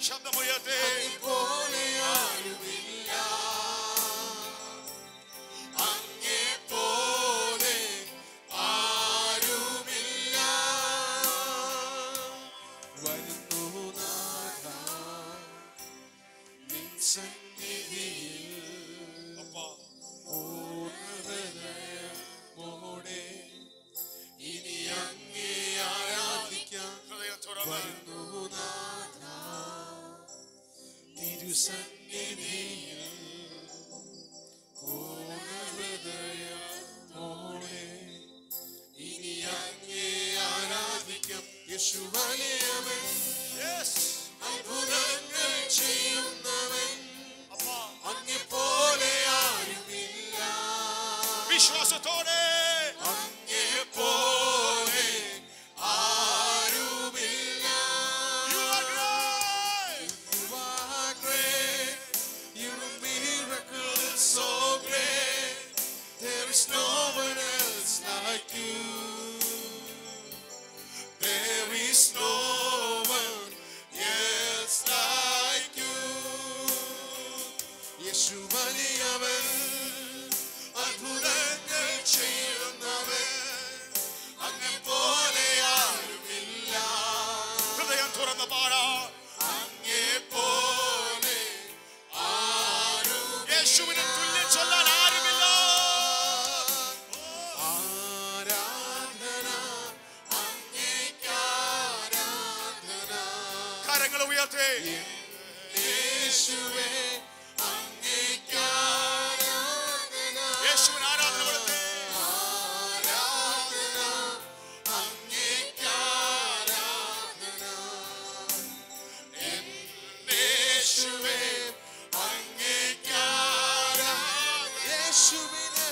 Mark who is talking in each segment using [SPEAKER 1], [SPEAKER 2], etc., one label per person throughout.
[SPEAKER 1] ശബ്ദമുയർത്തേ
[SPEAKER 2] പോലെ ആരുമില്ല അങ്ങേ പോലെ ആരുമില്ല വരുന്നു നാഥ നിൻ സന്നിധിയിൽ
[SPEAKER 1] അപ്പാ
[SPEAKER 2] പൂർണ്ണഹൃദയമോടെ ഇനി അങ്ങേ ആരാധിക്കാം
[SPEAKER 1] ഹൃദയം തുറന്ന്
[SPEAKER 2] വരുന്നു നാഥ തിരുസന്നിധിയിൽ പൂർണ്ണഹൃദയമോടെ ഇനി അങ്ങേ ആരാധിക്കാം യേശുവലിയവൻ
[SPEAKER 1] യെസ്
[SPEAKER 2] അത്ഭുതങ്ങൾ ചെയ്യുന്നവൻ
[SPEAKER 1] അപ്പാ
[SPEAKER 2] അങ്ങേ പോലെ ആരുമില്ല
[SPEAKER 1] വിശ്വാസത്തോടെ
[SPEAKER 2] അങ്ങേ പോലെ ആരുമില്ല
[SPEAKER 1] You are great.
[SPEAKER 2] You are great. Your miracle is so great. There is no one else like you. There is no one else like you. യേശു വലിയവൻ അത്ഭുതങ്ങൾ ചെയ്യുന്നവൻ അങ്ങെ പോലെ ആരുമില്ല
[SPEAKER 1] ഹൃദയം തുറന്ന് പാടാ
[SPEAKER 2] അങ്ങേ പോലെ ആരും
[SPEAKER 1] യേശുവിനെ തുല്യം ചൊല്ലാൻ ആരുമില്ല
[SPEAKER 2] ആരാധന അങ്ങേക്ക് ആരാധന
[SPEAKER 1] കരങ്ങൾ ഉയർത്തേ
[SPEAKER 2] യേശുവേ അങ്ങേക്ക് ആരാധന
[SPEAKER 1] യേശുവിന് ആരാധന കൊടുത്തേ
[SPEAKER 2] ആരാധന അങ്ങേക്ക് ആരാധന യേശുവേ അങ്ങേക്ക് ആരാധന യേശുവിന്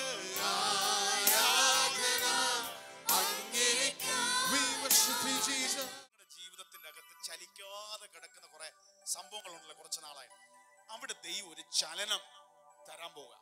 [SPEAKER 2] ആരാധന അങ്ങേക്ക് we worship you Jesus
[SPEAKER 1] നമ്മുടെ ജീവിതത്തിന്റെ അകത്ത് ചലിക്കാതെ കിടക്കുന്ന കുറെ സംഭവങ്ങളുണ്ടല്ലോ കുറച്ച് നാളായി അവിടെ ദൈവം ഒരു ചലനം തരാൻ പോവുക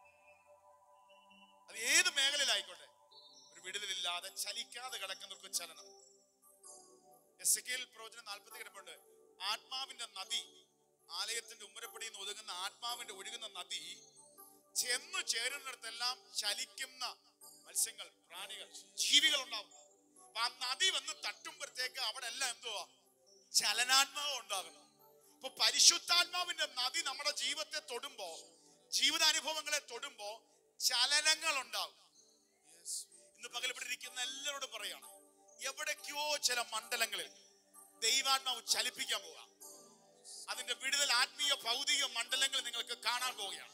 [SPEAKER 1] അത് ഏത് മേഖലയിലായിക്കോട്ടെ ഒരു വിടുതലില്ലാതെ ചലിക്കാതെ കിടക്കുന്നവർക്ക് ഒരു ചലനം എസ് കെയിൽ പ്രവചനം നാൽപ്പത്തി കിടപ്പുണ്ട് ആത്മാവിന്റെ നദി ആലയത്തിന്റെ ഉമ്മരപ്പടിയിൽ നിന്ന് ഒതുങ്ങുന്ന ആത്മാവിന്റെ ഒഴുകുന്ന നദി ചെന്നു ചേരുന്നിടത്തെല്ലാം ചലിക്കുന്ന മത്സ്യങ്ങൾ പ്രാണികൾ ജീവികൾ ഉണ്ടാവും അപ്പൊ ആ നദി വന്ന് തട്ടുമ്പോഴത്തേക്ക് അവിടെ എല്ലാം എന്തുവാ ചലനാത്മാവ് ഉണ്ടാകുന്നു അപ്പൊ പരിശുദ്ധാത്മാവിന്റെ നദി നമ്മുടെ ജീവിതത്തെ തൊടുമ്പോ ജീവിതാനുഭവങ്ങളെ തൊടുമ്പോ ചലനങ്ങൾ ഉണ്ടാകും ഇന്ന് പകൽ ഇവിടെ ഇരിക്കുന്ന എല്ലാവരോടും പറയാണ് എവിടേക്കോ ചില മണ്ഡലങ്ങളിൽ ദൈവാത്മാവ് ചലിപ്പിക്കാൻ പോകാം അതിന്റെ വിടുതൽ ആത്മീയ ഭൗതിക മണ്ഡലങ്ങൾ നിങ്ങൾക്ക് കാണാൻ പോവുകയാണ്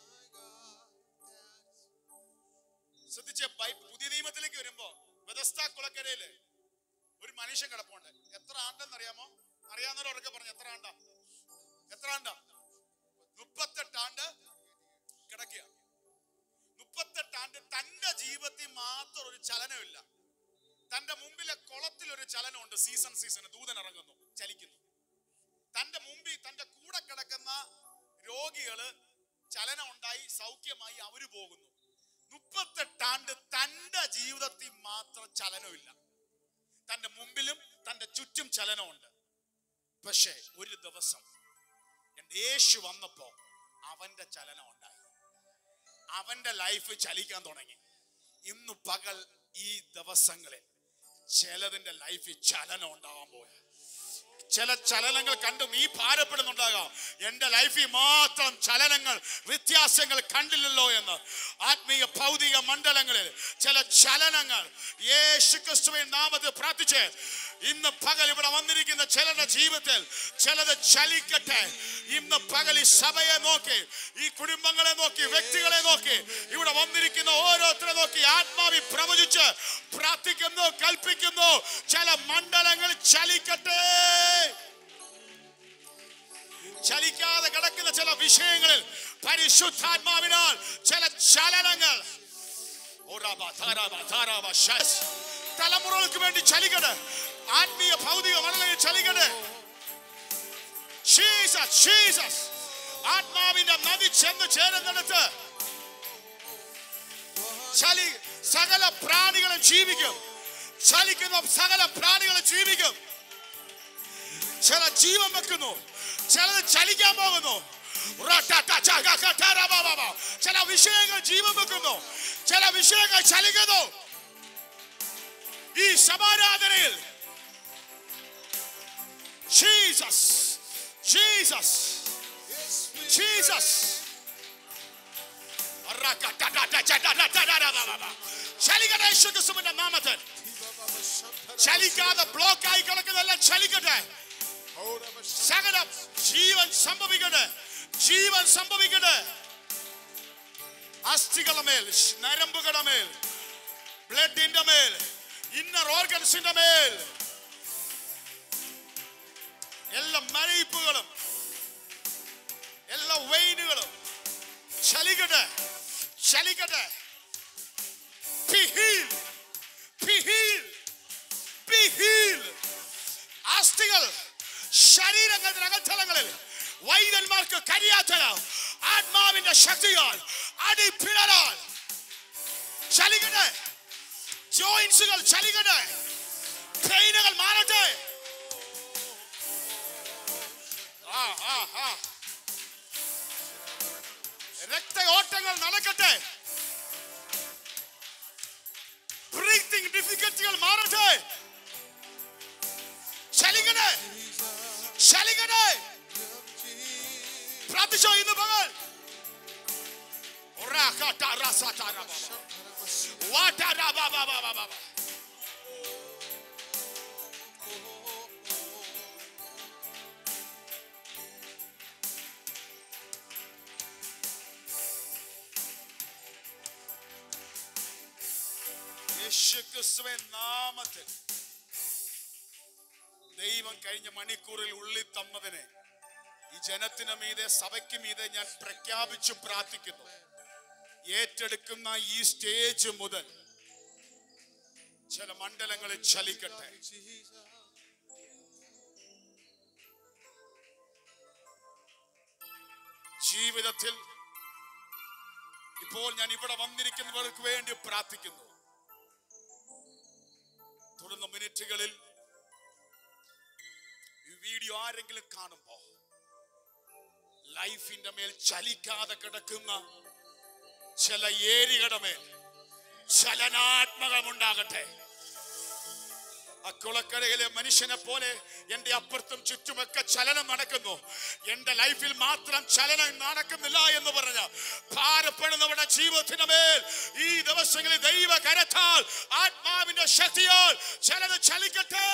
[SPEAKER 1] ശ്രദ്ധിച്ച് ബൈ- പുതിയ നിയമത്തിലേക്ക് വരുമ്പോ വ്യതസ്ഥ കുളക്കരയില് ഒരു മനുഷ്യൻ കിടപ്പുണ്ട് എത്ര ആണ്ടെന്ന് അറിയാമോ അറിയാവുന്നവരൊക്കെ പറഞ്ഞു എത്ര ആണ്ടാ എത്ര ആണ്ടാ മുപ്പത്തെട്ട് ആണ്ട് കിടക്കുക മുപ്പത്തെട്ട് ആണ്ട് തന്റെ ജീവിതത്തിൽ മാത്രം ഒരു ചലനമില്ല തന്റെ മുമ്പിലെ കുളത്തിൽ ഒരു ചലനമുണ്ട് സീസൺ സീസൺ ദൂതൻ ഇറങ്ങുന്നു ചലിക്കുന്നു തന്റെ മുമ്പിൽ തന്റെ കൂടെ കിടക്കുന്ന രോഗികള് ചലനം ഉണ്ടായി സൗഖ്യമായി അവര് പോകുന്നു മുപ്പത്തെട്ടാണ്ട് തന്റെ ജീവിതത്തിൽ മാത്രം ചലനമില്ല തന്റെ മുമ്പിലും തന്റെ ചുറ്റും ചലനമുണ്ട് പക്ഷേ ഒരു ദിവസം എന്റെ യേശു വന്നപ്പോ അവന്റെ ചലനം ഉണ്ടായി അവന്റെ ലൈഫ് ചലിക്കാൻ തുടങ്ങി ഇന്ന് പകൽ ഈ ദിവസങ്ങളിൽ ചിലതിന്റെ ലൈഫിൽ ചലനം ഉണ്ടാവാൻ പോയ ചില ചലനങ്ങൾ കണ്ട് നീ ഭാരപ്പെടുന്നുണ്ടാകാം എന്റെ ലൈഫിൽ മാത്രം ചലനങ്ങൾ വ്യത്യാസങ്ങൾ കണ്ടില്ലല്ലോ എന്ന് ആത്മീയ ഭൗതിക മണ്ഡലങ്ങളിൽ ചില ചലനങ്ങൾ യേശു ക്രിസ്തുവിൻ നാമത്തിൽ പ്രാർത്ഥിച്ച് ഇന്ന് പകൽ ഇവിടെ വന്നിരിക്കുന്ന ചിലരുടെ ജീവിതത്തിൽ ചിലത് ചലിക്കട്ടെ ഇന്ന് പകൽ ഈ സഭയെ നോക്കി ഈ കുടുംബങ്ങളെ നോക്കി വ്യക്തികളെ നോക്കി ഇവിടെ വന്നിരിക്കുന്ന ഓരോരുത്തരെ നോക്കി ആത്മാവി പ്രവചിച്ച് പ്രാർത്ഥിക്കുന്നു കൽപ്പിക്കുന്നു ചില മണ്ഡലങ്ങൾ ചലിക്കട്ടെ ചലിക്കാതെ കിടക്കുന്ന ചില വിഷയങ്ങളിൽ പരിശുദ്ധാത്മാവിനാൽ ചില ചലനങ്ങൾ ഓറാബ, ധാരാബ, ധാരാബ, ശസ്. തലമുറകൾക്ക് വേണ്ടി ചലിക്കട്ടെ ആത്മീയ ഭൗതിക മണ്ഡലങ്ങളിൽ ചലിക്കട്ടെ ജീസസ് ജീസസ് ആത്മാവിന്റെ നദി ചെന്ന് ചേരുന്നിടത്ത് ചലി സകല പ്രാണികളും ജീവിക്കും ചലിക്കുന്ന സകല പ്രാണികളും ജീവിക്കും ചില ജീവൻ വെക്കുന്നു ചിലത് ചലിക്കാൻ പോകുന്നു റട്ടട്ടച്ചകകടരബബബ. ചില വിഷയങ്ങൾ ജീവൻ വെക്കുന്നു ചില വിഷയങ്ങൾ ചലിക്കുന്നു ഈ സമാരാധനയിൽ ജീസസ് ജീസസ് ജീസസ് ചലിക്കട്ടെ യേശു ക്രിസ്തുവിന്റെ നാമത്തിൽ ചലിക്കാതെ ബ്ലോക്ക് ആയി കിടക്കുന്നതെല്ലാം ചലിക്കട്ടെ സകലം ജീവൻ സംഭവിക്കട്ടെ ജീവൻ സംഭവിക്കട്ടെ അസ്ഥികളുടെ മേൽ നരമ്പുകളുടെ മേൽ ബ്ലഡിന്റെ മേൽ ഇന്നർ ഓർഗൻസിന്റെ മേൽ എല്ലാ മരയിപ്പുകളും എല്ലാ വെയിനുകളും ചലിക്കട്ടെ ചലിക്കട്ടെ Be healed. Be healed. Be healed. അസ്ഥികൾ ശരീരങ്ങളുടെ അകത്തളങ്ങളിൽ വൈദ്യന്മാർക്ക് കരിയാത്തത് ആത്മാവിന്റെ ശക്തിയാൽ അടിപ്പിടരാൽ ചലിക്കട്ടെ ജോയിൻസുകൾ ചലിക്കട്ടെ പെയിനുകൾ മാറട്ടെ ആ, ആ, ആ. രക്തയോട്ടങ്ങൾ നടക്കട്ടെ ബ്രീത്തിങ് ഡിഫിക്കൽറ്റികൾ മാറട്ടെ ചലിക്കട്ടെ ചലിക്കട്ടെ പ്രാർത്ഥിച്ചോ ഇന്ന് പകൽ യേശുക്രിസ്തുവിൻ നാമത്തിൽ ദൈവം കഴിഞ്ഞ മണിക്കൂറിൽ ഉള്ളി തന്നതിനെ ഈ ജനത്തിന് മീതെ സഭയ്ക്ക് മീതെ ഞാൻ പ്രഖ്യാപിച്ചു പ്രാർത്ഥിക്കുന്നു ഏറ്റെടുക്കുന്ന ഈ സ്റ്റേജ് മുതൽ ചില മണ്ഡലങ്ങളിൽ ചലിക്കട്ടെ ജീവിതത്തിൽ ഇപ്പോൾ ഞാൻ ഇവിടെ വന്നിരിക്കുന്നവർക്ക് വേണ്ടി പ്രാർത്ഥിക്കുന്നു തുടർന്ന് മിനിറ്റുകളിൽ ഈ വീഡിയോ ആരെങ്കിലും കാണുമ്പോ ലൈഫിന്റെ മേൽ ചലിക്കാതെ കിടക്കുന്ന ചില ഏരികളുടെ മേൽ ചലനാത്മകമുണ്ടാകട്ടെ അക്കുളക്കരയിലെ മനുഷ്യനെ പോലെ എന്റെ അപ്പുറത്തും ചുറ്റുമൊക്കെ ചലനം നടക്കുന്നു എന്റെ ലൈഫിൽ മാത്രം ചലനം നടക്കുന്നില്ല എന്ന് പറഞ്ഞ ഭാരപ്പെടുന്നവരുടെ ജീവിതത്തിന് മേൽ ഈ ദിവസങ്ങളിൽ ദൈവ കരത്താൽ ആത്മാവിന്റെ ശക്തിയാൽ ചിലത് ചലിക്കട്ടെ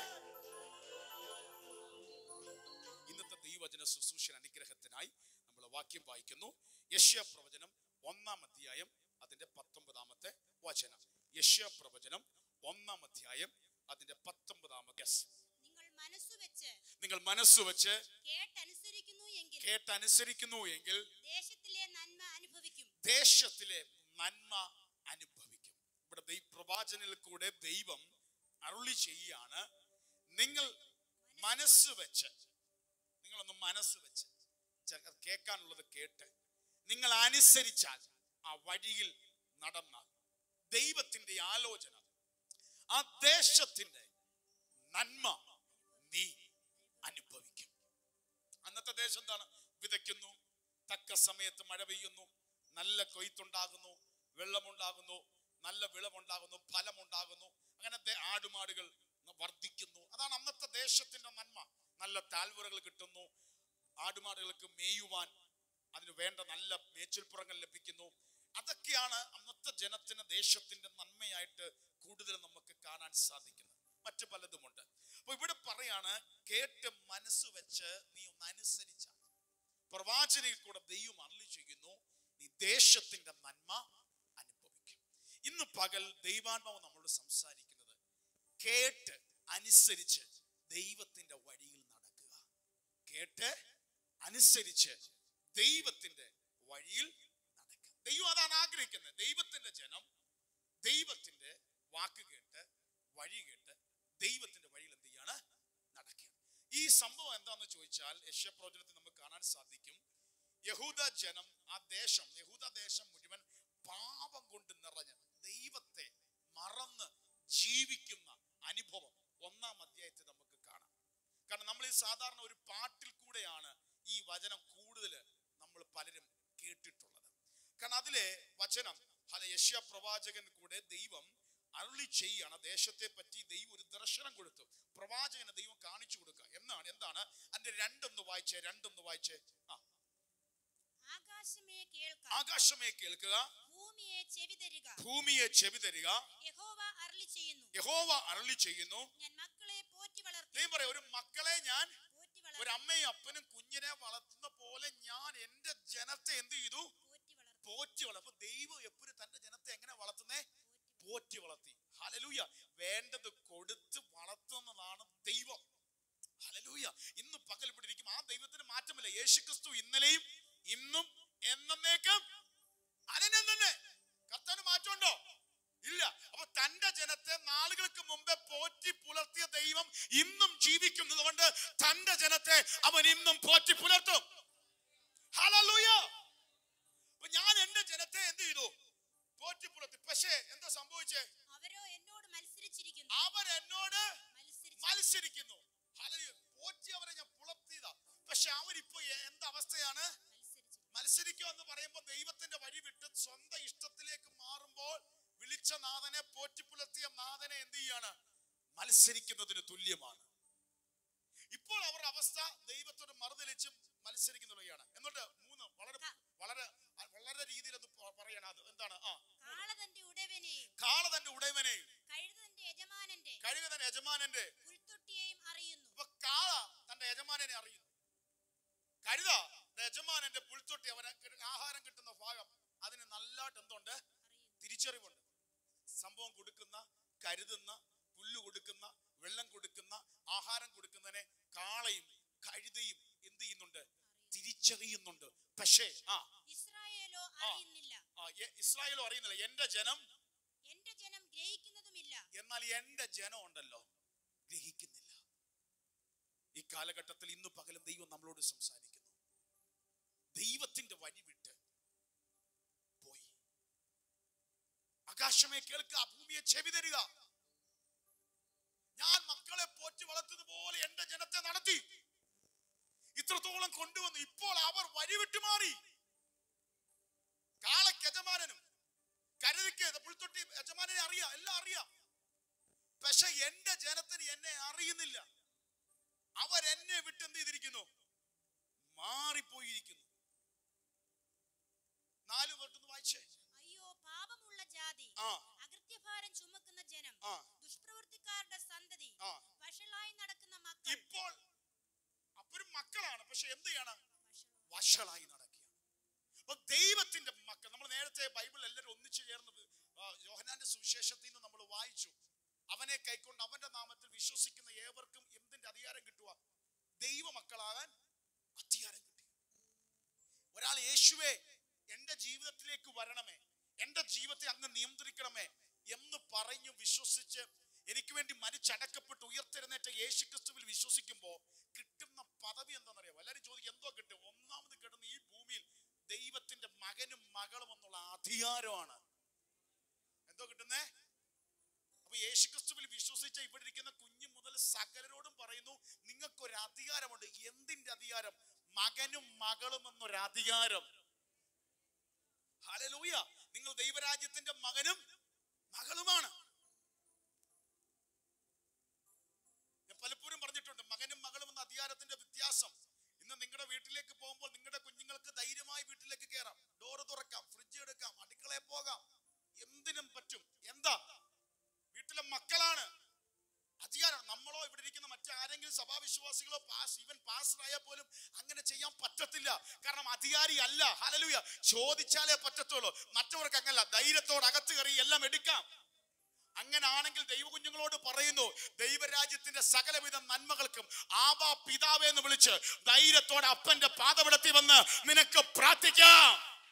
[SPEAKER 1] ഇന്നത്തെ ദൈവജന ശുശ്രൂഷ അനുഗ്രഹത്തിനായി നമ്മൾ വാക്യം വായിക്കുന്നു യശ്യ പ്രവചനം ഒന്നാം അധ്യായം അതിന്റെ പത്തൊമ്പതാമത്തെ വചനം യശ്യ പ്രവചനം ഒന്നാം അധ്യായം അതിന്റെ പത്തൊമ്പതാമത്തെ yes.
[SPEAKER 3] നിങ്ങൾ മനസ്സുവെച്ച്
[SPEAKER 1] നിങ്ങൾ മനസ്സ് വെച്ച്
[SPEAKER 3] കേട്ടനുസരിക്കുന്നു എങ്കിൽ
[SPEAKER 1] കേട്ടനുസരിക്കുന്നു എങ്കിൽ
[SPEAKER 3] ദേശത്തിലെ നന്മ അനുഭവിക്കും
[SPEAKER 1] ദേശത്തിലെ നന്മ അനുഭവിക്കും ഇവിടെ ദൈ പ്രവാചനിൽ കൂടെ ദൈവം അരുളി ചെയ്യാണ് നിങ്ങൾ മനസ്സ് വെച്ച് നിങ്ങളൊന്ന് മനസ്സ് വെച്ച് ചെ- കേൾക്കാനുള്ളത് കേട്ട് നിങ്ങൾ അനുസരിച്ചാൽ ആ വഴിയിൽ നടന്നാൽ ദൈവത്തിന്റെ ആലോചന ആ ദേശത്തിന്റെ നന്മ നീ അനുഭവിക്കും അന്നത്തെ ദേശം എന്താണ് വിതയ്ക്കുന്നു തക്ക സമയത്ത് മഴ പെയ്യുന്നു നല്ല കൊയ്ത്തുണ്ടാകുന്നു വെള്ളമുണ്ടാകുന്നു നല്ല വിളവുണ്ടാകുന്നു ഫലമുണ്ടാകുന്നു അങ്ങനെ ദേ- ആടുമാടുകൾ വർദ്ധിക്കുന്നു അതാണ് അന്നത്തെ ദേശത്തിന്റെ നന്മ നല്ല താൽവറകൾ കിട്ടുന്നു ആടുമാടുകൾക്ക് മേയുവാൻ അതിന് വേണ്ട നല്ല മേച്ചിൽപ്പുറങ്ങൾ ലഭിക്കുന്നു അതൊക്കെയാണ് അന്നത്തെ ജനത്തിന് ദേശത്തിന്റെ നന്മയായിട്ട് കൂടുതൽ നമുക്ക് കാണാൻ സാധിക്കുന്നത് മറ്റു പലതുമുണ്ട് അപ്പൊ ഇവിടെ പറയാണ് കേട്ട് മനസ്സ് വെച്ച് നീ ഒന്ന് അനുസരിച്ച പ്രവാചനയിൽ കൂടെ ദൈവം അരളി ചെയ്യുന്നു നീ ദേശത്തിന്റെ നന്മ അനുഭവിക്കും ഇന്ന് പകൽ ദൈവാത്മാവ് നമ്മളോട് സംസാരിക്കുന്നത് കേട്ട് അനുസരിച്ച് ദൈവത്തിന്റെ വഴിയിൽ നടക്കുക കേട്ട് അനുസരിച്ച് ദൈവത്തിന്റെ വഴിയിൽ നടക്കുക ദൈവം അതാണ് ആഗ്രഹിക്കുന്നത് ദൈവത്തിന്റെ ജനം ദൈവത്തിന്റെ വാക്ക് കേട്ട് വഴി കേട്ട് ദൈവത്തിന്റെ വഴിയിൽ എന്ത് ചെയ്യാണ് നടക്കുക ഈ സംഭവം എന്താന്ന് ചോദിച്ചാൽ യശപ്രോചനത്തിൽ നമുക്ക് കാണാൻ സാധിക്കും യഹൂദ ജനം ആ ദേശം യഹൂദ ദേശം മുഴുവൻ പാപം കൊണ്ട് നിറഞ്ഞ് ദൈവത്തെ മറന്ന് ജീവിക്കുന്ന അനുഭവം ഒന്നാം അധ്യായത്തിൽ നമുക്ക് കാണാം കാരണം നമ്മൾ ഈ സാധാരണ ഒരു പാട്ടിൽ കൂടെയാണ് വചനം കൂടുതൽ നമ്മൾ പലരും കേട്ടിട്ടുള്ളത് കാരണം അതിലെ വചനം അല്ല യശ്യ പ്രവാചകൻ കൂടെ ദൈവം അരുളി ചെയ്യാണ് ദേശത്തെ പറ്റി ദൈവം ഒരു ദർശനം കൊടുത്തു പ്രവാചകന് ദൈവം കാണിച്ചു കൊടുക്കുക എന്നാണ് എന്താണ് അതിന്റെ രണ്ടൊന്ന് വായിച്ചേ രണ്ടൊന്ന് വായിച്ചേ ആ
[SPEAKER 3] ആകാശമേ കേൾക്ക
[SPEAKER 1] ആകാശമേ കേൾക്കുക
[SPEAKER 3] ഭൂമിയെ ചെവി തരിക
[SPEAKER 1] ഭൂമിയെ ചെവി തരിക
[SPEAKER 3] യഹോവ അരുളി ചെയ്യുന്നു
[SPEAKER 1] യഹോവ അരുളി ചെയ്യുന്നു
[SPEAKER 3] ഞാൻ മക്കളെ പോറ്റി വളർത്തി
[SPEAKER 1] ദൈവം പറയാം ഒരു മക്കളെ ഞാൻ
[SPEAKER 3] പോറ്റി
[SPEAKER 1] ഒരു
[SPEAKER 3] വളർത്തി
[SPEAKER 1] അമ്മയും അപ്പനും കുഞ്ഞിനെ വളർത്തുന്ന പോലെ ഞാൻ എന്റെ ജനത്തെ എന്ത് ചെയ്തു
[SPEAKER 3] പോറ്റി വളർത്തി
[SPEAKER 1] പോറ്റി വളർത്തും അപ്പൊ ദൈവം എപ്പോഴും തന്റെ ജനത്തെ എങ്ങനെ വളർത്തുന്നേ പോറ്റി വളർത്തി ഹലലൂയ വേണ്ടത് കൊടുത്ത് വളർത്തുന്നതാണ് ദൈവം ഹലലൂയ ഇന്ന് പകൽ ഇവിടെ ഇരിക്കും ആ ദൈവത്തിന് മാറ്റമില്ല യേശുക്രിസ്തു ഇന്നലെയും ഇന്നും എന്നേക്കും അനന്യം തന്നെ കർത്താന് മാറ്റമുണ്ടോ ഇല്ല അപ്പൊ തന്റെ ജനത്തെ നാളുകൾക്ക് മുമ്പേ പോറ്റി പുലർത്തിയ ദൈവം ഇന്നും ജീവിക്കുന്നത് കൊണ്ട് തന്റെ ജനത്തെ അവൻ ഇന്നും പോറ്റി പുലർത്തും ഹല്ലേലൂയ അപ്പൊ ഞാൻ എന്റെ ജനത്തെ എന്ത് ചെയ്തു പോറ്റി പുലർത്തി പക്ഷേ എന്താ സംഭവിച്ചേ
[SPEAKER 3] അവരോ എന്നോട് മത്സരിച്ചിരിക്കുന്നു
[SPEAKER 1] അവർ എന്നോട്
[SPEAKER 3] മത്സരിച്ചു
[SPEAKER 1] മത്സരിക്കുന്നു ഹല്ലേലൂയ. പോറ്റി അവരെ ഞാൻ പുലർത്തിയതാ പക്ഷെ അവരിപ്പോ എ- എന്ത് അവസ്ഥയാണ്
[SPEAKER 3] മത്സരിച്ചു
[SPEAKER 1] മത്സരിക്കുക എന്ന് പറയുമ്പോൾ ദൈവത്തിന്റെ വഴി വിട്ട് സ്വന്തം ഇഷ്ടത്തിലേക്ക് മാറുമ്പോൾ വിളിച്ച നാഥനെ പോറ്റിപ്പുലർത്തിയ നാഥനെ എന്ത് ചെയ്യാണ് മത്സരിക്കുന്നതിന് തുല്യമാണ് ഇപ്പോൾ അവരുടെ അവസ്ഥ ദൈവത്തോട് മറുതലിച്ച് മത്സരിക്കുന്നുള്ളതാണ് എന്നിട്ട് മൂന്ന് വളരെ വളരെ വളരെ രീതിയിൽ അത് പ- പറയണം അത് എന്താണ് ആ
[SPEAKER 3] കാള തന്റെ ഉടവനെയും
[SPEAKER 1] കാള തന്റെ ഉടയവനെയും
[SPEAKER 3] കഴുത തന്റെ യജമാനന്റെ
[SPEAKER 1] കഴുക തന്റെ യജമാനന്റെ
[SPEAKER 3] പുൽത്തൊട്ടിയെയും അറിയുന്നു
[SPEAKER 1] ഇപ്പൊ കാള തന്റെ യജമാനനെ അറിയുന്നു കഴുത തന്റെ യജമാനന്റെ പുൽത്തൊട്ടി അവന് കിട്ട- ആഹാരം കിട്ടുന്ന ഭാഗം അതിന് നല്ലതായിട്ട് എന്തുണ്ട്
[SPEAKER 3] അറിയുന്നു
[SPEAKER 1] തിരിച്ചറിവുണ്ട് സംഭവം കൊടുക്കുന്ന കരുതുന്ന പുല്ല് കൊടുക്കുന്ന വെള്ളം കൊടുക്കുന്ന ആഹാരം കൊടുക്കുന്നതിനെ കാളയും കഴുതയും എന്ത് ചെയ്യുന്നുണ്ട് തിരിച്ചറിയുന്നുണ്ട് പക്ഷേ ആ
[SPEAKER 3] ഇസ്രായേലോ അറിയുന്നില്ല
[SPEAKER 1] ആ, എ- ഇസ്രായേലും അറിയുന്നില്ല എന്റെ ജനം
[SPEAKER 3] എന്റെ ജനം ഗ്രഹിക്കുന്നതുമില്ല
[SPEAKER 1] എന്നാൽ എന്റെ ജനം ഉണ്ടല്ലോ ഗ്രഹിക്കുന്നില്ല ഈ കാലഘട്ടത്തിൽ ഇന്ന് പകലും ദൈവം നമ്മളോട് സംസാരിക്കുന്നു ദൈവത്തിന്റെ വഴി വിട്ട് പോയി ആകാശമേ കേൾക്കുക ഭൂമിയെ ചെവി തരിക ഞാൻ മക്കളെ പോറ്റി വളർത്തുന്നതുപോലെ എന്റെ ജനത്തെ നടത്തി ഇത്രത്തോളം കൊണ്ടുവന്നു ഇപ്പോൾ അവർ വഴി വിട്ടു മാറി കാളയ്ക്ക് യജമാനനും കരുതിക്ക് പുൽത്തൊട്ടി യജമാനെ അറിയാം എല്ലാം അറിയാം പക്ഷെ എന്റെ ജനത്തിന് എന്നെ അറിയുന്നില്ല അവരെന്നെ വിട്ട് എന്ത് ചെയ്തിരിക്കുന്നു മാറിപ്പോയിരിക്കുന്നു നാല് പേർക്കൊന്ന് വായിച്ചേ
[SPEAKER 3] അയ്യോ പാപമുള്ള ജാതി
[SPEAKER 1] ആ
[SPEAKER 3] അകൃത്യഭാരം ചുമക്കുന്ന ജനം
[SPEAKER 1] ആ
[SPEAKER 3] ദുഷ്പ്രവൃത്തിക്കാരുടെ സന്തതി
[SPEAKER 1] ആ
[SPEAKER 3] വഷളായി നടക്കുന്ന മക്കൾ
[SPEAKER 1] ഇപ്പോൾ അപ്പൊരു മക്കളാണ് പക്ഷെ എന്ത് ചെയ്യണം
[SPEAKER 3] വഷള-
[SPEAKER 1] വഷളായി നടക്കുകയാണ് അപ്പൊ ദൈവത്തിന്റെ മക്കൾ നമ്മൾ നേരത്തെ ബൈബിൾ എല്ലാവരും ഒന്നിച്ചു ചേർന്ന് ആ, യോഹന്നാന്റെ സുവിശേഷത്തിൽ നിന്ന് നമ്മൾ വായിച്ചു അവനെ കൈക്കൊണ്ട് അവന്റെ നാമത്തിൽ വിശ്വസിക്കുന്ന ഏവർക്കും എന്തിന്റെ അധികാരം കിട്ടുക ദൈവ മക്കളാകാൻ അധികാരം കിട്ടി ഒരാൾ യേശുവേ എന്റെ ജീവിതത്തിലേക്ക് വരണമേ എന്റെ ജീവിതത്തെ അങ്ങ് നിയന്ത്രിക്കണമേ എന്ന് പറഞ്ഞു വിശ്വസിച്ച് എനിക്ക് വേണ്ടി മരിച്ചടക്കപ്പെട്ട് ഉയർത്തെഴുന്നേറ്റ യേശു ക്രിസ്തുവിൽ വിശ്വസിക്കുമ്പോൾ കിട്ടുന്ന പദവി എന്താണെന്നറിയാമോ എല്ലാവരും ചോദിക്കും എന്തോ കിട്ടും ഒന്നാമത് കിട്ടുന്ന ഈ ഭൂമിയിൽ ദൈവത്തിന്റെ മകനും മകളും എന്നുള്ള അധികാരമാണ് എന്തോ കിട്ടുന്നേ അപ്പൊ യേശു ക്രിസ്തുവിൽ വിശ്വസിച്ച ഇവിടെ ഇരിക്കുന്ന കുഞ്ഞു മുതൽ സകലരോടും പറയുന്നു നിങ്ങൾക്കൊരു അധികാരമുണ്ട് എന്തിന്റെ അധികാരം മകനും മകളും എന്നൊരു അധികാരം ഹല്ലേലൂയ നിങ്ങൾ ദൈവരാജ്യത്തിന്റെ മകനും മകളുമാണ് ഞാൻ പലപ്പോഴും പറഞ്ഞിട്ടുണ്ട് മകനും മകളും എന്ന അധികാരത്തിന്റെ വ്യത്യാസം ഇന്ന് നിങ്ങളുടെ വീട്ടിലേക്ക് പോകുമ്പോൾ നിങ്ങളുടെ കുഞ്ഞുങ്ങൾക്ക് ധൈര്യമായി വീട്ടിലേക്ക് കയറാം ഡോറ് തുറക്കാം ഫ്രിഡ്ജ് എടുക്കാം അടുക്കളയിൽ പോകാം എന്തിനും പറ്റും എന്താ വീട്ടിലെ മക്കളാണ് അധികാരം നമ്മളോ ഇവിടെ ഇരിക്കുന്ന മറ്റാരെങ്കിലും സഭാവിശ്വാസികളോ പാസ് ഈവൻ പാസ്റ്ററായാൽ പോലും അങ്ങനെ ചെയ്യാൻ പറ്റത്തില്ല കാരണം അധികാരി അല്ല ഹലലുയ ചോദിച്ചാലേ പറ്റത്തുള്ളൂ മറ്റവർക്ക് അങ്ങനല്ല ധൈര്യത്തോട് അകത്ത് കയറി എല്ലാം എടുക്കാം അങ്ങനാണെങ്കിൽ ദൈവ കുഞ്ഞുങ്ങളോട് പറയുന്നു ദൈവരാജ്യത്തിന്റെ സകലവിധ നന്മകൾക്കും ആബാ പിതാവേ എന്ന് വിളിച്ച് ധൈര്യത്തോടെ അപ്പന്റെ പാതപടത്തി വന്ന് നിനക്ക് പ്രാർത്ഥിക്കാം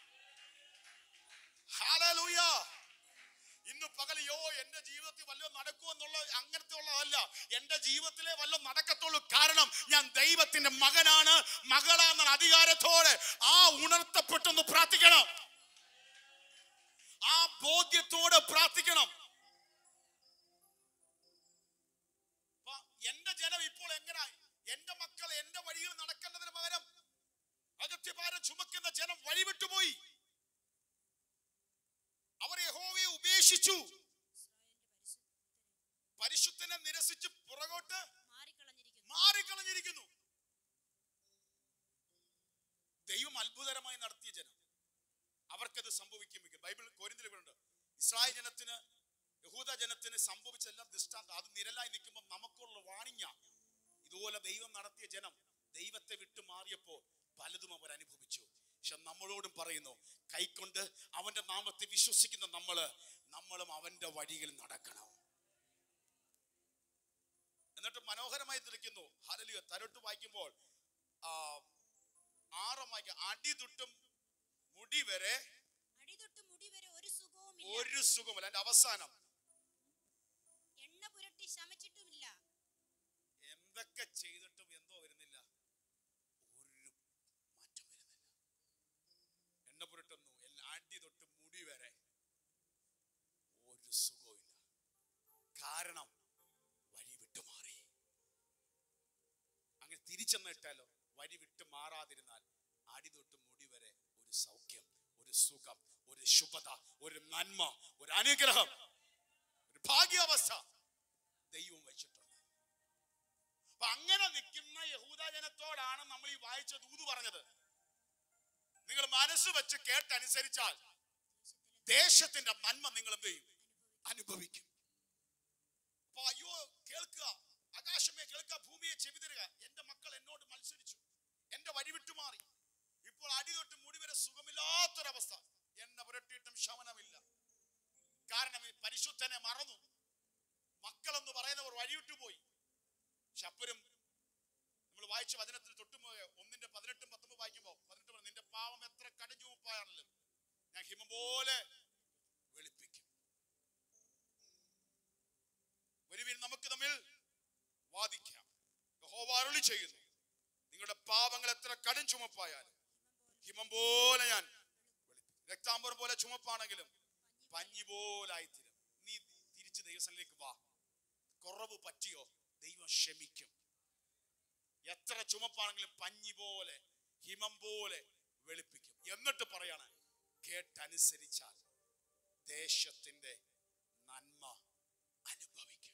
[SPEAKER 1] ഹല്ലേലൂയ ഇന്ന് പകലിയോ എന്റെ ജീവിതത്തിൽ വല്ലതും നടക്കുമെന്നുള്ള അങ്ങനത്തെ ഉള്ളതല്ല എന്റെ ജീവിതത്തിലെ വല്ലതും നടക്കത്തുള്ളൂ കാരണം ഞാൻ ദൈവത്തിന്റെ മകനാണ് മകളാണെന്ന അധികാരത്തോടെ ആ ഉണർത്തപ്പെട്ടൊന്ന് പ്രാർത്ഥിക്കണം ആ ബോധ്യത്തോടെ പ്രാർത്ഥിക്കണം അപ്പൊ എന്റെ ജനം ഇപ്പോൾ എങ്ങനെ എന്റെ മക്കൾ എന്റെ വഴിയിൽ നടക്കേണ്ടതിന് പകരം അകത്യഭാരം ചുമക്കുന്ന ജനം വഴിവിട്ടുപോയി അവർ യഹോവയെ ഉപേക്ഷിച്ചു പരിശുദ്ധനെ നിരസിച്ച് പുറകോട്ട്
[SPEAKER 3] മാറിക്കളഞ്ഞിരിക്കുന്നു
[SPEAKER 1] മാറിക്കളഞ്ഞിരിക്കുന്നു ദൈവം അത്ഭുതകരമായി നടത്തിയ ജനം അവർക്കത് സംഭവിക്കുമെങ്കിൽ ബൈബിൾ കോരിന്തിലുണ്ട് ഇസ്രായേൽ ജനത്തിന് യഹൂദ ജനത്തിന് സംഭവിച്ച എല്ലാ ദൃഷ്ടാന്തം അത് നിരലായി നിൽക്കുമ്പോൾ നമുക്കുള്ള വാണിഞ്ഞ ഇതുപോലെ ദൈവം നടത്തിയ ജനം ദൈവത്തെ വിട്ടു മാറിയപ്പോ പലതും അവർ അനുഭവിച്ചു പക്ഷെ നമ്മളോടും പറയുന്നു കൈക്കൊണ്ട് അവന്റെ നാമത്തെ വിശ്വസിക്കുന്ന നമ്മള് നമ്മളും അവന്റെ വഴിയിൽ നടക്കണം എന്നിട്ട് മനോഹരമായി തെളിക്കുന്നു ഹലലിയ തരോട്ട് വായിക്കുമ്പോൾ ആ, ആറാം വാക്യം അടി തൊട്ടും മുടി വരെ
[SPEAKER 3] അടിതൊട്ട് മുടി വരെ ഒരു സുഖവുമില്ല
[SPEAKER 1] ഒരു സുഖമല്ല എന്റെ അവസാനം
[SPEAKER 3] എണ്ണ പുരട്ടി ശമിച്ചിട്ടുമില്ല
[SPEAKER 1] എന്തൊക്കെ ചെയ്തിട്ടും എന്തോ വരുന്നില്ല ഒരു മാറ്റം വരുന്നില്ല എണ്ണ പുരട്ടുന്നു എല്ലാ അടി തൊട്ട് മുടി വരെ ഒരു സുഖമില്ല കാരണം വഴി വിട്ടു മാറി അങ്ങനെ തിരിച്ചെന്നിട്ടാലോ വഴി വിട്ടു മാറാതിരുന്നാൽ അടി തൊട്ട് മുടി വരെ ഒരു സൗഖ്യം ഒരു സുഖം ഒരു ശുഭത ഒരു നന്മ ഒരു അനുഗ്രഹം ഒരു ഭാഗ്യാവസ്ഥ ദൈവം വെച്ചിട്ടുണ്ട് അപ്പൊ അങ്ങനെ നിൽക്കുന്ന യഹൂദ ജനത്തോടാണ് നമ്മൾ ഈ വായിച്ച ദൂത് പറഞ്ഞത് നിങ്ങൾ മനസ്സ് വെച്ച് കേട്ടനുസരിച്ചാൽ ദേശത്തിന്റെ നന്മ നിങ്ങൾ എന്ത് ചെയ്യും അനുഭവിക്കും അപ്പൊ അയ്യോ കേൾക്കുക ആകാശമേ കേൾക്കുക ഭൂമിയെ ചെവിതരുക എന്റെ മക്കൾ എന്നോട് മത്സരിച്ചു എന്റെ വഴി വിട്ടുമാറി ഇപ്പോൾ അടി തൊട്ട് മുടി വരെ സുഖമില്ലാത്തൊരവസ്ഥ എന്നെ പുരട്ടിയിട്ടും ശമനമില്ല കാരണം ഈ പരിശുദ്ധനെ മറന്നു മക്കളെന്ന് പറയുന്നവർ വഴിവിട്ടുപോയി പക്ഷെ അപ്പരും നമ്മൾ വായിച്ച വചനത്തിൽ തൊട്ടുപോയ ഒന്നിന്റെ പതിനെട്ടും പത്തൊമ്പത് വായിക്കുമ്പോ പതിനെട്ട് പറയും, നിന്റെ പാവം എത്ര കടഞ്ഞുപ്പായാണല്ലോ ഞാൻ ഹിമം പോലെ വെളുപ്പിക്കും വരുവിൻ നമുക്ക് തമ്മിൽ വാദിക്കാം യഹോവ അരുളി ചെയ്യുന്നു നിങ്ങളുടെ പാപങ്ങൾ എത്ര കടും ചുമപ്പായാലും ഹിമം പോലെ ഞാൻ വെളുപ്പിക്കും രക്താംബരം പോലെ ചുമപ്പാണെങ്കിലും പഞ്ഞി പോലായിത്തീരും നീ തിരിച്ച് ദൈവസ്ഥലേക്ക് വാ കുറവ് പറ്റിയോ ദൈവം ക്ഷമിക്കും എത്ര ചുമപ്പാണെങ്കിലും പഞ്ഞി പോലെ ഹിമം പോലെ വെളുപ്പിക്കും എന്നിട്ട് പറയാണ് കേട്ടനുസരിച്ചാൽ ദേശത്തിന്റെ നന്മ അനുഭവിക്കും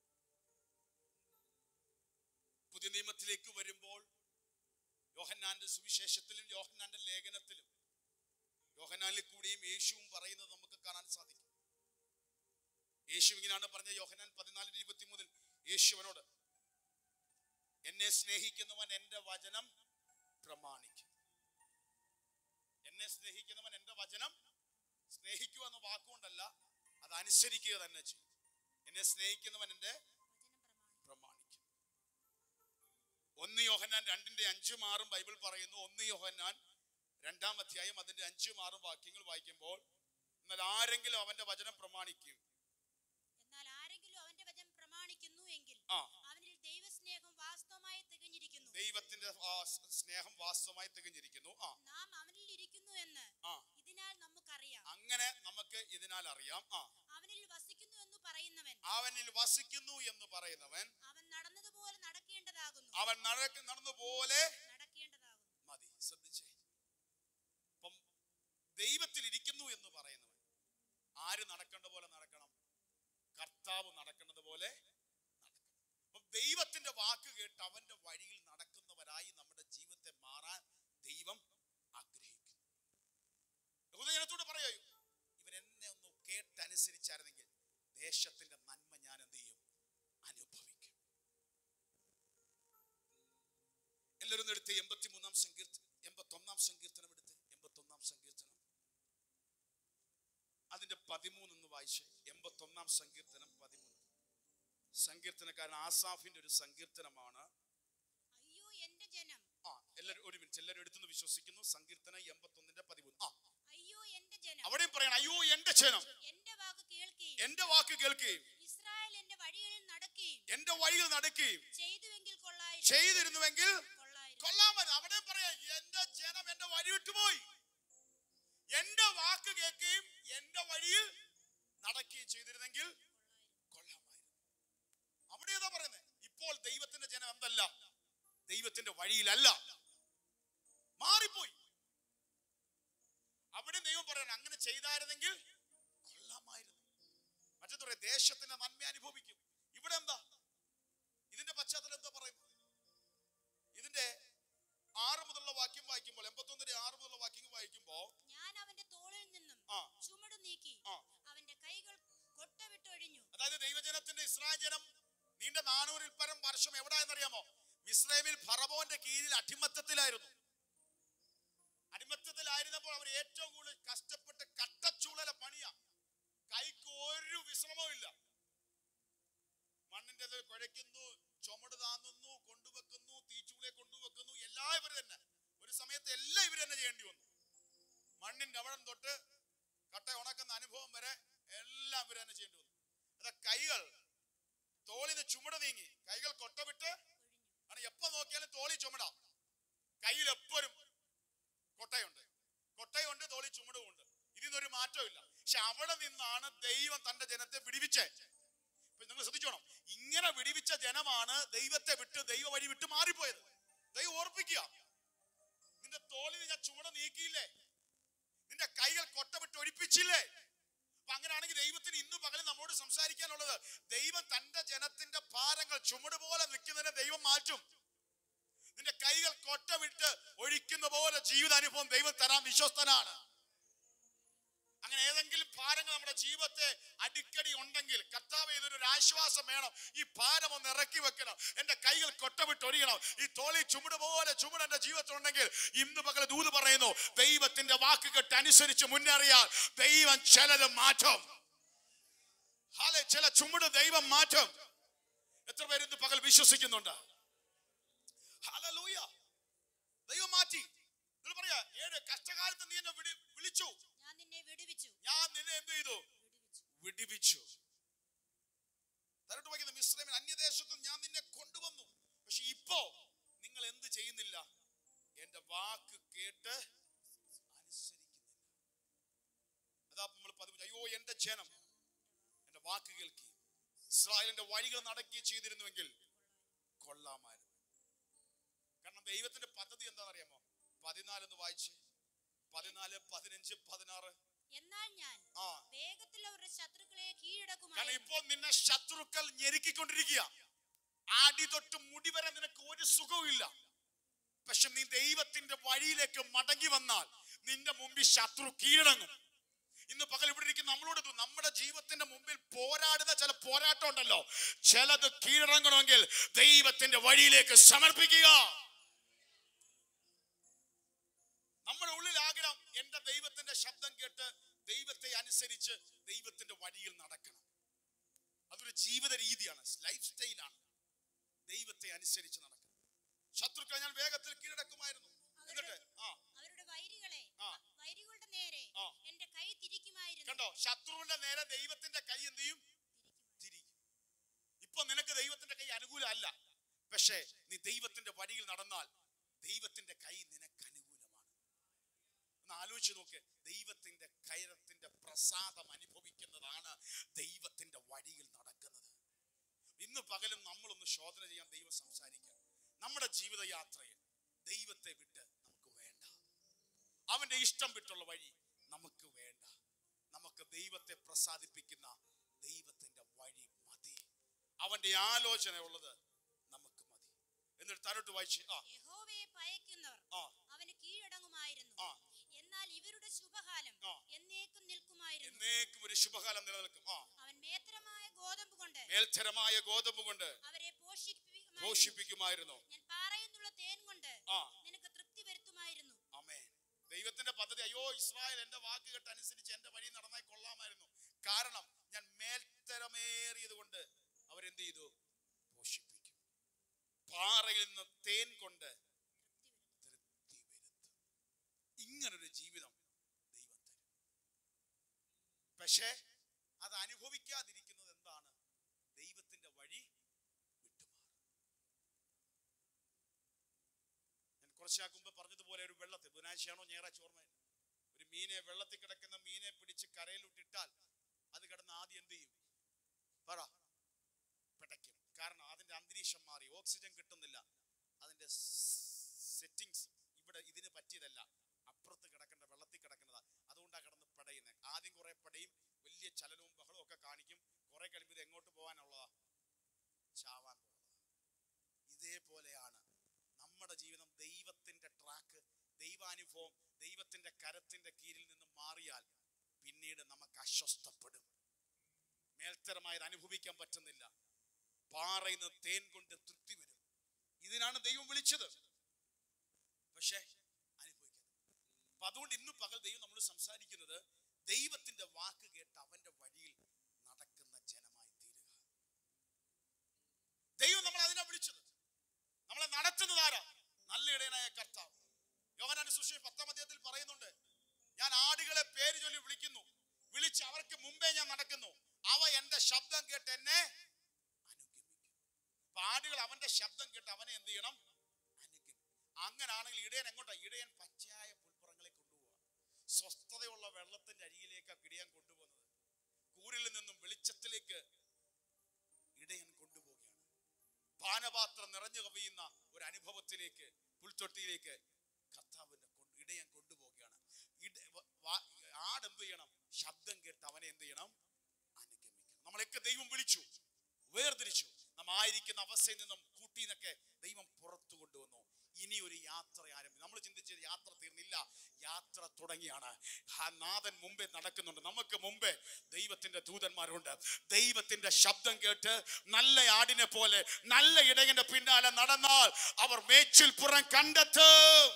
[SPEAKER 1] പുതിയ നിയമത്തിലേക്ക് വരുമ്പോൾ യോഹന്നാന്റെ സുവിശേഷത്തിലും യോഹന്നാന്റെ ലേഖനത്തിലും യോഹന്നാനിൽ കൂടിയും യേശുവും പറയുന്നത് നമുക്ക് കാണാൻ സാധിക്കും യേശു ഇങ്ങനെയാണ് പറഞ്ഞ യോഹന്നാൻ പതിനാലിന് ഇരുപത്തി മുതൽ യേശുവനോട് എന്നെ സ്നേഹിക്കുന്നവൻ എന്റെ വചനം പ്രമാണിക്കും എന്നെ സ്നേഹിക്കുന്നവൻ എന്റെ വചനം സ്നേഹിക്കുക എന്ന വാക്കുകൊണ്ടല്ല അത് അനുസരിക്കുക തന്നെ ചെയ്യും എന്നെ സ്നേഹിക്കുന്നവൻ എന്റെ പ്രമാണിക്കും ഒന്ന് യോഹന്നാൻ രണ്ടിന്റെ അഞ്ചും ആറും ബൈബിൾ പറയുന്നു ഒന്ന് യോഹന്നാൻ രണ്ടാം അധ്യായം അതിന്റെ അഞ്ചും ആറും വാക്യങ്ങൾ വായിക്കുമ്പോൾ എന്നാൽ ആരെങ്കിലും അവന്റെ വചനം പ്രമാണിക്കും
[SPEAKER 3] എന്നാൽ ആരെങ്കിലും അവന്റെ വചനം പ്രമാണിക്കുന്നു എങ്കിൽ
[SPEAKER 1] ആ
[SPEAKER 3] അവനിൽ ദൈവസ്നേഹം വാസ്തവമായി തികഞ്ഞിരിക്കുന്നു
[SPEAKER 1] ദൈവത്തിന്റെ ആ സ് സ്നേഹം വാസ്തവമായി തികഞ്ഞിരിക്കുന്നു ആ
[SPEAKER 3] നാം അവനിൽ ഇരിക്കുന്നു എന്ന്
[SPEAKER 1] ആ
[SPEAKER 3] ഇതിനാൽ നമുക്കറിയാം
[SPEAKER 1] അങ്ങനെ നമുക്ക് ഇതിനാൽ അറിയാം ആ
[SPEAKER 3] അവനിൽ വസിക്കുന്നു എന്ന് പറയുന്നവൻ
[SPEAKER 1] അവനിൽ വസിക്കുന്നു എന്ന് പറയുന്നവൻ
[SPEAKER 3] അവൻ നടന്നതുപോലെ നടക്കേണ്ടതാകുന്നു
[SPEAKER 1] അവൻ നടക്ക നടന്ന പോലെ
[SPEAKER 3] നടക്കേണ്ടതാകുന്നു
[SPEAKER 1] മതി ശ്രദ്ധിച്ചേ അപ്പം ദൈവത്തിൽ ഇരിക്കുന്നു എന്ന് പറയുന്നവൻ ആര് നടക്കേണ്ട പോലെ നടക്കണം കർത്താവ് നടക്കുന്നത് പോലെ നടക്കണം അപ്പം ദൈവത്തിന്റെ വാക്ക് കേട്ട് അവന്റെ വഴിയിൽ നടക്കുന്നവരായി നമ്മുടെ ജീവിതത്തെ മാറാൻ ദൈവം ആഗ്രഹിക്കുന്നു യഹൂദജനത്തോട് പറയൂ ഇവൻ എന്നെ ഒന്ന് കേട്ടനുസരിച്ചായിരുന്നെങ്കിൽ ദേശത്തിന്റെ നന്മ ഞാൻ എന്ത് ചെയ്യും അനുഭവിക്കും എല്ലാവരും ഒന്ന് എടുത്ത് എൺപത്തി മൂന്നാം സങ്കീർത്തനം എൺപത്തി ഒന്നാം സങ്കീർത്തനം എടുത്ത് എൺപത്തി ഒന്നാം സങ്കീർത്തനം അതിന്റെ പതിമൂന്ന് എന്ന് വായിച്ച് എൺപത്തി ഒന്നാം സങ്കീർത്തനം പതിമൂന്ന് സങ്കീർത്തനക്കാരൻ ആസാഫിന്റെ ഒരു സങ്കീർത്തനമാണ്
[SPEAKER 3] അയ്യോ എന്റെ ജനം
[SPEAKER 1] ആ എല്ലാവരും ഒരു മിനിറ്റ് എല്ലാവരും എടുത്തെന്ന് വിശ്വസിക്കുന്നു സങ്കീർത്തനം എൺപത്തി ഒന്നിന്റെ പതിമൂന്ന് ആ
[SPEAKER 3] അയ്യോ എന്റെ ജനം
[SPEAKER 1] അവിടെയും പറയണം അയ്യോ എന്റെ ക്ഷണം
[SPEAKER 3] എന്റെ വാക്ക് കേൾക്കുകയും
[SPEAKER 1] എന്റെ വാക്ക് കേൾക്കുകയും
[SPEAKER 3] ഇസ്രായേൽ എന്റെ വഴികളിൽ നടക്കുകയും
[SPEAKER 1] എന്റെ വഴിയിൽ നടക്കുകയും
[SPEAKER 3] ചെയ്തുവെങ്കിൽ കൊള്ളായിരുന്നു
[SPEAKER 1] ചെയ്തിരുന്നുവെങ്കിൽ
[SPEAKER 3] കൊള്ളായിരുന്നു
[SPEAKER 1] കൊള്ളാമത് അവിടെ പറയാ എന്റെ ജനം എന്റെ വഴി വിട്ടുപോയി എന്റെ വാക്ക് കേൾക്കുകയും എന്റെ വഴിയിൽ നടക്കുകയും ചെയ്തിരുന്നെങ്കിൽ കൊള്ളാമായിരുന്നു അവിടെ ഏതാ പറയുന്നത് ഇപ്പോൾ ദൈവത്തിന്റെ ജനം എന്തല്ല ദൈവത്തിന്റെ വഴിയിലല്ല മാറിപ്പോയി ചെയ്തായിരുന്നെങ്കിൽ കൊള്ളാമായിരുന്നു മറ്റെന്താ പറയാ ദേശത്തിന്റെ നന്മ അനുഭവിക്കും ഇവിടെ എന്താ ഇതിന്റെ പശ്ചാത്തലം എന്താ പറയുന്നത് ഇതിന്റെ ആറ് മുതലുള്ള വാക്യം വായിക്കുമ്പോൾ എൺപത്തൊന്നിന്റെ ആറ് മുതലുള്ള വാക്യം വായിക്കുമ്പോ
[SPEAKER 3] ഞാൻ അവന്റെ തോളിൽ നിന്നും
[SPEAKER 1] ആ.
[SPEAKER 3] ചുമട് നീക്കി
[SPEAKER 1] ആ.
[SPEAKER 3] അവന്റെ കൈകൾ കൊട്ട വിട്ടൊഴിഞ്ഞു
[SPEAKER 1] അതായത് ദൈവജനത്തിന്റെ ഇസ്രായേൽ ജനം നീണ്ട നാനൂറിൽ പരം വർഷം എവിടെ എന്നറിയാമോ മിസ്രൈമിൽ ഫറവോന്റെ കീഴിൽ അടിമത്തത്തിലായിരുന്നു അടിമത്തത്തിലായിരുന്നപ്പോൾ അവർ ഏറ്റവും കൂടുതൽ കഷ്ടപ്പെട്ട് കട്ടച്ചൂളല പണിയാ കൈക്ക് ഒരു വിശ്രമവും ഇല്ല മണ്ണിന്റെ കുഴയ്ക്കുന്നു ചുമട് താങ്ങുന്നു കൊണ്ടുവെക്കുന്നു തീച്ചൂളെ കൊണ്ടുവെക്കുന്നു എല്ലാം ഇവർ തന്നെ ഒരു സമയത്ത് എല്ലാം ഇവർ തന്നെ ചെയ്യേണ്ടി വന്നു മണ്ണിന്റെ അവിടം തൊട്ട് കട്ട ഉണക്കുന്ന അനുഭവം വരെ എല്ലാം ഇവർ തന്നെ ചെയ്യേണ്ടി വന്നു അതാ കൈകൾ തോളിന് ചുമട് നീങ്ങി കൈകൾ കൊട്ടവിട്ട് ആണ് എപ്പോ നോക്കിയാലും തോളി ചുമട കയ്യിൽ എപ്പോഴും കൊട്ടയുണ്ട് കൊട്ടയുണ്ട് തോളി ചുമടുമുണ്ട് ഇതിനൊരു മാറ്റമില്ല പക്ഷെ അവിടെ നിന്നാണ് ദൈവം തന്റെ ജനത്തെ വിടിവിച്ചേ ഇപ്പൊ നിങ്ങൾ ശ്രദ്ധിച്ചോണം ഇങ്ങനെ വിടിവിച്ച ജനമാണ് ദൈവത്തെ വിട്ട് ദൈവ വഴി വിട്ട് മാറിപ്പോയത് ദൈവം ഓർപ്പിക്കുക നിന്റെ തോളിന് ഞാൻ ചുമട നീക്കിയില്ലേ നിന്റെ കൈകൾ കൊട്ട വിട്ട് ഒഴിപ്പിച്ചില്ലേ അപ്പൊ അങ്ങനെയാണെങ്കിൽ ദൈവത്തിന് ഇന്ന് പകലും നമ്മോട് സംസാരിക്കാനുള്ളത് ദൈവം തന്റെ ജനത്തിന്റെ ഭാരങ്ങൾ ചുമട് പോലെ നിൽക്കുന്നതിനെ ദൈവം മാറ്റും നിന്റെ കൈകൾ കൊട്ട വിട്ട് ഒഴിക്കുന്ന പോലെ ജീവിതാനുഭവം ദൈവം തരാൻ വിശ്വസ്തനാണ് അങ്ങനെ ഏതെങ്കിലും ഭാരങ്ങൾ നമ്മുടെ ജീവിതത്തെ അടിക്കടി ഉണ്ടെങ്കിൽ കർത്താവ് ഇതൊരു ആശ്വാസം വേണം ഈ ഭാരം ഒന്ന് ഇറക്കി വെക്കണം എന്റെ കൈകൾ കൊട്ടവിട്ട് ഒരിയണം ഈ തോളി ചുമട് പോലെ ചുമട് എന്റെ ജീവിതത്തിലുണ്ടെങ്കിൽ ഇന്ന് പകൽ ദൂത് പറയുന്നു ദൈവത്തിന്റെ വാക്ക് കേട്ട് അനുസരിച്ച് മുന്നേറിയാൽ ദൈവം ചിലത് മാറ്റും ഹാലെ ചില ചുമട് ദൈവം മാറ്റും എത്ര പേര് ഇന്ന് പകൽ വിശ്വസിക്കുന്നുണ്ട് ഹല്ലേലൂയ ദൈവം മാറ്റി നിങ്ങൾ പറയാ ഏഴ് കഷ്ടകാലത്ത് നീ എന്നെ വിളി- വിളിച്ചു
[SPEAKER 3] ഞാൻ നിന്നെ വിടുവിച്ചു
[SPEAKER 1] ഞാൻ നിന്നെ എന്ത് ചെയ്തു
[SPEAKER 3] വിടുവിച്ചു
[SPEAKER 1] വിടിവിച്ചു തരട്ട് വയ്ക്കുന്ന മിശ്രമിൽ അന്യദേശത്ത് ഞാൻ നിന്നെ കൊണ്ടുവന്നു പക്ഷെ ഇപ്പോ നിങ്ങൾ എന്ത് ചെയ്യുന്നില്ല എന്റെ വാക്ക് കേട്ട് അനുസരിക്കുന്നില്ല അതാ നമ്മൾ പതിവ് അയ്യോ എന്റെ ജനം എന്റെ വാക്ക് കേൾക്കുകയും ഇസ്രായേലിന്റെ വഴികൾ നടക്കുകയും ചെയ്തിരുന്നുവെങ്കിൽ കൊള്ളാമായിരുന്നു കാരണം ദൈവത്തിന്റെ പദ്ധതി എന്താണെന്നറിയാമോ പതിനാലെന്ന് വായിച്ച് പതിനാല് പതിനഞ്ച് പതിനാറ്
[SPEAKER 3] എന്നാൽ ഞാൻ
[SPEAKER 1] ആ
[SPEAKER 3] വേഗത്തിൽ അവരുടെ ശത്രുക്കളെ
[SPEAKER 1] കാരണം
[SPEAKER 3] കീഴടക്കുമായിരുന്നു
[SPEAKER 1] ഇപ്പോൾ നിന്നെ ശത്രുക്കൾ ഞെരുക്കിക്കൊണ്ടിരിക്കുക ആടി തൊട്ട് മുടി വരെ നിനക്ക് ഒരു സുഖവും ഇല്ല പക്ഷെ നീ ദൈവത്തിന്റെ വഴിയിലേക്ക് മടങ്ങി വന്നാൽ നിന്റെ മുമ്പിൽ ശത്രു കീഴടങ്ങും ഇന്ന് പകൽ ഇവിടെ ഇരിക്കുന്ന നമ്മളോട് ഇത് നമ്മുടെ ജീവിതത്തിന്റെ മുമ്പിൽ പോരാടുന്ന ചില പോരാട്ടം ഉണ്ടല്ലോ ചിലത് കീഴടങ്ങണമെങ്കിൽ ദൈവത്തിന്റെ വഴിയിലേക്ക് സമർപ്പിക്കുക നമ്മുടെ ഉള്ളിൽ ആഗ്രഹം എന്റെ ദൈവത്തിന്റെ ശബ്ദം കേട്ട് ദൈവത്തെ അനുസരിച്ച് ദൈവത്തിന്റെ വഴിയിൽ നടക്കണം അതൊരു ജീവിത രീതിയാണ് ലൈഫ് സ്റ്റൈലാണ് ദൈവത്തെ അനുസരിച്ച് നടക്കണം ശത്രുക്കളെ ഞാൻ വേഗത്തിൽ കീഴടക്കുമായിരുന്നു എന്നിട്ട് ആ
[SPEAKER 3] അവരുടെ വൈരികളെ
[SPEAKER 1] ആ.
[SPEAKER 3] വൈരികളുടെ നേരെ
[SPEAKER 1] ആ.
[SPEAKER 3] എന്റെ കൈ തിരിക്കുമായിരുന്നു
[SPEAKER 1] കണ്ടോ ശത്രുവിന്റെ നേരെ ദൈവത്തിന്റെ കൈ എന്ത് ചെയ്യും തിരിക്കും ഇപ്പൊ നിനക്ക് ദൈവത്തിന്റെ കൈ അനുകൂലമല്ല പക്ഷേ നീ ദൈവത്തിന്റെ വഴിയിൽ നടന്നാൽ ദൈവത്തിന്റെ കൈ നിനക്ക് അനുകൂലമാണ് ഒന്ന് ആലോചിച്ച് നോക്ക് ദൈവത്തിന്റെ കൈരത്തിന്റെ പ്രസാദം അനുഭവിക്കുന്നതാണ് ദൈവത്തിന്റെ വഴിയിൽ നടക്കുന്നത് ഇന്ന് പകലും നമ്മളൊന്ന് ശോധന ചെയ്യാൻ ദൈവം സംസാരിക്കാം നമ്മുടെ ജീവിതയാത്രയിൽ ദൈവത്തെ വിട്ട് നമുക്ക് വേണ്ട അവന്റെ ഇഷ്ടം വിട്ടുള്ള വഴി നമുക്ക് വേണ്ട നമുക്ക് ദൈവത്തെ പ്രസാദിപ്പിക്കുന്ന ദൈവത്തിന്റെ വഴി മതി അവന്റെ ആലോചന ഉള്ളത് നമുക്ക് മതി എന്നിട്ട് തരോട്ട് വായിച്ച് ആ
[SPEAKER 3] യഹോവയെ ഭയക്കുന്നവർ
[SPEAKER 1] ആ
[SPEAKER 3] അവന് കീഴടങ്ങുമായിരുന്നു
[SPEAKER 1] ആ.
[SPEAKER 3] എന്നാൽ ഇവരുടെ ശുഭകാലം
[SPEAKER 1] ആ.
[SPEAKER 3] എന്നേക്കും നിൽക്കുമായിരുന്നു
[SPEAKER 1] എന്നേക്കും ഒരു ശുഭകാലം നിലനിൽക്കും ആ
[SPEAKER 3] അവൻ മേത്തരമായ ഗോതമ്പ് കൊണ്ട്
[SPEAKER 1] മേൽത്തരമായ ഗോതമ്പ് കൊണ്ട്
[SPEAKER 3] അവരെ പോഷിപ്പിക്കുമായിരുന്നു
[SPEAKER 1] പോഷിപ്പിക്കുമായിരുന്നു
[SPEAKER 3] ഞാൻ പാറയെന്നുള്ള തേൻ കൊണ്ട്
[SPEAKER 1] ആ
[SPEAKER 3] നിനക്ക് തൃപ്തി വരുത്തുമായിരുന്നു
[SPEAKER 1] അമേ ദൈവത്തിന്റെ പദ്ധതി അയ്യോ ഇസ്രായേൽ എന്റെ വാക്ക് കേട്ട് അനുസരിച്ച് എന്റെ വഴി നടന്നാൽ കൊള്ളാമായിരുന്നു കാരണം ഞാൻ മേൽത്തരമേറിയത് കൊണ്ട് അവരെന്ത് ചെയ്തു പോഷിപ്പിക്കും പാറയിൽ നിന്ന് തേൻ കൊണ്ട് തൃപ്തി വരുത്തും ഇങ്ങനൊരു ജീവിതം ദൈവം തരും പക്ഷേ അത് അനുഭവിക്കാതിരിക്കുന്നത് എന്താണ് ദൈവത്തിന്റെ വഴി വിട്ടുമാറും ഞാൻ കുറച്ചാൾക്ക് മുമ്പ് പറഞ്ഞതുപോലെ ഒരു വെള്ളത്തിൽ ബുധനാഴ്ചയാണോ ഞായറാഴ്ച ഓർമ്മയില്ല ഒരു മീനെ വെള്ളത്തിൽ കിടക്കുന്ന മീനെ പിടിച്ച് കരയിലിട്ടിട്ടാൽ അത് കിടന്ന് ആദ്യം എന്ത് ചെയ്യും പറ പിടയ്ക്കും കാരണം അതിന്റെ അന്തരീക്ഷം മാറി ഓക്സിജൻ കിട്ടുന്നില്ല അതിന്റെ സെറ്റിങ്സ് ഇവിടെ ഇതിന് പറ്റിയതല്ല അപ്പുറത്ത് കിടക്കേണ്ട വെള്ളത്തിൽ കിടക്കുന്നതാ അതുകൊണ്ടാണ് കിടന്ന് പടയുന്നത് ചലനവും ബഹളവും ഒക്കെ കാണിക്കും കുറെ കഴിയുമ്പോൾ ഇത് എങ്ങോട്ട് പോകാനുള്ളതാ ചാവാൻ പോകാം ഇതേപോലെയാണ് നമ്മുടെ ജീവിതം ദൈവത്തിന്റെ ട്രാക്ക് ദൈവാനുഭവം ദൈവത്തിന്റെ കരത്തിന്റെ കീഴിൽ നിന്ന് മാറിയാൽ പിന്നീട് നമുക്ക് അസ്വസ്ഥപ്പെടും മേൽത്തരമായത് അനുഭവിക്കാൻ പറ്റുന്നില്ല പാറയിൽ നിന്ന് തേൻ കൊണ്ട് തൃപ്തി വരും ഇതിനാണ് ദൈവം വിളിച്ചത് പക്ഷേ അനുഭവിക്കുന്നത് അപ്പൊ അതുകൊണ്ട് ഇന്ന് പകൽ ദൈവം നമ്മൾ സംസാരിക്കുന്നത് ദൈവത്തിന്റെ വാക്ക് കേട്ട് അവന്റെ വഴിയിൽ നടക്കുന്ന ജനമായി തീരുക ദൈവം നമ്മൾ അതിനാ വിളിച്ചത് നമ്മളെ നടത്തുന്നത് ആരാ നല്ല ഇടയനായ കർത്താവ് യോഹനാന്റെ സുശേഷ പത്താം അധ്യായത്തിൽ പറയുന്നുണ്ട് ഞാൻ ആടുകളെ പേര് ചൊല്ലി വിളിക്കുന്നു വിളിച്ച് അവർക്ക് മുമ്പേ ഞാൻ നടക്കുന്നു അവ എന്റെ ശബ്ദം കേട്ട് എന്നെ അനുഗമിക്കും അപ്പൊ ആടുകൾ അവന്റെ ശബ്ദം കേട്ട് അവനെ എന്ത് ചെയ്യണം അനുഗമിക്കും അങ്ങനാണെങ്കിൽ ഇടയൻ എങ്ങോട്ടാ ഇടയൻ പച്ചയായ പുൽപ്പുറങ്ങളെ കൊണ്ടുപോവാ സ്വസ്ഥതയുള്ള വെള്ളത്തിന്റെ അരികിലേക്കാണ് ഇടയൻ കൊണ്ടുപോകുന്നത് കൂരിൽ നിന്നും വെളിച്ചത്തിലേക്ക് ഇടയൻ കൊണ്ടുപോവുകയാണ് പാനപാത്രം നിറഞ്ഞു കവിയുന്ന ഒരു അനുഭവത്തിലേക്ക് പുൽത്തൊട്ടിയിലേക്ക് കർത്താവിന്റെ കൊണ്ട് ഇടയൻ കൊണ്ടുപോവുകയാണ് ഇട വ- വാ- ആട് എന്ത് ചെയ്യണം ശബ്ദം കേട്ട് അവനെ എന്ത് ചെയ്യണം അനുഗമിക്കണം നമ്മളെയൊക്കെ ദൈവം വിളിച്ചു വേർതിരിച്ചു നാം ആയിരിക്കുന്ന അവസ്ഥയിൽ നിന്നും കൂട്ടി നിന്നൊക്കെ ദൈവം പുറത്തു കൊണ്ടുവന്നു ഇനി ഒരു യാത്ര ആരംഭിക്കും നമ്മൾ ചിന്തിച്ചത് യാത്ര തീർന്നില്ല യാത്ര തുടങ്ങിയാണ് ആ നാഥൻ മുമ്പേ നടക്കുന്നുണ്ട് നമുക്ക് മുമ്പേ ദൈവത്തിന്റെ ദൂതന്മാരുണ്ട് ദൈവത്തിന്റെ ശബ്ദം കേട്ട് നല്ല ആടിനെ പോലെ നല്ല ഇടയന്റെ പിന്നാലെ നടന്നാൽ അവർ മേച്ചിൽ പുറം കണ്ടെത്തും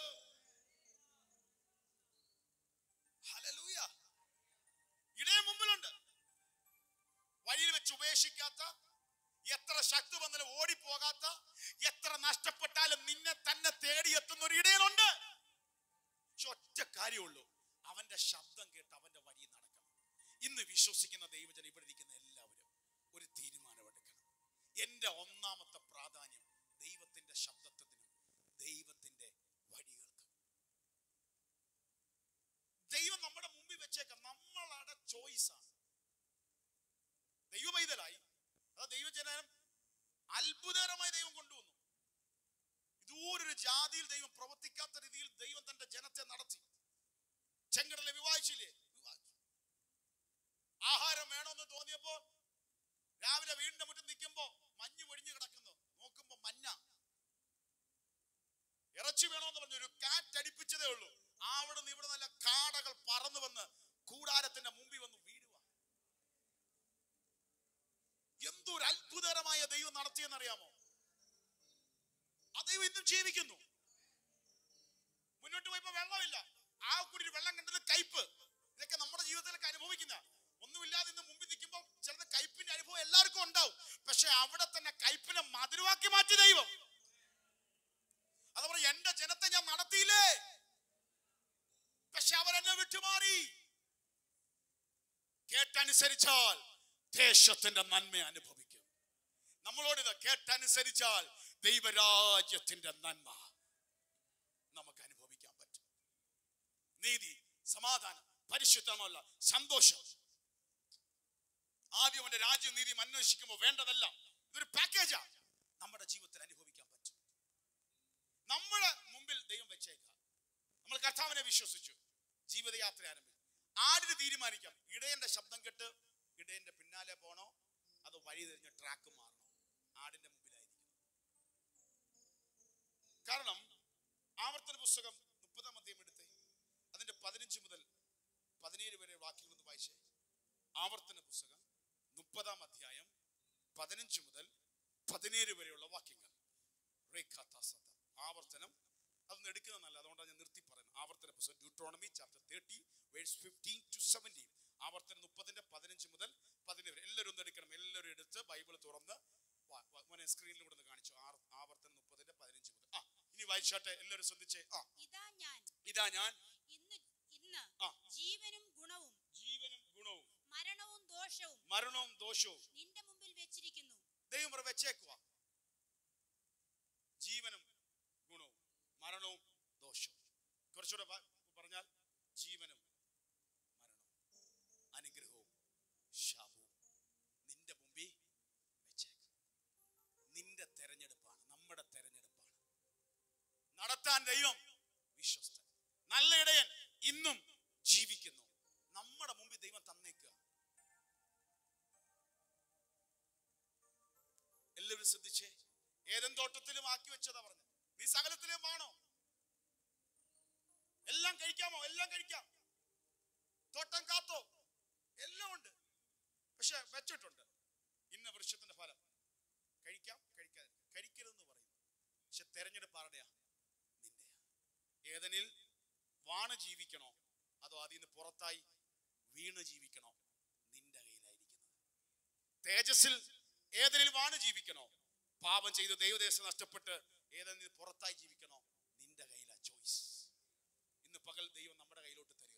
[SPEAKER 1] ഹല്ലേലൂയ. ഇടയൻ മുമ്പിലുണ്ട് വഴിയിൽ വെച്ച് ഉപേക്ഷിക്കാത്ത എത്ര ശക്തി വന്നാലും ഓടിപ്പോകാത്ത എത്ര നഷ്ടപ്പെട്ടാലും നിന്നെ തന്നെ തേടിയെത്തുന്ന ഒരു ഇടയനുണ്ട് പക്ഷെ ഒറ്റ കാര്യമുള്ളൂ അവന്റെ ശബ്ദം കേട്ട് അവന്റെ വഴി നടക്കണം ഇന്ന് വിശ്വസിക്കുന്ന ദൈവജനം ഇവിടെ ഇരിക്കുന്ന എല്ലാവരും ഒരു തീരുമാനമെടുക്കണം എന്റെ ഒന്നാമത്തെ പ്രാധാന്യം ദൈവത്തിന്റെ ശബ്ദത്തിനും ദൈവത്തിന്റെ വഴികൾക്കും ദൈവം നമ്മുടെ മുമ്പിൽ വെച്ചേക്കാം നമ്മളുടെ ചോയ്സ് ആണ് ദൈവപൈതലായി അത് ദൈവജനം അത്ഭുതകരമായി ദൈവം കൊണ്ടുവന്നു ഇതുപോലൊരു ജാതിയിൽ ദൈവം പ്രവർത്തിക്കാത്ത രീതിയിൽ ദൈവം തന്റെ ജനത്തെ നടത്തി ചെങ്കടലെ വിവാഹിച്ചില്ലേ വിവാഹിച്ചു ആഹാരം വേണമെന്ന് തോന്നിയപ്പോ രാവിലെ വീടിന്റെ മുറ്റം നിൽക്കുമ്പോ മഞ്ഞ് പൊടിഞ്ഞു കിടക്കുന്നു നോക്കുമ്പോ മഞ്ഞ ഇറച്ചി വേണമെന്ന് പറഞ്ഞു ഒരു കാറ്റടിപ്പിച്ചതേ ഉള്ളൂ അവിടെ നിന്ന് ഇവിടെ നല്ല കാടകൾ പറന്നു വന്ന് കൂടാരത്തിന്റെ മുമ്പിൽ വന്ന് വീഴുക എന്തൊരു അത്ഭുതകരമായ ദൈവം നടത്തിയെന്നറിയാമോ ആ ദൈവം ഇന്നും ജീവിക്കുന്നു മുന്നോട്ട് പോയപ്പോ വെള്ളമില്ല ആ കുടി വെള്ളം കണ്ടത് കയ്പ് ഇതൊക്കെ നമ്മുടെ ജീവിതത്തിലൊക്കെ അനുഭവിക്കുന്ന ഒന്നുമില്ലാതെ ഇന്ന് മുമ്പിൽ നിൽക്കുമ്പോൾ ചിലത് കയ്പിന്റെ അനുഭവം എല്ലാവർക്കും ഉണ്ടാവും പക്ഷെ അവിടെ തന്നെ കയ്പിനെ മധുരമാക്കി മാറ്റി ദൈവം അതുപോലെ എന്റെ ജനത്തെ ഞാൻ നടത്തിയില്ലേ പക്ഷെ അവരെന്നെ വിട്ടുമാറി കേട്ടനുസരിച്ചാൽ ദേശത്തിന്റെ നന്മ അനുഭവിക്കും നമ്മളോട് ഇത് കേട്ടനുസരിച്ചാൽ ദൈവരാജ്യത്തിന്റെ നന്മ നമുക്ക് അനുഭവിക്കാൻ പറ്റും നീതി സമാധാനം പരിശുദ്ധമല്ല സന്തോഷം ആദ്യം അവന്റെ രാജ്യം നീതിയും അന്വേഷിക്കുമ്പോൾ വേണ്ടതല്ല ഇതൊരു പാക്കേജാ നമ്മുടെ ജീവിതത്തിൽ അനുഭവിക്കാൻ പറ്റും നമ്മുടെ മുമ്പിൽ ദൈവം വെച്ചേക്കാം നമ്മൾ കർത്താവിനെ വിശ്വസിച്ചു ജീവിതയാത്ര ആരംഭിച്ചു ആടിന് തീരുമാനിക്കാം ഇടയന്റെ ശബ്ദം കേട്ട് ഇടയന്റെ പിന്നാലെ പോണോ അത് വഴി തിരിഞ്ഞ് ട്രാക്ക് മാറണോ ആടിന്റെ മുമ്പിലായിരിക്കും കാരണം ആവർത്തന പുസ്തകം മുപ്പതാം അധ്യായം എടുത്തേ അതിന്റെ പതിനഞ്ച് മുതൽ പതിനേഴ് വരെ വാക്യങ്ങൾ ഒന്ന് വായിച്ചേ ആവർത്തന പുസ്തകം മുപ്പതാം അധ്യായം പതിനഞ്ച് മുതൽ പതിനേഴ് വരെയുള്ള വാക്യങ്ങൾ റേഖാത്താസത്ത. ആവർത്തനം അതൊന്നും എടുക്കുന്നതല്ല അതുകൊണ്ടാണ് ഞാൻ നിർത്തി പറയുന്നത് ആവർത്തന പുസ്തകം Deuteronomy chapter thirty verse fifteen to seventeen ആവർത്തനം മുപ്പതിന്റെ പതിനഞ്ച് മുതൽ പതിനേഴ് എല്ലാവരും ഒന്ന് എടുക്കണം എല്ലാവരും എടുത്ത് ബൈബിൾ തുറന്ന് വാ- വാ- മോനെ സ്ക്രീനിൽ കൂടെ ഒന്ന് കാണിച്ചു ആർ- ആവർത്തനം മുപ്പതിന്റെ പതിനഞ്ച് മുതൽ ആ ഇനി വായിച്ചാട്ടെ എല്ലാവരും ശ്രദ്ധിച്ചേ ആ
[SPEAKER 3] ഇതാ ഞാൻ
[SPEAKER 1] ഇതാ ഞാൻ
[SPEAKER 3] ഇന്ന് ഇന്ന്
[SPEAKER 1] ആ.
[SPEAKER 3] ജീവനും ഗുണവും
[SPEAKER 1] ജീവനും ഗുണവും
[SPEAKER 3] മരണവും ദോഷവും
[SPEAKER 1] മരണവും ദോഷവും
[SPEAKER 3] നിന്റെ മുമ്പിൽ വെച്ചിരിക്കുന്നു
[SPEAKER 1] ദൈവം ഇവിടെ വെച്ചേക്കുക ജീവനും ഗുണവും മരണവും ദോഷവും കുറച്ചുകൂടെ പ- പറഞ്ഞാൽ ജീവനും മരണവും അനുഗ്രഹവും ശാപവും നിന്റെ മുമ്പിൽ വെച്ചേക്കും നിന്റെ തെരഞ്ഞെടുപ്പാണ് നമ്മുടെ തെരഞ്ഞെടുപ്പാണ് നടത്താൻ ദൈവം വിശ്വസ്തൻ നല്ല ഇടയൻ ഇന്നും ജീവിക്കുന്നു നമ്മുടെ മുമ്പിൽ ദൈവം തന്നേക്കുക ഒന്ന് ശ്രദ്ധിച്ചേ ഏതൻ തോട്ടത്തിലും ആക്കി വെച്ചതാ പറഞ്ഞു നീ സകലത്തിലും ആണോ എല്ലാം കഴിക്കാമോ എല്ലാം കഴിക്കാം തോട്ടം കാത്തോ എല്ലാം ഉണ്ട് പക്ഷെ വെച്ചിട്ടുണ്ട് ഇന്ന വൃക്ഷത്തിന്റെ ഫലം കഴിക്കാം കഴിക്കാൻ കഴിക്കരുതെന്ന് പറയുന്നു പക്ഷെ തെരഞ്ഞെടുപ്പ് ആരുടെയാ നിന്റെയാ ഏതനിൽ വാണ് ജീവിക്കണോ അതോ അതിൽ നിന്ന് പുറത്തായി വീണ് ജീവിക്കണോ നിന്റെ കയ്യിലായിരിക്കുന്നത് തേജസ്സിൽ ഏതനിൽ വാണ് ജീവിക്കണോ പാപം ചെയ്ത് ദൈവദേശം നഷ്ടപ്പെട്ട് ഏതെന്നിൽ പുറത്തായി ജീവിക്കണോ നിന്റെ കയ്യിലാ ചോയ്സ് ഇന്ന് പകൽ ദൈവം നമ്മുടെ കയ്യിലോട്ട് തരിക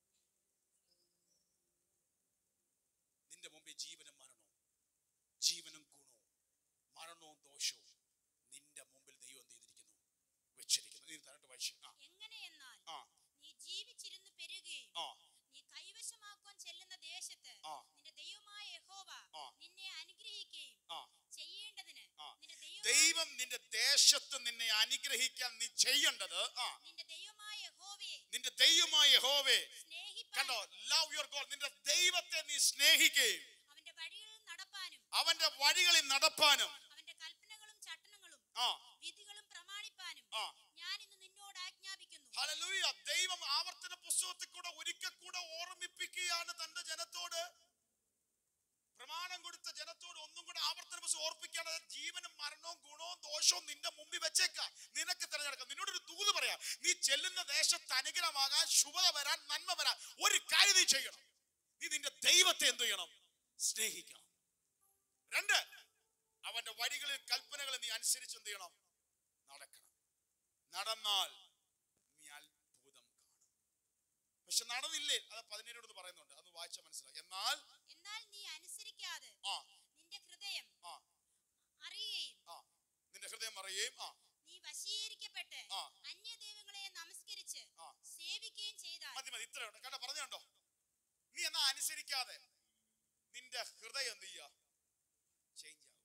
[SPEAKER 1] നിന്റെ മുമ്പിൽ ജീവനും മരണവും ജീവനും ഗുണവും മരണവും ദോഷവും നിന്റെ മുമ്പിൽ ദൈവം എന്ത് ചെയ്തിരിക്കുന്നു വെച്ചിരിക്കുന്നു നീ തരട്ട് വായിച്ചു ആ
[SPEAKER 3] എങ്ങനെയെന്നാൽ
[SPEAKER 1] ആ
[SPEAKER 3] നീ ജീവിച്ചിരുന്ന് പെരുകുകയും
[SPEAKER 1] ആ
[SPEAKER 3] നീ കൈവശമാക്കുവാൻ ചെല്ലുന്ന ദേശത്ത്
[SPEAKER 1] ആ.
[SPEAKER 3] നിന്റെ ദൈവമായ യഹോവ
[SPEAKER 1] ആ.
[SPEAKER 3] നിന്നെ അനുഗ്രഹിക്കുകയും
[SPEAKER 1] ആ
[SPEAKER 3] ചെയ്യേണ്ടതിന്
[SPEAKER 1] ആ.
[SPEAKER 3] നിന്റെ ദൈവമായ-
[SPEAKER 1] ദൈവം നിന്റെ ദേശത്ത് നിന്നെ അനുഗ്രഹിക്കാൻ നീ ചെയ്യേണ്ടത് ആ
[SPEAKER 3] നിന്റെ ദൈവമായ യഹോവയെ
[SPEAKER 1] നിന്റെ ദൈവമായ യഹോവേ കണ്ടോ
[SPEAKER 3] സ്നേഹിപ്പാനും
[SPEAKER 1] ലവ് യുവർ ഗോഡ് നിന്റെ ദൈവത്തെ നീ സ്നേഹിക്കുകയും
[SPEAKER 3] അവന്റെ വഴികളിൽ നടപ്പാനും
[SPEAKER 1] അവന്റെ വഴികളിൽ നടപ്പാനും
[SPEAKER 3] അവന്റെ കൽപ്പനകളും ചട്ടണങ്ങളും
[SPEAKER 1] ആ
[SPEAKER 3] വിധികളും പ്രമാണിപ്പാനും
[SPEAKER 1] ആ
[SPEAKER 3] ഞാൻ ഇന്ന് നിന്നോട് ആജ്ഞാപിക്കുന്നു
[SPEAKER 1] ഹല്ലേലൂയ ദൈവം ആവർത്തന പുസ്തകത്തിൽ കൂടെ ഒരിക്കൽ കൂടെ ഓർമ്മിപ്പിക്കുകയാണ് തന്റെ ജനത്തോട് പ്രമാണം കൊടുത്ത ജനത്തോട് ഒന്നും കൂടെ ആവർത്തന പുസ്തകം ഓർപ്പിക്കുകയാണ് ജീവനും മരണവും ഗുണവും ദോഷവും നിന്റെ മുമ്പിൽ വെച്ചേക്കാം നിനക്ക് തിരഞ്ഞെടുക്കാം നിന്നോട് ഒരു തൂത് പറയാം നീ ചെല്ലുന്ന ദേശത്ത് അനുഗ്രഹമാകാൻ ശുഭത വരാൻ നന്മ വരാൻ ഒരു കാര്യം നീ ചെയ്യണം നീ നിന്റെ ദൈവത്തെ എന്ത് ചെയ്യണം സ്നേഹിക്കണം രണ്ട് അവന്റെ വഴികളിൽ കൽപ്പനകൾ നീ അനുസരിച്ച് എന്ത് ചെയ്യണം നടക്കണം നടന്നാൽ നീ അത്ഭുതം കാണും പക്ഷെ നടന്നില്ലേ അത് പതിനേഴോട് പറയുന്നുണ്ട് അത് വായിച്ചാൽ മനസ്സിലായി എന്നാൽ
[SPEAKER 3] എന്നാൽ നീ അനുസരിക്കാതെ
[SPEAKER 1] ആ
[SPEAKER 3] നിന്റെ ഹൃദയം
[SPEAKER 1] ആ
[SPEAKER 3] അറിയുകയും
[SPEAKER 1] ആ നിന്റെ ഹൃദയം അറിയുകയും ആ
[SPEAKER 3] നീ വശീകരിക്കപ്പെട്ട്
[SPEAKER 1] ആ.
[SPEAKER 3] അന്യദൈവങ്ങളെ നമസ്കരിച്ച്
[SPEAKER 1] ആ.
[SPEAKER 3] സേവിക്കുകയും ചെയ്താൽ
[SPEAKER 1] മതി മതി ഇത്രയുണ്ട് കണ്ട പറഞ്ഞുണ്ടോ നീ എന്നാ അനുസരിക്കാതെ നിന്റെ ഹൃദയം എന്ത് ചെയ്യുക ചേഞ്ച് ആവുക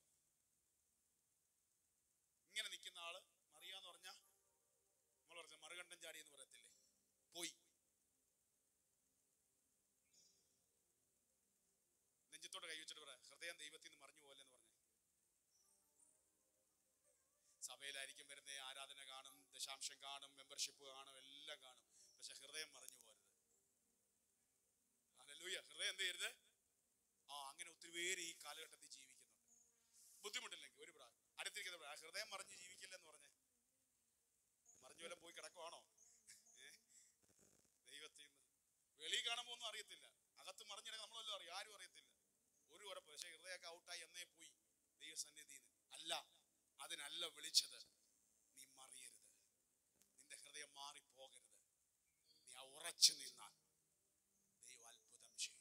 [SPEAKER 1] ഇങ്ങനെ നിൽക്കുന്ന ആള് മറിയാന്ന് പറഞ്ഞ നമ്മൾ പറഞ്ഞ മറുകണ്ഠം ചാടി എന്ന് പറയത്തില്ലേ പോയി നെഞ്ചത്തോട് കൈ വെച്ചിട്ട് പറയാം ഹൃദയം ദൈവത്തിൽ നിന്ന് മറിഞ്ഞു പോലെ എന്ന് പറഞ്ഞു സഭയിലായിരിക്കും വരുന്ന ആരാധന കാണും ദശാംശം കാണും മെമ്പർഷിപ്പ് കാണും എല്ലാം കാണും പക്ഷെ ഹൃദയം മറിഞ്ഞു പോരുത് ഹല്ലേലൂയ ഹൃദയം എന്ത് ചെയ്യരുത് ആ അങ്ങനെ ഒത്തിരി പേര് ഈ കാലഘട്ടത്തിൽ ജീവിക്കുന്നുണ്ട് ബുദ്ധിമുട്ടില്ലെങ്കിൽ ഒരു പ്രായം അടുത്തിരിക്കുന്ന പ്രായം ഹൃദയം മറിഞ്ഞ് ജീവിക്കില്ലെന്ന് പറഞ്ഞേ മറിഞ്ഞു വല്ലതും പോയി കിടക്കുവാണോ ഏ? ദൈവത്തിൽ നിന്ന് വെളി കാണുമ്പോൾ ഒന്നും അറിയത്തില്ല അകത്ത് മറിഞ്ഞിടക്കാൻ നമ്മളെല്ലാം അറിയാം ആരും അറിയത്തില്ല ഒരു ഉറപ്പ് പക്ഷേ ഹൃദയമൊക്കെ ഔട്ടായി എന്നേ പോയി ദൈവസന്നിധിയിൽ അല്ല അതിനല്ല വിളിച്ചത് നീ മറിയരുത് നിന്റെ ഹൃദയം മാറിപ്പോകരുത് നീ ആ ഉറച്ചു നിന്നാൽ ദൈവം അത്ഭുതം ചെയ്യും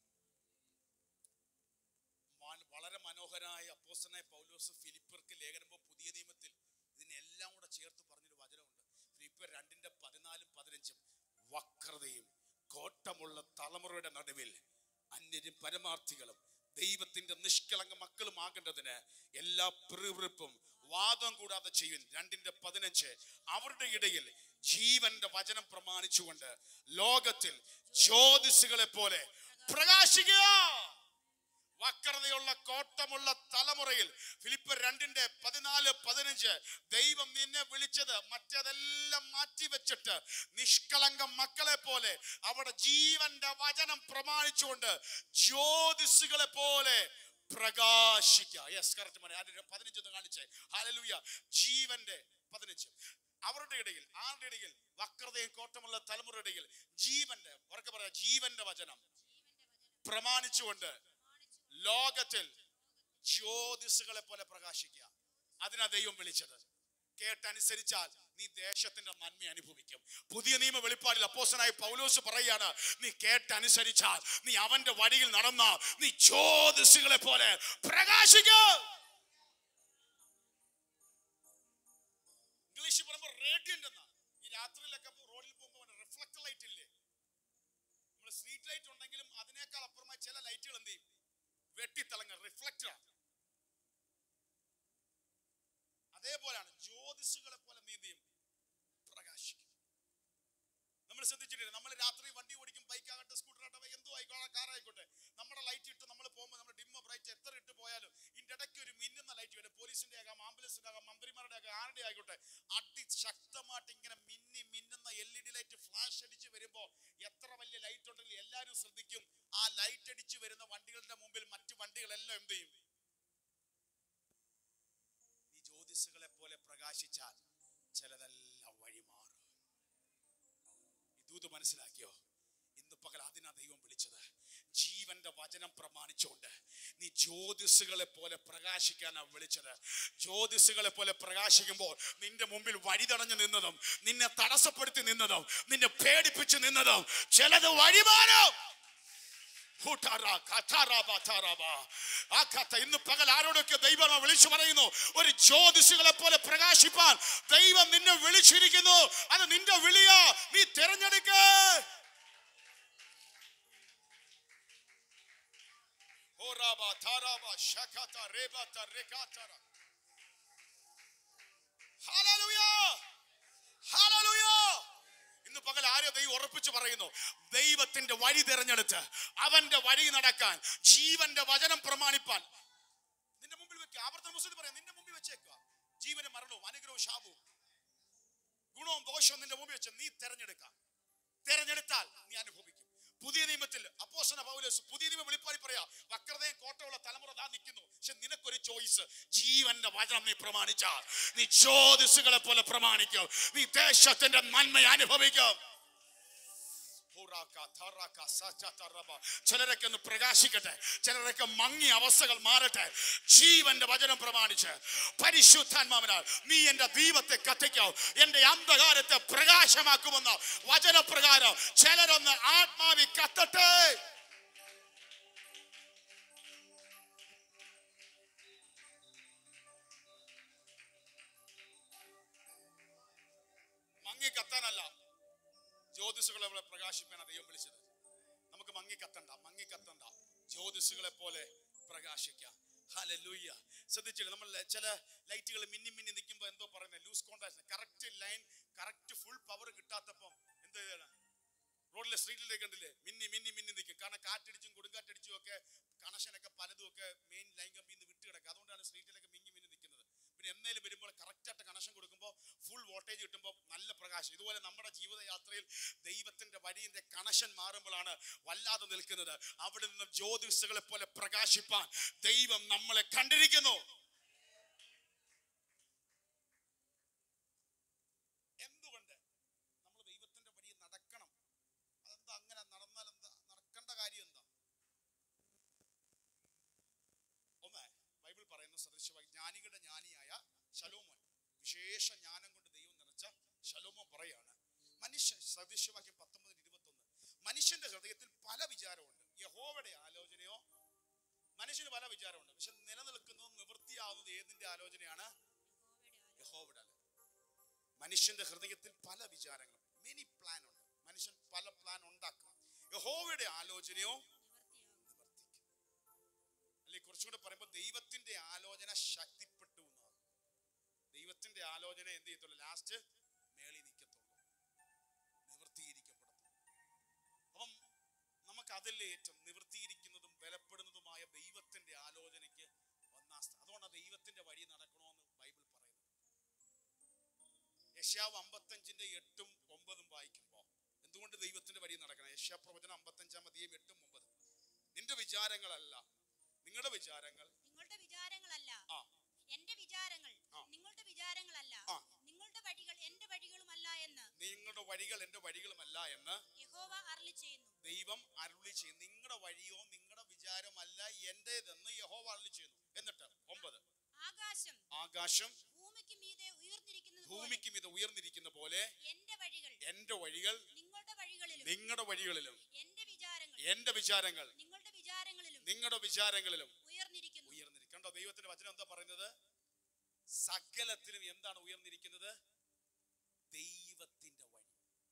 [SPEAKER 1] മാൻ- വളരെ മനോഹരമായ അപ്പോസ്തലനായ പൗലോസ് ഫിലിപ്പർക്ക് ലേഖനമോ പുതിയ നിയമത്തിൽ ഇതിനെല്ലാം കൂടെ ചേർത്ത് പറഞ്ഞൊരു വചനമുണ്ട് ഫിലിപ്പർ രണ്ടിന്റെ പതിനാലും പതിനഞ്ചും വക്രതയും കോട്ടമുള്ള തലമുറയുടെ നടുവിൽ അന്യരും പരമാർത്ഥികളും ദൈവത്തിന്റെ നിഷ്കളങ്ക മക്കളും ആകേണ്ടതിന് എല്ലാ പിറുപിറുപ്പും വാദം കൂടാതെ ചെയ്യും രണ്ടിന്റെ പതിനഞ്ച് അവരുടെ ഇടയിൽ ജീവന്റെ വചനം പ്രമാണിച്ചുകൊണ്ട് ലോകത്തിൽ ജ്യോതിസുകളെ പോലെ പ്രകാശിക്കുക വക്രതയുള്ള കോട്ടമുള്ള തലമുറയിൽ ഫിലിപ്പ് രണ്ടിന്റെ പതിനാല് പതിനഞ്ച് ദൈവം നിന്നെ വിളിച്ചത് മറ്റതെല്ലാം മാറ്റിവെച്ചിട്ട് നിഷ്കളങ്ക മക്കളെ പോലെ അവിടെ ജീവന്റെ വചനം പ്രമാണിച്ചുകൊണ്ട് ജ്യോതിസുകളെ പോലെ പ്രകാശിക്കുക യെസ് കറക്റ്റ് മതി അതിന്റെ പതിനഞ്ച് ഒന്ന് കാണിച്ചേ ഹാലലൂയ ജീവന്റെ പതിനഞ്ച് അവരുടെ ഇടയിൽ ആരുടെ ഇടയിൽ വക്രതയും കോട്ടമുള്ള തലമുറയുടെ ഇടയിൽ ജീവന്റെ ഉറക്കെ പറയാ ജീവന്റെ വചനം പ്രമാണിച്ചുകൊണ്ട് ലോകത്തിൽ ജ്യോതിസുകളെ പോലെ പ്രകാശിക്കുക അതിനാ ദൈവം വിളിച്ചത് കേട്ടനുസരിച്ചാൽ നീ ദേശത്തിന്റെ നന്മ അനുഭവിക്കും പുതിയ നിയമ വെളിപ്പാടിൽ അപ്പോസനായി പൗലോസ് പറയാണ് നീ കേട്ടനുസരിച്ചാൽ നീ അവന്റെ വഴിയിൽ നടന്ന നീ ജ്യോതിസുകളെ പോലെ പ്രകാശിക്കും ഇംഗ്ലീഷ് പറയുമ്പോൾ റേഡിയന്റ് എന്നാ ഈ രാത്രിയിലൊക്കെ റോഡിൽ പോകുമ്പോൾ റിഫ്ലക്ടർ ലൈറ്റ് ഇല്ലേ നമ്മൾ സ്ട്രീറ്റ് ലൈറ്റ് ഉണ്ടെങ്കിലും അതിനേക്കാൾ അപ്പുറമായി ചില ലൈറ്റുകൾ എന്ത് ചെയ്യും വെട്ടിത്തിളങ്ങ റിഫ്ലക്ടർ അതേപോലെയാണ് ജ്യോതിഷുകളെ പോലെ നീ എന്ത് ചെയ്യും പ്രകാശിക്കും നമ്മൾ ശ്രദ്ധിച്ചിട്ടില്ല നമ്മൾ രാത്രി വണ്ടി ഓടിക്കും ബൈക്ക് ആകട്ടെ സ്കൂട്ടർ ആകട്ടെ എന്തോ ആയിക്കോട്ടെ കാർ ആയിക്കോട്ടെ നമ്മുടെ ലൈറ്റ് ഇട്ട് നമ്മൾ പോകുമ്പോൾ നമ്മുടെ ഡിമ്മ ബ്രൈറ്റ് എത്ര ഇട്ട് പോയാലും ഇതിന്റെ ഇടയ്ക്ക് ഒരു മിന്നുന്ന ലൈറ്റ് വരും പോലീസിന്റെ ആകാം ആംബുലൻസിന്റെ ആകാം മന്ത്രിമാരുടെ ആകാം ആരുടെ ആയിക്കോട്ടെ അതിശക്തമായിട്ട് ഇങ്ങനെ മിന്നി മിന്നുന്ന L E D light flash അടിച്ച് വരുമ്പോ എത്ര വലിയ ലൈറ്റ് ഉണ്ടെങ്കിൽ എല്ലാവരും ശ്രദ്ധിക്കും ആ ലൈറ്റ് അടിച്ച് വരുന്ന വണ്ടികളുടെ മുമ്പിൽ മറ്റു വണ്ടികളെല്ലാം എന്ത് ചെയ്യും നീ ജ്യോതിസുകളെ പോലെ പ്രകാശിച്ചാൽ ചിലതെല്ലാം വഴിമാറും ഇതൂത് മനസ്സിലാക്കിയോ ഇന്ന് പകൽ അതിനാ ദൈവം വിളിച്ചത് ജീവന്റെ വചനം പ്രമാണിച്ചുകൊണ്ട് നീ ജ്യോതിസുകളെ പോലെ പ്രകാശിക്കാനാ വിളിച്ചത് ജ്യോതിസുകളെ പോലെ പ്രകാശിക്കുമ്പോൾ നിന്റെ മുമ്പിൽ വഴിതടഞ്ഞു നിന്നതും നിന്നെ തടസ്സപ്പെടുത്തി നിന്നതും നിന്നെ പേടിപ്പിച്ച് നിന്നതും ചിലത് വഴിമാറും ഹൂട്ടാറ, കഥാറാബ, താറാബ. ആ കഥ ഇന്ന് പകൽ ആരോടൊക്കെ ദൈവം വിളിച്ചു പറയുന്നു ഒരു ജ്യോതിഷുകളെ പോലെ പ്രകാശിപ്പാൻ ദൈവം നിന്നെ വിളിച്ചിരിക്കുന്നു അത് നിന്റെ വിളിയാ നീ തിരഞ്ഞെടുക്ക ഹോറാബ, താറാബ, ശഖത, രേബത, രേഖാതറ. ഹല്ലേലൂയ! ഹല്ലേലൂയ! ഇന്ന് പകൽ ആരോ ദൈവം ഉറപ്പിച്ചു പറയുന്നു ദൈവത്തിന്റെ വഴി തിരഞ്ഞെടുത്ത് അവന്റെ വഴി നടക്കാൻ ജീവന്റെ വചനം പ്രമാണിപ്പാൻ നിന്റെ മുമ്പിൽ വെക്കുക ആവർത്തന മുസ്ലിം പറയാം നിന്റെ മുമ്പിൽ വെച്ചേക്കുക ജീവനും മരണവും അനുഗ്രഹവും ശാപവും ഗുണവും ദോഷവും നിന്റെ മുമ്പിൽ വെച്ച് നീ തെരഞ്ഞെടുക്കാം തെരഞ്ഞെടുത്താൽ നീ അനുഭവിക്കും പുതിയ നിയമത്തിൽ അപ്പോസന പൗലോസ് പുതിയ നിയമ വെളിപ്പാടി പറയാ വക്രതയും കോട്ടയുള്ള തലമുറ ദാ നിൽക്കുന്നു പക്ഷെ നിനക്കൊരു ചോയ്സ് ജീവന്റെ വചനം നീ പ്രമാണിച്ചാൽ നീ ജ്യോതിസുകളെ പോലെ പ്രമാണിക്കും നീ ദേശത്തിന്റെ നന്മ അനുഭവിക്കും ഹുറാക്ക, ഥറാക്ക, സച്ച, തറബ. ചിലരൊക്കെ ഒന്ന് പ്രകാശിക്കട്ടെ ചിലരൊക്കെ മങ്ങിയ അവസ്ഥകൾ മാറട്ടെ ജീവന്റെ വചനം പ്രമാണിച്ച് പരിശുദ്ധാത്മാവിനാൽ നീ എന്റെ ദീപത്തെ കത്തിക്കോ എന്റെ അന്ധകാരത്തെ പ്രകാശമാക്കുമെന്ന് വചനപ്രകാരം ചിലരൊന്ന് ആത്മാവി കത്തട്ടെ മങ്ങി കത്താനല്ല ജ്യോതിസുകളെ പോലെ പ്രകാശിപ്പാനാണ് ദൈവം വിളിച്ചത് നമുക്ക് മങ്ങി കത്തണ്ട മങ്ങി കത്തണ്ട ജ്യോതിസുകളെ പോലെ പ്രകാശിക്കാം ഹല്ലേലൂയ ശ്രദ്ധിച്ചില്ല നമ്മൾ ചില ലൈറ്റുകൾ മിന്നി മിന്നി നിൽക്കുമ്പോൾ എന്തോ പറയുന്നത് loose contact correct line correct full power കിട്ടാത്തപ്പം എന്ത് ചെയ്യണം റോഡിലെ സ്ട്രീറ്റിലേക്ക് കണ്ടില്ലേ മിന്നി മിന്നി മിന്നി നിൽക്കും കാരണം കാറ്റടിച്ചും കൊടുങ്കാറ്റടിച്ചും ഒക്കെ കണക്ഷനൊക്കെ പലതും ഒക്കെ മെയിൻ ലൈൻ കമ്പിയിൽ നിന്ന് വിട്ട് കിടക്കുക അതുകൊണ്ടാണ് സ്ട്രീറ്റിലൊക്കെ മിന്നി മിന്നി നിൽക്കുന്നത് പിന്നെ എന്നേലും വരുമ്പോൾ കറക്റ്റായിട്ട് കണക്ഷൻ കൊടുക്കുമ്പോൾ ഫുൾ വോൾട്ടേജ് കിട്ടുമ്പോൾ നല്ല പ്രകാശം ഇതുപോലെ നമ്മുടെ ജീവിതയാത്രയിൽ ദൈവത്തിന്റെ വഴിയുടെ കണക്ഷൻ മാറുമ്പോഴാണ് വല്ലാതെ നിൽക്കുന്നത് അവിടെ നിന്നും ജ്യോതിഷകളെ പോലെ പ്രകാശിപ്പാൻ ദൈവം നമ്മളെ കണ്ടിരിക്കുന്നു എന്തുകൊണ്ട് നമ്മൾ ദൈവത്തിന്റെ വഴി നടക്കണം അതെന്താ അങ്ങനെ നടന്നാൽ എന്താ നടക്കേണ്ട കാര്യം എന്താ ഒന്ന് ബൈബിൾ പറയുന്ന സദൃശമായി ജ്ഞാനികളുടെ ജ്ഞാനിയായ ശലോമോൻ വിശേഷ ജ്ഞാനം കൊണ്ട് ദൈവം നിറച്ച ശലോമോൻ പറയാണ് മനുഷ്യ സദൃശവാക്യം പത്തൊമ്പതിന് ഇരുപത്തൊന്ന് മനുഷ്യന്റെ ഹൃദയത്തിൽ പല വിചാരമുണ്ട് യഹോവയുടെ ആലോചനയോ മനുഷ്യന് പല വിചാരമുണ്ട് പക്ഷെ നിലനിൽക്കുന്നതും നിവൃത്തിയാവുന്നത് ഏതിന്റെ ആലോചനയാണ് യഹോവയുടെ ആലോചന മനുഷ്യന്റെ ഹൃദയത്തിൽ പല വിചാരങ്ങളും മെനി പ്ലാൻ ഉണ്ട് മനുഷ്യൻ പല പ്ലാൻ ഉണ്ടാക്കും യഹോവയുടെ ആലോചനയോ നിവർത്തിക്കും അല്ലെ കുറച്ചുകൂടെ പറയുമ്പോൾ ദൈവത്തിന്റെ ആലോചന ശക്തിപ്പെട്ടു എന്നാണ് ദൈവത്തിന്റെ ആലോചന എന്ത് ചെയ്യത്തുള്ളൂ ലാസ്റ്റ് മേളി നിൽക്കത്തുള്ളൂ നിവൃത്തിയിരിക്കപ്പെടത്തുള്ളൂ അപ്പം നമുക്ക് അതിലേറ്റം നിവൃത്തിയിരിക്കുന്നതും ബലപ്പെടുന്നതുമായ ദൈവത്തിന്റെ ആലോചനയ്ക്ക് ഒന്നാം സ്ഥാനം അതുകൊണ്ടാണ് ദൈവത്തിന്റെ വഴി നടക്കണമെന്ന് ബൈബിൾ പറയുന്നത് യശാവ് അമ്പത്തഞ്ചിന്റെ എട്ടും ഒമ്പതും വായിക്കുമ്പോ എന്തുകൊണ്ട് ദൈവത്തിന്റെ വഴി നടക്കണം യശാ പ്രവചനം അമ്പത്തഞ്ചാം അധികം എട്ടും ഒമ്പതും നിന്റെ വിചാരങ്ങളല്ല നിങ്ങളുടെ വിചാരങ്ങൾ
[SPEAKER 3] നിങ്ങളുടെ വിചാരങ്ങളല്ല
[SPEAKER 1] ആ
[SPEAKER 3] എന്റെ വിചാരങ്ങൾ
[SPEAKER 1] ആ.
[SPEAKER 3] നിങ്ങളുടെ വിചാരങ്ങളല്ല
[SPEAKER 1] ആ.
[SPEAKER 3] നിങ്ങളുടെ വഴികൾ എന്റെ വഴികളുമല്ല എന്ന്
[SPEAKER 1] നിങ്ങളുടെ വഴികൾ എന്റെ വഴികളുമല്ല എന്ന്
[SPEAKER 3] യഹോവ അരുളി ചെയ്യുന്നു
[SPEAKER 1] ദൈവം അരുളി ചെയ്യും നിങ്ങളുടെ വഴിയോ നിങ്ങളുടെ വിചാരമല്ല എന്റേതെന്ന് യഹോവ അരുളി ചെയ്യുന്നു എന്നിട്ട് ഒമ്പത്
[SPEAKER 3] ആകാശം
[SPEAKER 1] ആകാശം
[SPEAKER 3] ഭൂമിക്ക് മീതെ ഉയർന്നിരിക്കുന്നത് പോലെ
[SPEAKER 1] ഭൂമിക്ക് ഇത് ഉയർന്നിരിക്കുന്ന പോലെ
[SPEAKER 3] എന്റെ വഴികൾ
[SPEAKER 1] എന്റെ വഴികൾ
[SPEAKER 3] നിങ്ങളുടെ വഴികളിലും
[SPEAKER 1] നിങ്ങളുടെ വഴികളിലും
[SPEAKER 3] എന്റെ വിചാരങ്ങൾ
[SPEAKER 1] എന്റെ വിചാരങ്ങൾ
[SPEAKER 3] നിങ്ങളുടെ വിചാരങ്ങളിലും
[SPEAKER 1] നിങ്ങളുടെ വിചാരങ്ങളിലും
[SPEAKER 3] ഉയർന്നിരിക്കുന്നു
[SPEAKER 1] ഉയർന്നിരിക്കും കണ്ടോ ദൈവത്തിന്റെ വചനം എന്താ പറയുന്നത് സകലത്തിലും എന്താണ് ഉയർന്നിരിക്കുന്നത് ദൈവത്തിന്റെ വഴി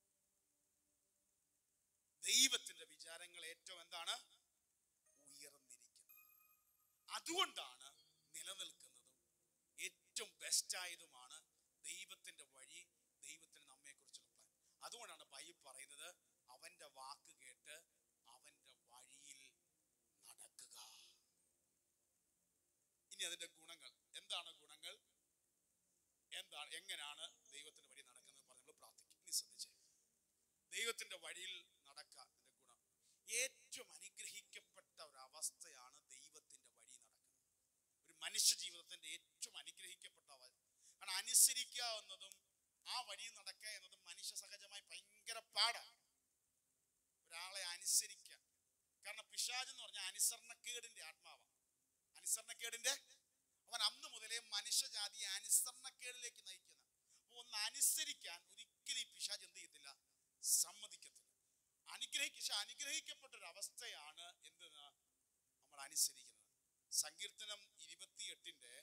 [SPEAKER 1] ദൈവത്തിന്റെ വിചാരങ്ങൾ ഏറ്റവും എന്താണ് ഉയർന്നിരിക്കുന്നത് അതുകൊണ്ടാണ് നിലനിൽക്കുന്നതും ഏറ്റവും ബെസ്റ്റ് ആയതുമാണ് ദൈവത്തിന്റെ വഴി ദൈവത്തിന് നമ്മെ കുറിച്ചുള്ള പ്ലാൻ അതുകൊണ്ടാണ് ബൈബിൾ പറയുന്നത് അവന്റെ വാക്ക് കേട്ട് അവന്റെ വഴിയിൽ നടക്കുക ഇനി ഇനി അതിന്റെ ഗുണങ്ങൾ എന്താണ് ഗുണങ്ങൾ എന്താണ് എങ്ങനെയാണ് ദൈവത്തിന്റെ വഴി നടക്കുന്നത് പറഞ്ഞ് നമ്മൾ പ്രാർത്ഥിക്കും ഇനി ശ്രദ്ധിച്ചേ ദൈവത്തിന്റെ വഴിയിൽ നടക്കാൻ അതിന്റെ ഗുണം ഏറ്റവും അനുഗ്രഹിക്കപ്പെട്ട ഒരു അവസ്ഥയാണ് ദൈവത്തിന്റെ വഴി നടക്കുന്നത് ഒരു മനുഷ്യ ജീവിതത്തിന്റെ ഏറ്റവും അനുഗ്രഹിക്കപ്പെട്ട അവ- കാരണം അനുസരിക്കുക എന്നതും ആ വഴി നടക്കുക എന്നതും മനുഷ്യ സഹജമായി ഭയങ്കര പാടാണ് ഒരാളെ അനുസരിക്കുക കാരണം പിശാജ് എന്ന് പറഞ്ഞാൽ അനുസരണക്കേടിന്റെ ആത്മാവാണ് അനുസരണക്കേടിന്റെ അവൻ അന്ന് മുതലേ മനുഷ്യജാതിയെ അനുസരണക്കേടിലേക്ക് നയിക്കുന്ന അപ്പൊ ഒന്ന് അനുസരിക്കാൻ ഒരിക്കലും ഈ പിശാജ് എന്ത് ചെയ്യത്തില്ല സമ്മതിക്കത്തില്ല അനുഗ്രഹിക്ക പക്ഷെ അനുഗ്രഹിക്കപ്പെട്ട ഒരു അവസ്ഥയാണ് എന്ത് നമ്മൾ അനുസരിക്കുന്നത് സങ്കീർത്തനം ഇരുപത്തിയെട്ടിന്റെ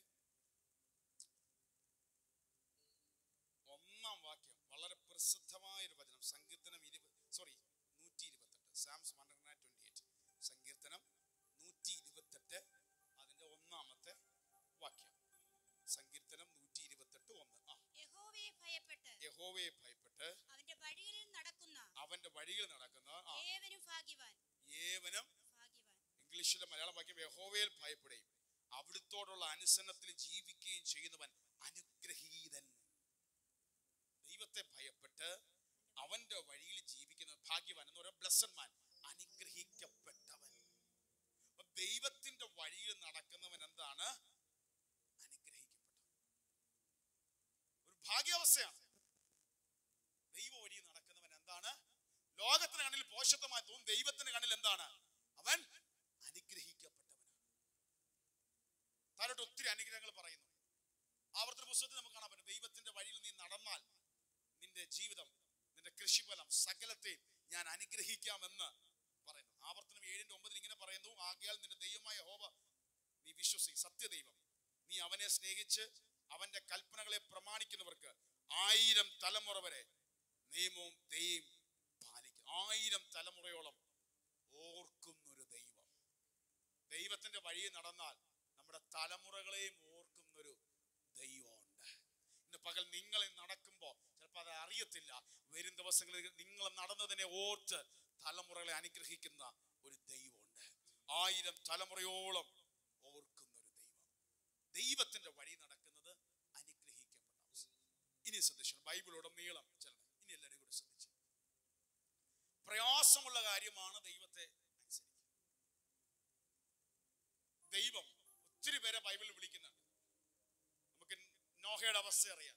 [SPEAKER 1] ഒന്നാം വാക്യം വളരെ പ്രസിദ്ധമായ ഒരു വചനം സങ്കീർത്തനം ഇരുപത് സോറി നൂറ്റി ഇരുപത്തെട്ട് Psalms one hundred twenty eight സങ്കീർത്തനം നൂറ്റി ഇരുപത്തെട്ട് അതിന്റെ ഒന്നാമത്തെ വാക്യം സങ്കീർത്തനം നൂറ്റി ഇരുപത്തെട്ട് ഒന്ന് ആ
[SPEAKER 3] യഹോവയെ ഭയപ്പെട്ട്
[SPEAKER 1] യഹോവയെ ഭയപ്പെട്ട്
[SPEAKER 3] അവന്റെ വഴികളിൽ നടക്കുന്ന
[SPEAKER 1] അവന്റെ വഴിയിൽ നടക്കുന്ന ആ
[SPEAKER 3] ഏവനും ഭാഗ്യവാൻ
[SPEAKER 1] ഏവനും
[SPEAKER 3] ഭാഗ്യവാൻ
[SPEAKER 1] ഇംഗ്ലീഷിലെ മലയാളം വാക്യം യഹോവയിൽ ഭയപ്പെടുകയും അവിടുത്തോടുള്ള അനുസരണത്തിൽ ജീവിക്കുകയും ചെയ്യുന്നവൻ അനുഗ്രഹീതൻ ദൈവത്തെ ഭയപ്പെട്ട് അവന്റെ വഴിയിൽ ജീവിക്കുന്ന ഭാഗ്യവാൻ എന്ന് പറയുന്ന ബ്ലസ്സൻ മാൻ അനുഗ്രഹിക്കപ്പെട്ടവൻ അപ്പൊ ദൈവത്തിന്റെ വഴിയിൽ നടക്കുന്നവൻ എന്താണ് അനുഗ്രഹിക്കപ്പെട്ടവൻ ഒരു ഭാഗ്യാവസ്ഥയാണ് ദൈവ വഴിയിൽ നടക്കുന്നവൻ എന്താണ് ലോകത്തിന് കണ്ണിൽ പോഷത്വമായി തോന്നും ദൈവത്തിന്റെ കണ്ണിൽ എന്താണ് അവൻ അനുഗ്രഹിക്കപ്പെട്ടവനാണ് താരോട്ട് ഒത്തിരി അനുഗ്രഹങ്ങൾ പറയുന്നു ആവർത്തന പുസ്തകത്തിൽ നമുക്ക് കാണാൻ പറ്റും ദൈവത്തിന്റെ വഴിയിൽ നീ നടന്നാൽ നിന്റെ ജീവിതം നിന്റെ കൃഷിഫലം സകലത്തെയും ഞാൻ അനുഗ്രഹിക്കാമെന്ന് പറയുന്നു ആവർത്തനം ഏഴിന്റെ ഒമ്പതിൽ ഇങ്ങനെ പറയുന്നു ആകയാൽ നിന്റെ ദൈവമായ ഹോവ നീ വിശ്വസി സത്യദൈവം നീ അവനെ സ്നേഹിച്ച് അവന്റെ കൽപ്പനകളെ പ്രമാണിക്കുന്നവർക്ക് ആയിരം തലമുറ വരെ നിയമവും ദൈവം പാലിക്കും ആയിരം തലമുറയോളം ഓർക്കുന്നൊരു ദൈവം ദൈവത്തിന്റെ വഴിയിൽ നടന്നാൽ നമ്മുടെ തലമുറകളെയും ഓർക്കുന്നൊരു ദൈവമുണ്ട് ഇന്ന് പകൽ നിങ്ങൾ നടക്കുമ്പോൾ ചിലപ്പോൾ അത് അറിയത്തില്ല വരും ദിവസങ്ങളിൽ നിങ്ങൾ നടന്നതിനെ ഓർത്ത് തലമുറകളെ അനുഗ്രഹിക്കുന്ന ഒരു ദൈവമുണ്ട് ആയിരം തലമുറയോളം ഓർക്കുന്ന ഒരു ദൈവം ദൈവത്തിന്റെ വഴി നടക്കുന്നത് അനുഗ്രഹിക്കപ്പെട്ട അവസ്ഥ ഇനി ശ്രദ്ധിച്ചു ബൈബിളുടനീളം ചിലത് ഇനി എല്ലാവരും കൂടി ശ്രദ്ധിച്ചു പ്രയാസമുള്ള കാര്യമാണ് ദൈവത്തെ അനുസരിക്കുക ദൈവം ഒത്തിരി പേരെ ബൈബിളിൽ വിളിക്കുന്നുണ്ട് നമുക്ക് നോഹയുടെ അവസ്ഥ അറിയാം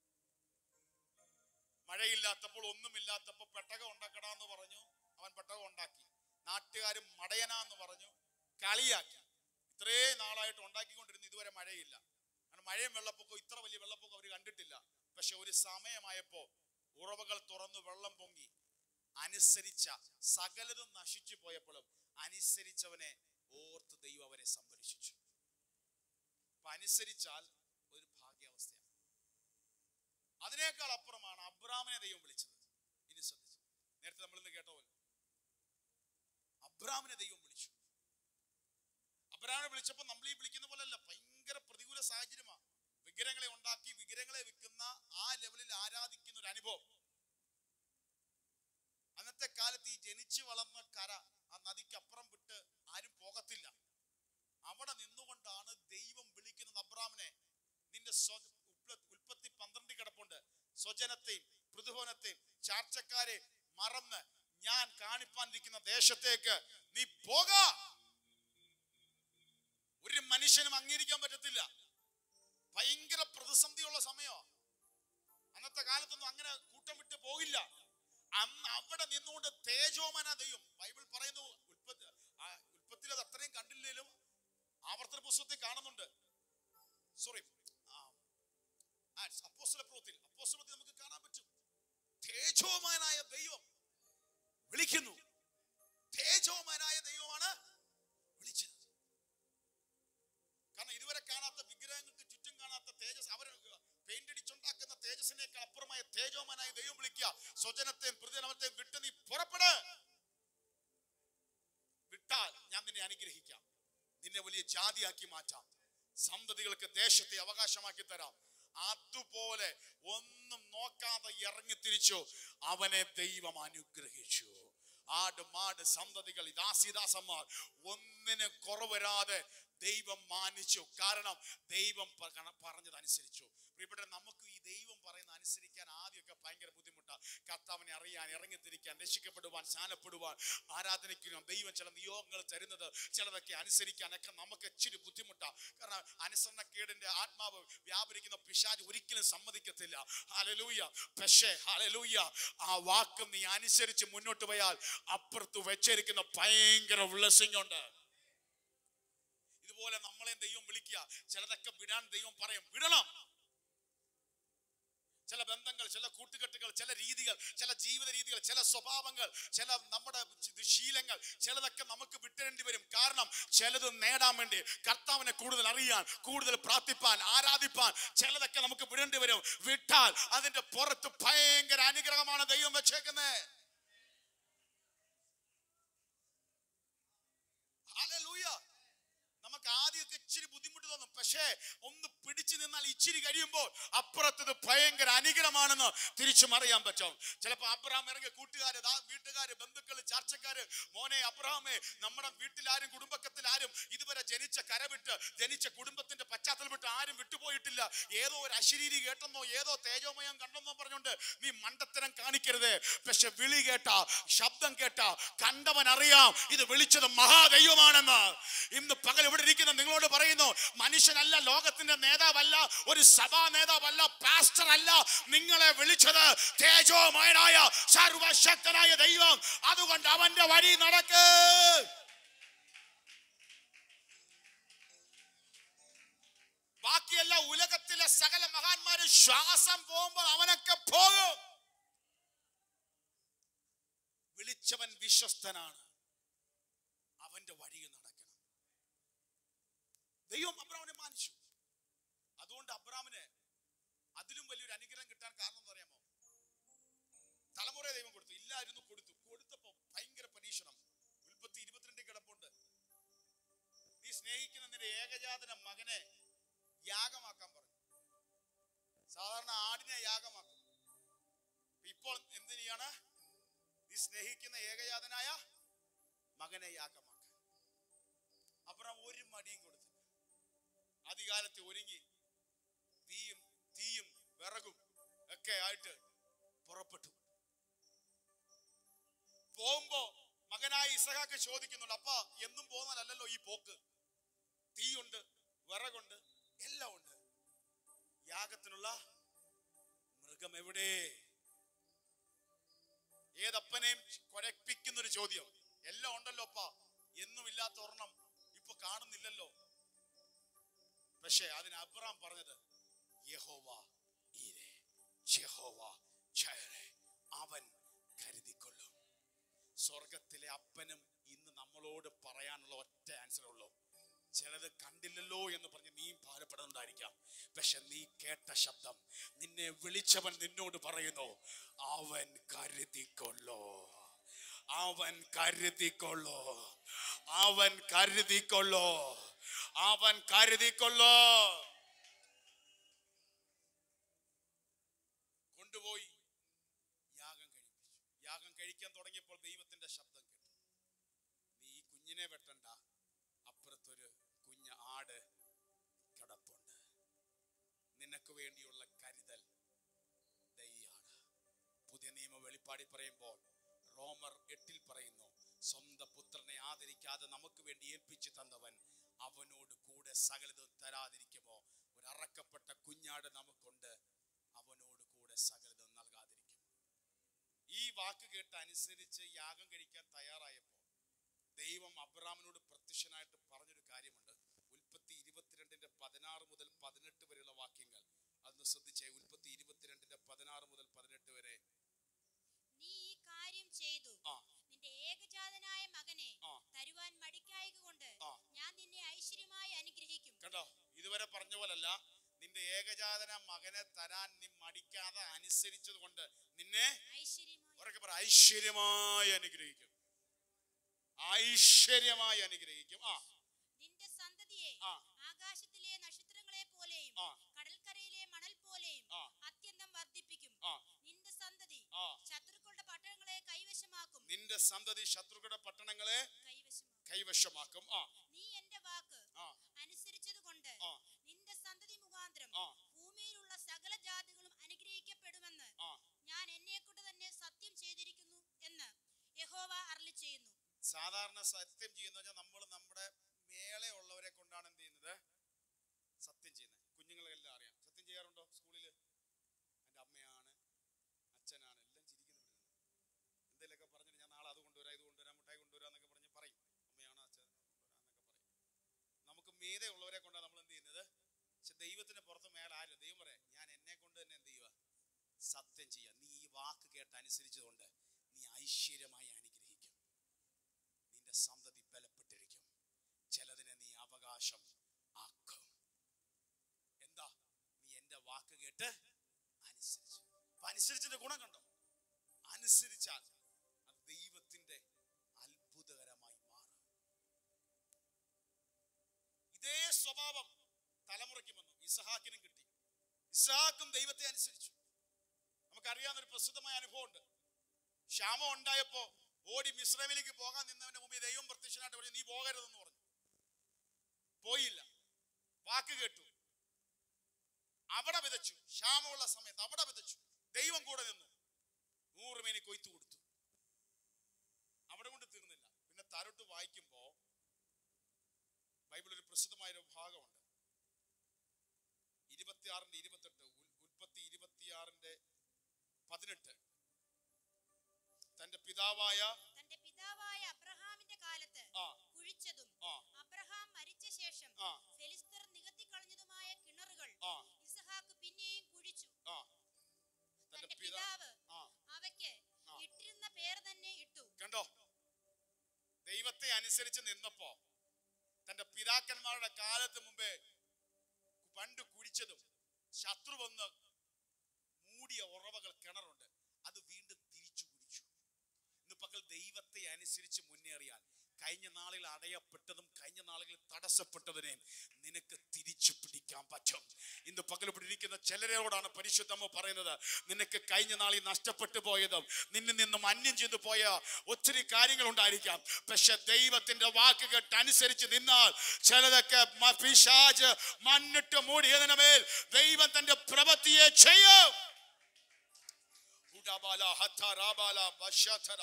[SPEAKER 1] മഴയില്ലാത്തപ്പോൾ ഒന്നുമില്ലാത്തപ്പോൾ പെട്ടകം ഉണ്ടാക്കടാന്ന് പറഞ്ഞു അവൻ പെട്ടകം ഉണ്ടാക്കി നാട്ടുകാരും മടയനാന്ന് പറഞ്ഞു കളിയാക്കി ഇത്രേ നാളായിട്ട് ഉണ്ടാക്കിക്കൊണ്ടിരുന്നു ഇതുവരെ മഴയില്ല കാരണം മഴയും വെള്ളപ്പൊക്കവും ഇത്ര വലിയ വെള്ളപ്പൊക്കം അവർ കണ്ടിട്ടില്ല പക്ഷെ ഒരു സമയമായപ്പോ ഉറവകൾ തുറന്നു വെള്ളം പൊങ്ങി അനുസരിച്ച സകലതും നശിച്ചു പോയപ്പോഴും അനുസരിച്ചവനെ ഓർത്ത് ദൈവം അവരെ സംരക്ഷിച്ചു അപ്പൊ അനുസരിച്ചാൽ ഒരു ഭാഗ്യാവസ്ഥയാണ് അതിനേക്കാൾ അപ്പുറമാണ് അബ്രാമിനെ ദൈവം വിളിച്ചത് ഇനി ശ്രദ്ധിച്ചു നേരത്തെ നമ്മൾ ഇന്ന് കേട്ട പോലെ അബ്രാമിനെ ദൈവം വിളിച്ചു അബ്രാമിനെ വിളിച്ചപ്പോൾ നമ്മൾ ഈ വിളിക്കുന്ന പോലെയല്ല ഭയങ്കര പ്രതികൂല സാഹചര്യമാണ് വിഗ്രഹങ്ങളെ ഉണ്ടാക്കി വിഗ്രഹങ്ങളെ വിൽക്കുന്ന ആ ലെവലിൽ ആരാധിക്കുന്ന ഒരു അനുഭവം അന്നത്തെ കാലത്ത് ഈ ജനിച്ചു വളർന്ന കര ആ നദിക്കപ്പുറം വിട്ട് ആരും പോകത്തില്ല അവിടെ നിന്നുകൊണ്ടാണ് ദൈവം വിളിക്കുന്നത് അബ്രാമിനെ നിന്റെ സ്വ ഉപ്ല- ഉൽപ്പത്തി പന്ത്രണ്ടിൽ കിടപ്പുണ്ട് സ്വജനത്തെയും പൃഥുഭവനത്തെയും ചാർച്ചക്കാരെ മറന്ന് ഞാൻ കാണിപ്പാനിരിക്കുന്ന ദേശത്തേക്ക് നീ പോക ഒരു മനുഷ്യനും അംഗീകരിക്കാൻ പറ്റത്തില്ല ഭയങ്കര പ്രതിസന്ധിയുള്ള സമയമോ അന്നത്തെ കാലത്തൊന്നും അങ്ങനെ കൂട്ടം വിട്ട് പോകില്ല അന്ന് അവിടെ നിന്നുകൊണ്ട് തേജോമന ദൈവം ബൈബിൾ പറയുന്നു ഉൽപ്പത്തി ആ ഉൽപ്പത്തിൽ അത് അത്രയും കണ്ടില്ലേലും ആവർത്തന പുസ്തകത്തിൽ കാണുന്നുണ്ട് സോറി അപ്പോസ്തല പ്രവൃത്തിയിൽ അപ്പോസ്തലത്തിൽ നമുക്ക് കാണാൻ പറ്റും തേജോമാനായ ദൈവം വിളിക്കുന്നു തേജോമാനായ ദൈവമാണ് വിളിച്ചത് കാരണം ഇതുവരെ കാണാത്ത വിഗ്രഹങ്ങൾക്ക് ചുറ്റും കാണാത്ത തേജസ് അവർ പെയിന്റ് അടിച്ചുണ്ടാക്കുന്ന തേജസ്സിനേക്കാൾ അപ്പുറമായ തേജോമാനായ ദൈവം വിളിക്കുക സ്വജനത്തെയും പ്രതിജനത്തെയും വിട്ട് നീ പുറപ്പെട് വിട്ടാൽ ഞാൻ നിന്നെ അനുഗ്രഹിക്കാം നിന്നെ വലിയ ജാതിയാക്കി മാറ്റാം സന്തതികൾക്ക് ദേശത്തെ അവകാശമാക്കി തരാം അതുപോലെ ഒന്നും നോക്കാതെ ഇറങ്ങി തിരിച്ചു അവനെ ദൈവം അനുഗ്രഹിച്ചു ആട് മാട് സന്തതികൾ ദാസിദാസന്മാർ ഒന്നിന് കുറവ് വരാതെ ദൈവം മാനിച്ചു കാരണം ദൈവം പ- കണ- പറഞ്ഞതനുസരിച്ചു പ്രിയപ്പെട്ട നമുക്ക് ഈ ദൈവം പറയുന്ന അനുസരിക്കാൻ ആദ്യമൊക്കെ ഭയങ്കര ബുദ്ധിമുട്ടാണ് കർത്താവിനെ അറിയാൻ ഇറങ്ങിത്തിരിക്കാൻ രക്ഷിക്കപ്പെടുവാൻ സ്നാനപ്പെടുവാൻ ആരാധനയ്ക്കും ദൈവം ചില നിയോഗങ്ങൾ തരുന്നത് ചിലതൊക്കെ അനുസരിക്കാനൊക്കെ നമുക്ക് ഇച്ചിരി ബുദ്ധിമുട്ടാണ് കാരണം അനുസരണക്കേടിന്റെ ആത്മാവ് വ്യാപരിക്കുന്ന പിശാജ് ഒരിക്കലും സമ്മതിക്കത്തില്ല ഹലലൂയ പക്ഷേ ഹലലൂയ ആ വാക്ക് നീ അനുസരിച്ച് മുന്നോട്ട് പോയാൽ അപ്പുറത്ത് വെച്ചിരിക്കുന്ന ഭയങ്കര ബ്ലെസ്സിംഗ് ഉണ്ട് ഇതുപോലെ നമ്മളെ ദൈവം വിളിക്കുക ചിലതൊക്കെ വിടാൻ ദൈവം പറയും വിടണം ചില ബന്ധങ്ങൾ ചില കൂട്ടുകെട്ടുകൾ ചില രീതികൾ ചില ജീവിത രീതികൾ ചില സ്വഭാവങ്ങൾ ചില നമ്മുടെ ചി- ശീലങ്ങൾ ചിലതൊക്കെ നമുക്ക് വിട്ടേണ്ടി വരും കാരണം ചിലത് നേടാൻ വേണ്ടി കർത്താവിനെ കൂടുതൽ അറിയാൻ കൂടുതൽ പ്രാർത്ഥിപ്പാൻ ആരാധിപ്പാൻ ചിലതൊക്കെ നമുക്ക് വിടേണ്ടി വരും വിട്ടാൽ അതിന്റെ പുറത്ത് ഭയങ്കര അനുഗ്രഹമാണ് ദൈവം വെച്ചേക്കുന്നത് ഹല്ലേലൂയ നമുക്ക് ആദ്യമൊക്കെ ഇച്ചിരി ബുദ്ധിമുട്ട് തോന്നും പക്ഷേ ഒന്ന് പിടിച്ചു നിന്നാൽ ഇച്ചിരി കഴിയുമ്പോൾ അപ്പുറത്തത് ഭയങ്കര അനുഗ്രഹമാണെന്ന് തിരിച്ചു മറിയാൻ പറ്റും ചിലപ്പോൾ അബ്രഹാം ഇറങ്ങിയ കൂട്ടുകാര് ദാ വീട്ടുകാര് ബന്ധുക്കള് ചർച്ചക്കാര് മോനെ അബ്രഹാമേ നമ്മുടെ വീട്ടിലാരും കുടുംബക്കത്തിലാരും ഇതുവരെ ജനിച്ച കരവിട്ട് ജനിച്ച കുടുംബത്തിന്റെ പശ്ചാത്തലം വിട്ട് ആരും വിട്ടുപോയിട്ടില്ല ഏതോ ഒരു അശരീരി കേട്ടെന്നോ ഏതോ തേജോമയം കണ്ടെന്നോ പറഞ്ഞുകൊണ്ട് നീ മണ്ടത്തരം കാണിക്കരുത് പക്ഷെ വിളി കേട്ട ശബ്ദം കേട്ട കണ്ടവൻ അറിയാം ഇത് വിളിച്ചത് മഹാദൈവമാണെന്ന് ഇന്ന് പകൽ ഇവിടെ ഇരിക്കുന്ന നിങ്ങളോട് പറയുന്നു മനുഷ്യനല്ല ലോകത്തിന്റെ നേതാവല്ല ഒരു സഭാ നേതാവല്ല പാസ്റ്റർ അല്ല നിങ്ങളെ വിളിച്ചത് തേജോമയനായ സർവശക്തനായ ദൈവം അതുകൊണ്ട് അവന്റെ വഴി നടക്ക് ബാക്കിയല്ല ഉലകത്തിലെ സകല മഹാന്മാര് ശ്വാസം പോകുമ്പോൾ അവനൊക്കെ പോകും വിളിച്ചവൻ വിശ്വസ്തനാണ് അവന്റെ വഴിയിൽ നടക്കണം ദൈവം അബ്രാമിനെ മാനിച്ചു അതുകൊണ്ട് അബ്രാമിന് അതിലും വലിയൊരു അനുഗ്രഹം കിട്ടാൻ കാരണം എന്താ അറിയാമോ തലമുറ ദൈവം കൊടുത്തു ഇല്ലായിരുന്നു കൊടുത്തു കൊടുത്തപ്പോ ഭയങ്കര പരീക്ഷണം ഉൽപ്പത്തി ഇരുപത്തിരണ്ടിൽ കിടപ്പുണ്ട് നീ സ്നേഹിക്കുന്ന നിന്റെ ഏകജാതന മകനെ യാഗമാക്കാൻ പറഞ്ഞു സാധാരണ ആടിനെ യാഗമാക്കും ഇപ്പോൾ എന്ത് ചെയ്യാണ് നീ സ്നേഹിക്കുന്ന ഏകജാതനായ മകനെ യാഗമാക്കാൻ അപ്പുറം ഒരു മടിയും കൊടുത്തു അധികാലത്ത് ഒരുങ്ങി തീയും തീയും വിറകും ഒക്കെ ആയിട്ട് പുറപ്പെട്ടു പോകുമ്പോ മകനായ ഇസഹാക്ക് ചോദിക്കുന്നുണ്ട് അപ്പ എന്നും പോകുന്നതല്ലല്ലോ ഈ പോക്ക് തീയുണ്ട് വിറകുണ്ട് എല്ലാം ഉണ്ട് യാഗത്തിനുള്ള മൃഗം എവിടെ ഏതപ്പനെയും കുഴപ്പിക്കുന്ന ഒരു ചോദ്യം എല്ലാം ഉണ്ടല്ലോ അപ്പ എന്നും ഇല്ലാത്ത ഒരെണ്ണം ഇപ്പൊ കാണുന്നില്ലല്ലോ പക്ഷേ അതിന് അബ്രാം പറഞ്ഞത് യഹോവ ഈരെ യഹോവ ജയരെ അവൻ കരുതിക്കൊള്ളും സ്വർഗത്തിലെ അപ്പനും ഇന്ന് നമ്മളോട് പറയാനുള്ള ഒറ്റ ആൻസർ ഉള്ളൂ ചിലത് കണ്ടില്ലല്ലോ എന്ന് പറഞ്ഞ് നീ ഭാരപ്പെടുന്നുണ്ടായിരിക്കാം പക്ഷെ നീ കേട്ട ശബ്ദം നിന്നെ വിളിച്ചവൻ നിന്നോട് പറയുന്നു അവൻ കരുതിക്കൊള്ളോ അവൻ കരുതിക്കൊള്ളോ അവൻ കരുതിക്കൊള്ളോ അവൻ കരുതിക്കൊള്ളോ കൊണ്ടുപോയി യാഗം കഴിപ്പിച്ചു യാഗം കഴിക്കാൻ തുടങ്ങിയപ്പോൾ ദൈവത്തിന്റെ ശബ്ദം കേട്ടു നീ ഈ കുഞ്ഞിനെ വെട്ടണ്ട അപ്പുറത്തൊരു കുഞ്ഞ ആട് കിടപ്പുണ്ട് നിനക്ക് വേണ്ടിയുള്ള കരുതൽ ദയ്യാണ് പുതിയ നിയമ വെളിപ്പാടി പറയുമ്പോൾ റോമർ എട്ടിൽ പറയുന്നു സ്വന്തം പുത്രനെ ആദരിക്കാതെ നമുക്ക് വേണ്ടി ഏൽപ്പിച്ചു തന്നവൻ അവനോട് കൂടെ സകലതും തരാതിരിക്കുമോ ഒരു അറക്കപ്പെട്ട കുഞ്ഞാട് നമുക്കുണ്ട് അവനോട് കൂടെ സകലതും നൽകാതിരിക്കും ഈ വാക്ക് കേട്ട് അനുസരിച്ച് യാഗം കഴിക്കാൻ തയ്യാറായപ്പോൾ ദൈവം അബ്രാമിനോട് പ്രത്യക്ഷനായിട്ട് പറഞ്ഞൊരു കാര്യമുണ്ട് ഉൽപ്പത്തി ഇരുപത്തിരണ്ടിന്റെ പതിനാറ് മുതൽ പതിനെട്ട് വരെയുള്ള വാക്യങ്ങൾ അതൊന്ന് ശ്രദ്ധിച്ചേ ഉൽപ്പത്തി ഇരുപത്തിരണ്ടിന്റെ പതിനാറ് മുതൽ പതിനെട്ട് വരെ
[SPEAKER 3] നീ ഈ കാര്യം ചെയ്തു
[SPEAKER 1] ആ
[SPEAKER 3] നിന്റെ ഏകജാതനായ മകനെ
[SPEAKER 1] ആ.
[SPEAKER 3] തരുവാൻ മടിക്കായകൊണ്ട്
[SPEAKER 1] ആ.
[SPEAKER 3] ഞാൻ നിന്നെ ഐശ്വര്യമായി അനുഗ്രഹിക്കും
[SPEAKER 1] കണ്ടോ ഇതുവരെ പറഞ്ഞ പോലല്ല നിന്റെ ഏകജാതന മകനെ തരാൻ നീ മടിക്കാതെ അനുസരിച്ചത് കൊണ്ട് നിന്നെ
[SPEAKER 3] ഐശ്വര്യമായി
[SPEAKER 1] ഉറക്കെ പറ ഐശ്വര്യമായി അനുഗ്രഹിക്കും ഐശ്വര്യമായി അനുഗ്രഹിക്കും ആ
[SPEAKER 3] നിന്റെ സന്തതിയെ
[SPEAKER 1] ആ.
[SPEAKER 3] ആകാശത്തിലെ നക്ഷത്രങ്ങളെ പോലെയും
[SPEAKER 1] ആ.
[SPEAKER 3] കടൽക്കരയിലെ മണൽ പോലെയും
[SPEAKER 1] ആ.
[SPEAKER 3] അത്യന്തം വർദ്ധിപ്പിക്കും
[SPEAKER 1] ആ
[SPEAKER 3] നിന്റെ സന്തതി
[SPEAKER 1] ആ
[SPEAKER 3] ശത്രുക്കളുടെ പട്ടണങ്ങളെ കൈവശമാക്കും
[SPEAKER 1] നിന്റെ സന്തതി ശത്രുക്കളുടെ പട്ടണങ്ങളെ
[SPEAKER 3] കൈവശമാക്കും
[SPEAKER 1] കൈവശമാക്കും ആ
[SPEAKER 3] നീ എന്റെ വാക്ക്
[SPEAKER 1] ആ സാധാരണ സത്യം ചെയ്യുന്ന വെച്ചാൽ നമ്മൾ നമ്മുടെ മേലെ ഉള്ളവരെ കൊണ്ടാണ് എന്ത് ചെയ്യുന്നത് സത്യം ചെയ്യുന്നത് കുഞ്ഞുങ്ങളെല്ലാം അറിയാം സത്യം ചെയ്യാറുണ്ടോ സ്കൂളിൽ എൻ്റെ അമ്മയാണ് അച്ഛനാണ് എല്ലാം ചിരിക്കുന്നു എന്തെങ്കിലുമൊക്കെ പറഞ്ഞിട്ട് ഞാൻ നാളെ അത് കൊണ്ടുവരാം ഇത് കൊണ്ടുവരാം മുട്ടായി കൊണ്ടുവരാം എന്നൊക്കെ പറഞ്ഞ് പറയും അമ്മയാണ് അച്ഛൻ കൊണ്ടുവരാം എന്നൊക്കെ പറയും നമുക്ക് മീതെ ഉള്ളവരെ കൊണ്ടാണ് നമ്മൾ എന്ത് ചെയ്യുന്നത് പക്ഷെ ദൈവത്തിന് പുറത്ത് മേലെ ആരും ദൈവം പറയാം ഞാൻ എന്നെ കൊണ്ട് തന്നെ എന്ത് ചെയ്യുക സത്യം ചെയ്യാം നീ ഈ വാക്ക് കേട്ട് അനുസരിച്ചതുകൊണ്ട് നീ ഐശ്വര്യമായി അനുഗ്രഹിക്കും നിന്റെ സന്തതി ബലപ്പെട്ടിരിക്കും ചിലതിനെ നീ അവകാശം ആക്കും എന്താ നീ എന്റെ വാക്ക് കേട്ട് അനുസരിച്ചു അപ്പൊ അനുസരിച്ചതിന്റെ ഗുണം കണ്ടോ അനുസരിച്ചാൽ അത് ദൈവത്തിന്റെ അത്ഭുതകരമായി മാറും ഇതേ സ്വഭാവം തലമുറയ്ക്ക് വന്നു ഇസഹാക്കിനും കിട്ടി ഇസഹാക്കും ദൈവത്തെ അനുസരിച്ചു നമുക്കറിയാവുന്ന ഒരു പ്രസിദ്ധമായ അനുഭവമുണ്ട് ക്ഷാമം ഉണ്ടായപ്പോ ഓടി മിശ്രമിലേക്ക് പോകാൻ നിന്നവന്റെ മുമ്പിൽ ദൈവം പ്രത്യക്ഷനായിട്ട് പറഞ്ഞു നീ പോകരുതെന്ന് പറഞ്ഞു പോയില്ല വാക്ക് കേട്ടു അവിടെ വിതച്ചു ക്ഷാമമുള്ള സമയത്ത് അവിടെ വിതച്ചു ദൈവം കൂടെ നിന്നു നൂറ് മേനി കൊയ്ത്തു കൊടുത്തു അവിടെ കൊണ്ട് തീർന്നില്ല പിന്നെ തരോട്ട് വായിക്കുമ്പോ ബൈബിൾ ഒരു പ്രസിദ്ധമായ ഒരു ഭാഗമുണ്ട് ഇരുപത്തിയാറിന്റെ ഇരുപത്തെട്ട് ഉൽ- ഉൽപ്പത്തി ഇരുപത്തിയാറിന്റെ പതിനെട്ട് തന്റെ പിതാവായ
[SPEAKER 3] തന്റെ പിതാവായ അബ്രഹാമിന്റെ കാലത്ത്
[SPEAKER 1] ആ
[SPEAKER 3] കുഴിച്ചതും
[SPEAKER 1] ആ
[SPEAKER 3] അബ്രഹാം മരിച്ച ശേഷം
[SPEAKER 1] ആ
[SPEAKER 3] ഫെലിസ്തർ നികത്തിക്കളഞ്ഞതുമായ കിണറുകൾ
[SPEAKER 1] ആ
[SPEAKER 3] ഇസഹാക്ക് പിന്നെയും കുഴിച്ചു
[SPEAKER 1] ആ തന്റെ
[SPEAKER 3] തന്റെ
[SPEAKER 1] പിതാ
[SPEAKER 3] പിതാവ്
[SPEAKER 1] ആ
[SPEAKER 3] അവയ്ക്ക്
[SPEAKER 1] ആ.
[SPEAKER 3] ഇട്ടിരുന്ന പേർ തന്നെ ഇട്ടു
[SPEAKER 1] കണ്ടോ ദൈവത്തെ അനുസരിച്ച് നിന്നപ്പോ തന്റെ പിതാക്കന്മാരുടെ കാലത്ത് മുമ്പേ പണ്ട് കുഴിച്ചതും ശത്രു വന്ന് മൂടിയ ഉറവകൾ കിണറുണ്ട് അത് വീണ്ടും തിരിച്ചു കുടിച്ചു ഇന്ന് പകൽ ദൈവത്തെ അനുസരിച്ച് മുന്നേറിയാൽ കഴിഞ്ഞ നാളിൽ അടയപ്പെട്ടതും കഴിഞ്ഞ നാളുകളിൽ തടസ്സപ്പെട്ടതിനെ നിനക്ക് തിരിച്ചു പിടിക്കാൻ പറ്റും ഇന്ന് പകൽ ഇവിടെ ഇരിക്കുന്ന ചിലരോടാണ് പരിശുദ്ധമോ പറയുന്നത് നിനക്ക് കഴിഞ്ഞ നാളിൽ നഷ്ടപ്പെട്ടു പോയതും നിന്നിൽ നിന്നും അന്യം ചെയ്തു പോയ ഒത്തിരി കാര്യങ്ങൾ ഉണ്ടായിരിക്കാം പക്ഷെ ദൈവത്തിന്റെ വാക്ക് കേട്ട് അനുസരിച്ച് നിന്നാൽ ചിലതൊക്കെ മ- പിശാച് മണ്ണിട്ട് മൂടിയതിന് മേൽ ദൈവം തന്റെ പ്രവൃത്തിയെ ചെയ്യും ഉഡബാല ഹത്ത റാബാല ബശഥര.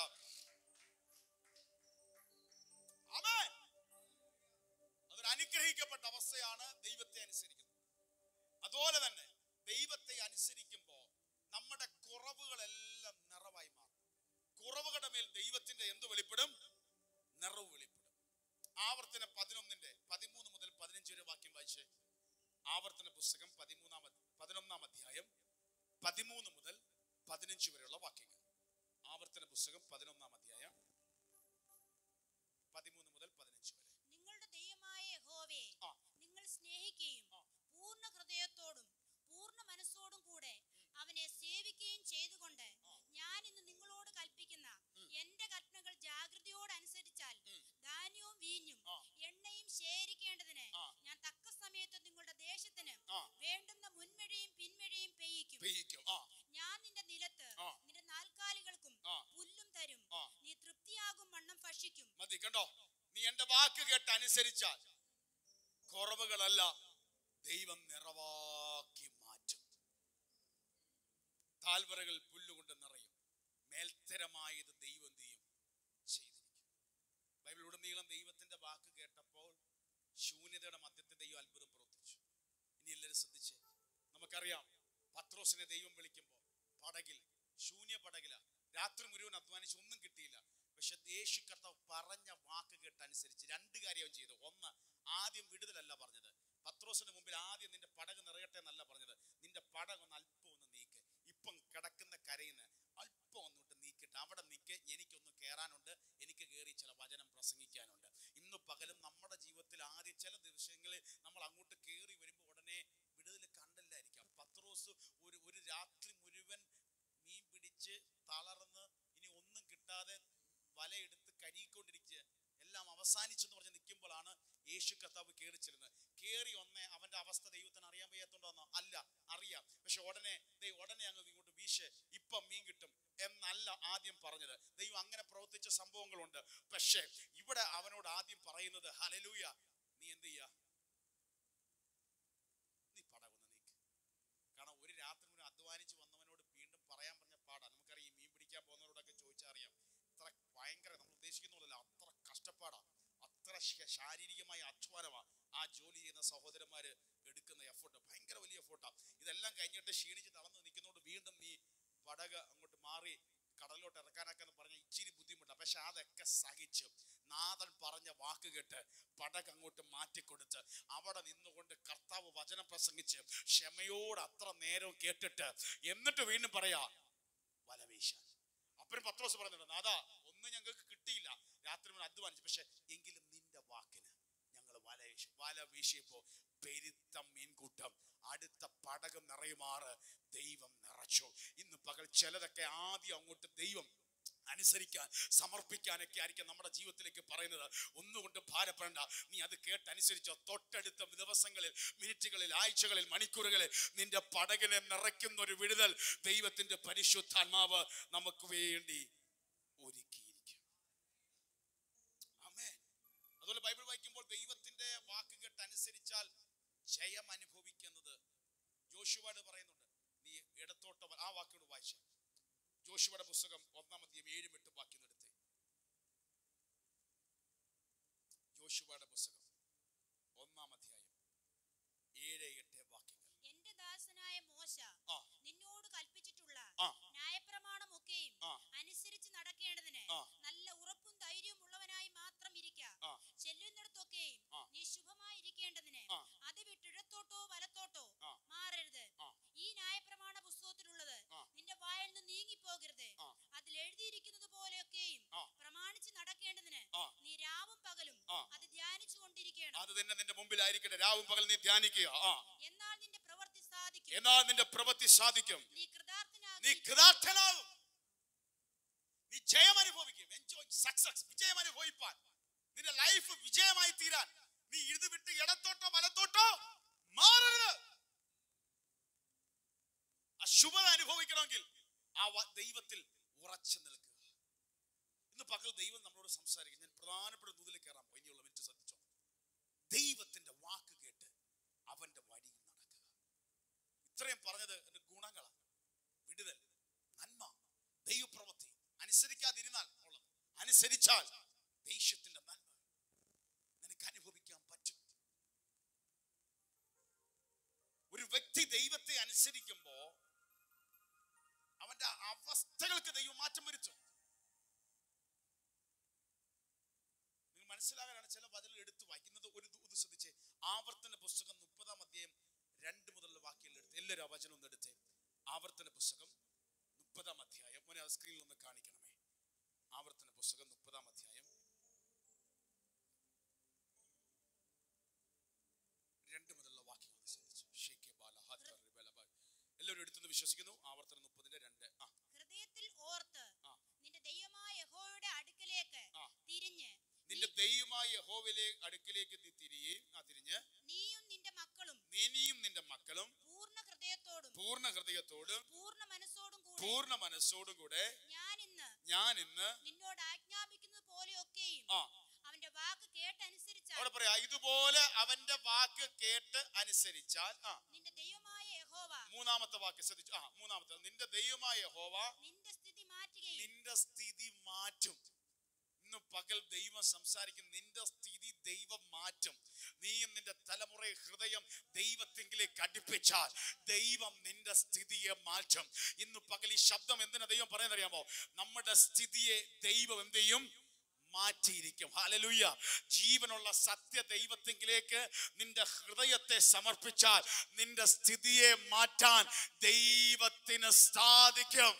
[SPEAKER 1] ആമേൻ. അതൊരു അനുഗ്രഹിക്കപ്പെട്ട അവസ്ഥയാണ് ദൈവത്തെ അനുസരിക്കുന്നത് അതുപോലെ തന്നെ ദൈവത്തെ അനുസരിക്കുമ്പോ നമ്മുടെ കുറവുകളെല്ലാം നിറവായി മാറും കുറവുകളുടെ മേൽ ദൈവത്തിന്റെ എന്ത് വെളിപ്പെടും നിറവ് വെളിപ്പെടും ആവർത്തന പതിനൊന്നിന്റെ പതിമൂന്ന് മുതൽ പതിനഞ്ച് വരെ വാക്യം വായിച്ചേ ആവർത്തന പുസ്തകം പതിമൂന്നാം അധ്യ- പതിനൊന്നാം അധ്യായം പതിമൂന്ന് മുതൽ പതിനഞ്ച് വരെയുള്ള വാക്യങ്ങൾ ആവർത്തന പുസ്തകം പതിനൊന്നാം അധ്യായം പതിമൂന്ന് മുതൽ പതിനഞ്ച് വരെ
[SPEAKER 3] നിങ്ങളുടെ ദൈവമായ യഹോവേ
[SPEAKER 1] ആ.
[SPEAKER 3] നിങ്ങൾ സ്നേഹിക്കുകയും
[SPEAKER 1] ആ.
[SPEAKER 3] പൂർണ്ണ ഹൃദയത്തോടും പൂർണ്ണ മനസ്സോടും കൂടെ അവനെ സേവിക്കുകയും ചെയ്തുകൊണ്ട്
[SPEAKER 1] ആ.
[SPEAKER 3] ഞാൻ ഇന്ന് നിങ്ങളോട് കൽപ്പിക്കുന്ന
[SPEAKER 1] ഉം.
[SPEAKER 3] എന്റെ കൽപ്പനകൾ ജാഗ്രതയോടെ അനുസരിച്ചാൽ
[SPEAKER 1] ഉം.
[SPEAKER 3] ധാന്യവും വീഞ്ഞും
[SPEAKER 1] ആ.
[SPEAKER 3] എണ്ണയും ശേഖരിക്കേണ്ടതിന്
[SPEAKER 1] ആ.
[SPEAKER 3] ഞാൻ തക്ക സമയത്ത് നിങ്ങളുടെ ദേശത്തിന്
[SPEAKER 1] ആ
[SPEAKER 3] വേണ്ടുന്ന മുൻമഴയും പിൻമഴയും പെയ്യിക്കും
[SPEAKER 1] പെയ്യിക്കും ആ
[SPEAKER 3] ഞാൻ നിന്റെ നിലത്ത്
[SPEAKER 1] ആ.
[SPEAKER 3] നിന്റെ നാൽക്കാലികൾക്കും
[SPEAKER 1] ആ.
[SPEAKER 3] പുല്ലും തരും
[SPEAKER 1] ആ.
[SPEAKER 3] നീ തൃപ്തിയാകും വണ്ണം ഭക്ഷിക്കും
[SPEAKER 1] മതി കണ്ടോ നീ എന്റെ വാക്ക് കേട്ട് അനുസരിച്ചാൽ കുറവുകളല്ല ദൈവം നിറവാക്കി മാറ്റും താൽവരകൾ പുല്ലുകൊണ്ട് നിറയും മേൽത്തരമായത് ദൈവം എന്ത് ചെയ്യും ചെയ്തിരിക്കും ബൈബിൾ ഉടനീളം ദൈവത്തിന്റെ വാക്ക് കേട്ടപ്പോൾ ശൂന്യതയുടെ മധ്യത്തെ ദൈവം അത്ഭുതം പ്രവർത്തിച്ചു ഇനി എല്ലാവരും ശ്രദ്ധിച്ച് നമുക്കറിയാം പത്രോസിനെ ദൈവം വിളിക്കുമ്പോൾ പടകിൽ ശൂന്യ പടകില രാത്രി മുഴുവൻ അധ്വാനിച്ച് ഒന്നും കിട്ടിയില്ല പക്ഷെ യേശു കർത്താവ് പറഞ്ഞ വാക്ക് കേട്ടനുസരിച്ച് രണ്ട് കാര്യം അവൻ ചെയ്തു ഒന്ന് ആദ്യം വിടുതലല്ല പറഞ്ഞത് പത്രോസിന്റെ മുമ്പിൽ ആദ്യം നിന്റെ പടക് നിറയട്ടെ എന്നല്ല പറഞ്ഞത് നിന്റെ പടക് ഒന്ന് അല്പം ഒന്ന് നീക്ക് ഇപ്പം കിടക്കുന്ന കരയിന്ന് അല്പം ഒന്നിട്ട് നീക്കിട്ട് അവിടെ നിൽക്ക് എനിക്കൊന്ന് കയറാനുണ്ട് എനിക്ക് കയറി ചില വചനം പ്രസംഗിക്കാനുണ്ട് ഇന്ന് പകലും നമ്മുടെ ജീവിതത്തിൽ ആദ്യം ചില ദിവസങ്ങളിൽ നമ്മൾ അങ്ങോട്ട് കയറി വരുമ്പോൾ ഉടനെ വിടുതൽ കണ്ടില്ലായിരിക്കാം പത്രോസ് ഒരു ഒരു രാത്രി മുഴുവൻ മീൻ പിടിച്ച് തളർന്ന് ഇനി ഒന്നും കിട്ടാതെ വലയെടുത്ത് കഴുകിക്കൊണ്ടിരിക്കുക എല്ലാം അവസാനിച്ചെന്ന് പറഞ്ഞ് നിൽക്കുമ്പോഴാണ് യേശു കർത്താവ് കയറി ചെല്ലുന്നത് കയറി ഒന്നേ അവന്റെ അവസ്ഥ ദൈവത്തിന് അറിയാൻ വയ്യാത്തോണ്ടോന്നോ അല്ല അറിയാം പക്ഷെ ഉടനെ ദൈവം ഉടനെ അങ്ങ് ഇങ്ങോട്ട് വീശ് ഇപ്പം മീൻ കിട്ടും എന്നല്ല ആദ്യം പറഞ്ഞത് ദൈവം അങ്ങനെ പ്രവർത്തിച്ച സംഭവങ്ങളുണ്ട് പക്ഷെ ഇവിടെ അവനോട് ആദ്യം പറയുന്നത് ഹലലൂയ നീ എന്ത് ചെയ്യാ നീ പടകൊന്ന് നീക്ക് കാരണം ഒരു രാത്രി മുഴുവൻ അധ്വാനിച്ച് വന്നവനോട് വീണ്ടും പറയാൻ പറഞ്ഞ പാടാ നമുക്കറിയാം ഈ മീൻ പിടിക്കാൻ പോകുന്നവരോടൊക്കെ ചോദിച്ചാൽ അറിയാം അത്ര ഭയങ്കര നമ്മൾ ഉദ്ദേശിക്കുന്നതല്ല അത്ര കഷ്ടപ്പെട്ട് പഠിപ്പിക്കുന്ന സഹോദരന്മാര് എടുക്കുന്ന എഫോർട്ട് ഭയങ്കര വലിയ എഫോർട്ടാണ് ഇതെല്ലാം കഴിഞ്ഞിട്ട് ക്ഷീണിച്ച് തളർന്ന് നിൽക്കുന്നതുകൊണ്ട് വീണ്ടും നീ പടക അങ്ങോട്ട് മാറി കടലിലോട്ട് ഇറക്കാനൊക്കെ എന്ന് പറഞ്ഞ ഇച്ചിരി ബുദ്ധിമുട്ടാണ് പക്ഷെ അതൊക്കെ സഹിച്ചു നാഥൻ പറഞ്ഞ വാക്ക് കേട്ട് പടക അങ്ങോട്ട് മാറ്റിക്കൊടുത്ത് അവിടെ നിന്നുകൊണ്ട് കർത്താവ് വചനം പ്രസംഗിച്ച് ക്ഷമയോട് അത്ര നേരം കേട്ടിട്ട് എന്നിട്ട് വീണ്ടും പറയാ വല വീശാൻ അപ്പനും പത്രോസ് പറയുന്നുണ്ട് നാഥാ ഒന്നും ഞങ്ങൾക്ക് കിട്ടിയില്ല രാത്രി മുഴുവൻ അധ്വാനിച്ചു പക്ഷെ എങ്കിലും നിന്റെ വാക്കിന് ഞങ്ങൾ വല വീശി വല വീശിയപ്പോ പെരുത്ത മീൻകൂട്ടം അടുത്ത പടകം നിറയുമാറ് ദൈവം നിറച്ചു ഇന്ന് പകൽ ചിലതൊക്കെ ആദ്യം അങ്ങോട്ട് ദൈവം അനുസരിക്കാൻ സമർപ്പിക്കാനൊക്കെ ആയിരിക്കും നമ്മുടെ ജീവിതത്തിലേക്ക് പറയുന്നത് ഒന്നുകൊണ്ട് ഭാരപ്പെടേണ്ട നീ അത് കേട്ടനുസരിച്ചോ തൊട്ടടുത്ത ദിവസങ്ങളിൽ മിനിറ്റുകളിൽ ആഴ്ചകളിൽ മണിക്കൂറുകളിൽ നിന്റെ പടകിനെ നിറയ്ക്കുന്ന ഒരു വിടുതൽ ദൈവത്തിന്റെ പരിശുദ്ധാത്മാവ് നമുക്ക് വേണ്ടി ഒരുക്കിയിരിക്കും ആമേൻ അതുപോലെ ബൈബിൾ വായിക്കുമ്പോൾ ദൈവത്തിന്റെ വാക്ക് കേട്ട് അനുസരിച്ചാൽ ജയം അനുഭവിക്കുന്നത് ജോഷുവാട് പറയുന്നുണ്ട് നീ ഇടത്തോട്ട് വ- ആ വാക്കിയോട് വായിച്ച ജോഷുവയുടെ പുസ്തകം ഒന്നാം അധ്യായം ഏഴും എട്ടും വാക്യം എടുത്തേ ജോഷുവയുടെ പുസ്തകം ഒന്നാം അധ്യായം ഏഴ് എട്ട് വാക്യങ്ങൾ
[SPEAKER 3] എന്റെ ദാസനായ മോശ
[SPEAKER 1] ആ
[SPEAKER 3] നിന്നോട് കൽപ്പിച്ചിട്ടുള്ള
[SPEAKER 1] ആ
[SPEAKER 3] ന്യായപ്രമാണമൊക്കെയും
[SPEAKER 1] ആ.
[SPEAKER 3] അനുസരിച്ച് നടക്കേണ്ടതിന്
[SPEAKER 1] ആ.
[SPEAKER 3] നല്ല ഉറപ്പും ധൈര്യവും ഉള്ളവനായി മാത്രം ഇരിക്ക
[SPEAKER 1] ആ.
[SPEAKER 3] ചെല്ലുന്നിടത്തൊക്കെയും
[SPEAKER 1] ആ.
[SPEAKER 3] നീ ശുഭമായിരിക്കേണ്ടതിന്
[SPEAKER 1] ആ.
[SPEAKER 3] അത് വിട്ടിടത്തോട്ടോ വലത്തോട്ടോ
[SPEAKER 1] ആ.
[SPEAKER 3] മാറരുത്
[SPEAKER 1] ആ.
[SPEAKER 3] ഈ ന്യായപ്രമാണ പുസ്തകത്തിലുള്ളത്
[SPEAKER 1] ആ.
[SPEAKER 3] നിന്റെ വായിൽ നിന്ന് നീങ്ങിപ്പോകരുത്
[SPEAKER 1] ആ.
[SPEAKER 3] അതിൽ എഴുതിയിരിക്കുന്നത് പോലെയൊക്കെയും
[SPEAKER 1] ആ.
[SPEAKER 3] പ്രമാണിച്ച് നടക്കേണ്ടതിന്
[SPEAKER 1] ആ.
[SPEAKER 3] നീ രാവും പകലും
[SPEAKER 1] ആ.
[SPEAKER 3] അത് ധ്യാനിച്ചു കൊണ്ടിരിക്കണം
[SPEAKER 1] അത് തന്നെ നിന്റെ മുമ്പിലായിരിക്കട്ടെ രാവും പകൽ നീ ധ്യാനിക്കുക ആ
[SPEAKER 3] എന്നാൽ നിന്റെ പ്രവൃത്തി സാധിക്കും
[SPEAKER 1] എന്നാൽ നിന്റെ പ്രവൃത്തി സാധിക്കും
[SPEAKER 3] നീ
[SPEAKER 1] നീ
[SPEAKER 3] കൃതാർത്ഥനാകും
[SPEAKER 1] കൃതാർത്ഥനാകും നീ ജയം അനുഭവിക്കും എൻജോയ് സക്സസ് വിജയം അനുഭവിപ്പാൻ നിന്റെ ലൈഫ് വിജയമായി തീരാൻ നീ ഇത് വിട്ട് ഇടത്തോട്ടോ വലത്തോട്ടോ മാറരുത് അശുഭത അനുഭവിക്കണമെങ്കിൽ ആ വ- ദൈവത്തിൽ ഉറച്ചു നിൽക്കുക ഇന്ന് പകൽ ദൈവം നമ്മളോട് സംസാരിക്കും ഞാൻ പ്രധാനപ്പെട്ട ദൂതിൽ കയറാൻ പോയി ഇനിയുള്ള മിനിറ്റ് ശ്രദ്ധിച്ചോ ദൈവത്തിന്റെ വാക്ക് കേട്ട് അവന്റെ വഴിയിൽ നടക്കുക ഇത്രയും പറഞ്ഞത് എന്റെ ഗുണങ്ങളാണ് വിടുതൽ നന്മ ദൈവപ്രവൃത്തി അനുസരിക്കാതിരുന്നാൽ ഉള്ളത് അനുസരിച്ചാൽ ദേഷ്യത്തിന്റെ നന്മ നിനക്ക് അനുഭവിക്കാൻ പറ്റും ഒരു വ്യക്തി ദൈവത്തെ അനുസരിക്കുമ്പോ അവന്റെ അവസ്ഥകൾക്ക് ദൈവം മാറ്റം വരുത്തും നിങ്ങൾ മനസ്സിലാകാനാണ് ചില വചനങ്ങൾ എടുത്തു വായിക്കുന്നത് ഒരു ദൂ- ഇത് ശ്രദ്ധിച്ചേ ആവർത്തന പുസ്തകം മുപ്പതാം അധ്യായം രണ്ട് മുതലുള്ള വാക്യങ്ങൾ എടുത്ത് എല്ലാവരും ആ വചനം ഒന്ന് എടുത്തേ ആവർത്തന പുസ്തകം മുപ്പതാം അധ്യായം മോനെ ആ സ്ക്രീനിൽ ഒന്ന് കാണിക്കണമേ ആവർത്തന പുസ്തകം മുപ്പതാം അധ്യായം രണ്ട് മുതലുള്ള വാക്യം ഒന്ന് ശ്രദ്ധിച്ചു ഷേഖെ ബാല ഹാത്തർ റിബല ബാ. എല്ലാവരും എടുത്തെന്ന് വിശ്വസിക്കുന്നു ആവർത്തനം മുപ്പതിന്റെ രണ്ട് ആ
[SPEAKER 3] ഹൃദയത്തിൽ ഓർത്ത്
[SPEAKER 1] ആ.
[SPEAKER 3] നിന്റെ ദൈവമായ യഹോവയുടെ അടുക്കലേക്ക്
[SPEAKER 1] ആ.
[SPEAKER 3] തിരിഞ്ഞ്
[SPEAKER 1] നിന്റെ ദൈവമായ യഹോവയിലെ അടുക്കിലേക്ക് നീ തിരികെയും ആ തിരിഞ്ഞ്
[SPEAKER 3] നീയും നിന്റെ മക്കളും
[SPEAKER 1] നീനിയും നിന്റെ മക്കളും
[SPEAKER 3] പൂർണ്ണ ഹൃദയത്തോടും
[SPEAKER 1] പൂർണ്ണ ഹൃദയത്തോടും
[SPEAKER 3] പൂർണ്ണ മനസ്സോടും കൂടെ
[SPEAKER 1] പൂർണ്ണ മനസ്സോടും കൂടെ
[SPEAKER 3] ഞാൻ ഇന്ന്
[SPEAKER 1] ഞാൻ ഇന്ന്
[SPEAKER 3] നിന്നോട് ആജ്ഞാപിക്കുന്നത് പോലെയൊക്കെയും
[SPEAKER 1] ആ
[SPEAKER 3] അവന്റെ വാക്ക് കേട്ടനുസരിച്ചാൽ
[SPEAKER 1] അവിടെ പറയാ ഇതുപോലെ അവന്റെ വാക്ക് കേട്ട് അനുസരിച്ചാൽ ആ
[SPEAKER 3] നിന്റെ ദൈവമായ യഹോവ
[SPEAKER 1] മൂന്നാമത്തെ വാക്ക് ശ്രദ്ധിച്ചു ആ മൂന്നാമത്തെ നിന്റെ ദൈവമായ യഹോവ
[SPEAKER 3] നിന്റെ സ്ഥിതി മാറ്റുകയും
[SPEAKER 1] നിന്റെ സ്ഥിതി മാറ്റും ഇന്ന് പകൽ ദൈവം സംസാരിക്കും നിന്റെ സ്ഥിതി ദൈവം മാറ്റും നീയും നിന്റെ തലമുറ ഹൃദയം ദൈവത്തെങ്കിലേക്ക് അടുപ്പിച്ചാൽ ദൈവം നിന്റെ സ്ഥിതിയെ മാറ്റും ഇന്ന് പകൽ ഈ ശബ്ദം എന്തിനാ ദൈവം പറയുന്നത് അറിയാമോ നമ്മുടെ സ്ഥിതിയെ ദൈവം എന്ത് ചെയ്യും മാറ്റിയിരിക്കും ഹാലലൂയ ജീവനുള്ള സത്യ ദൈവത്തെങ്കിലേക്ക് നിന്റെ ഹൃദയത്തെ സമർപ്പിച്ചാൽ നിന്റെ സ്ഥിതിയെ മാറ്റാൻ ദൈവത്തിന് സാധിക്കും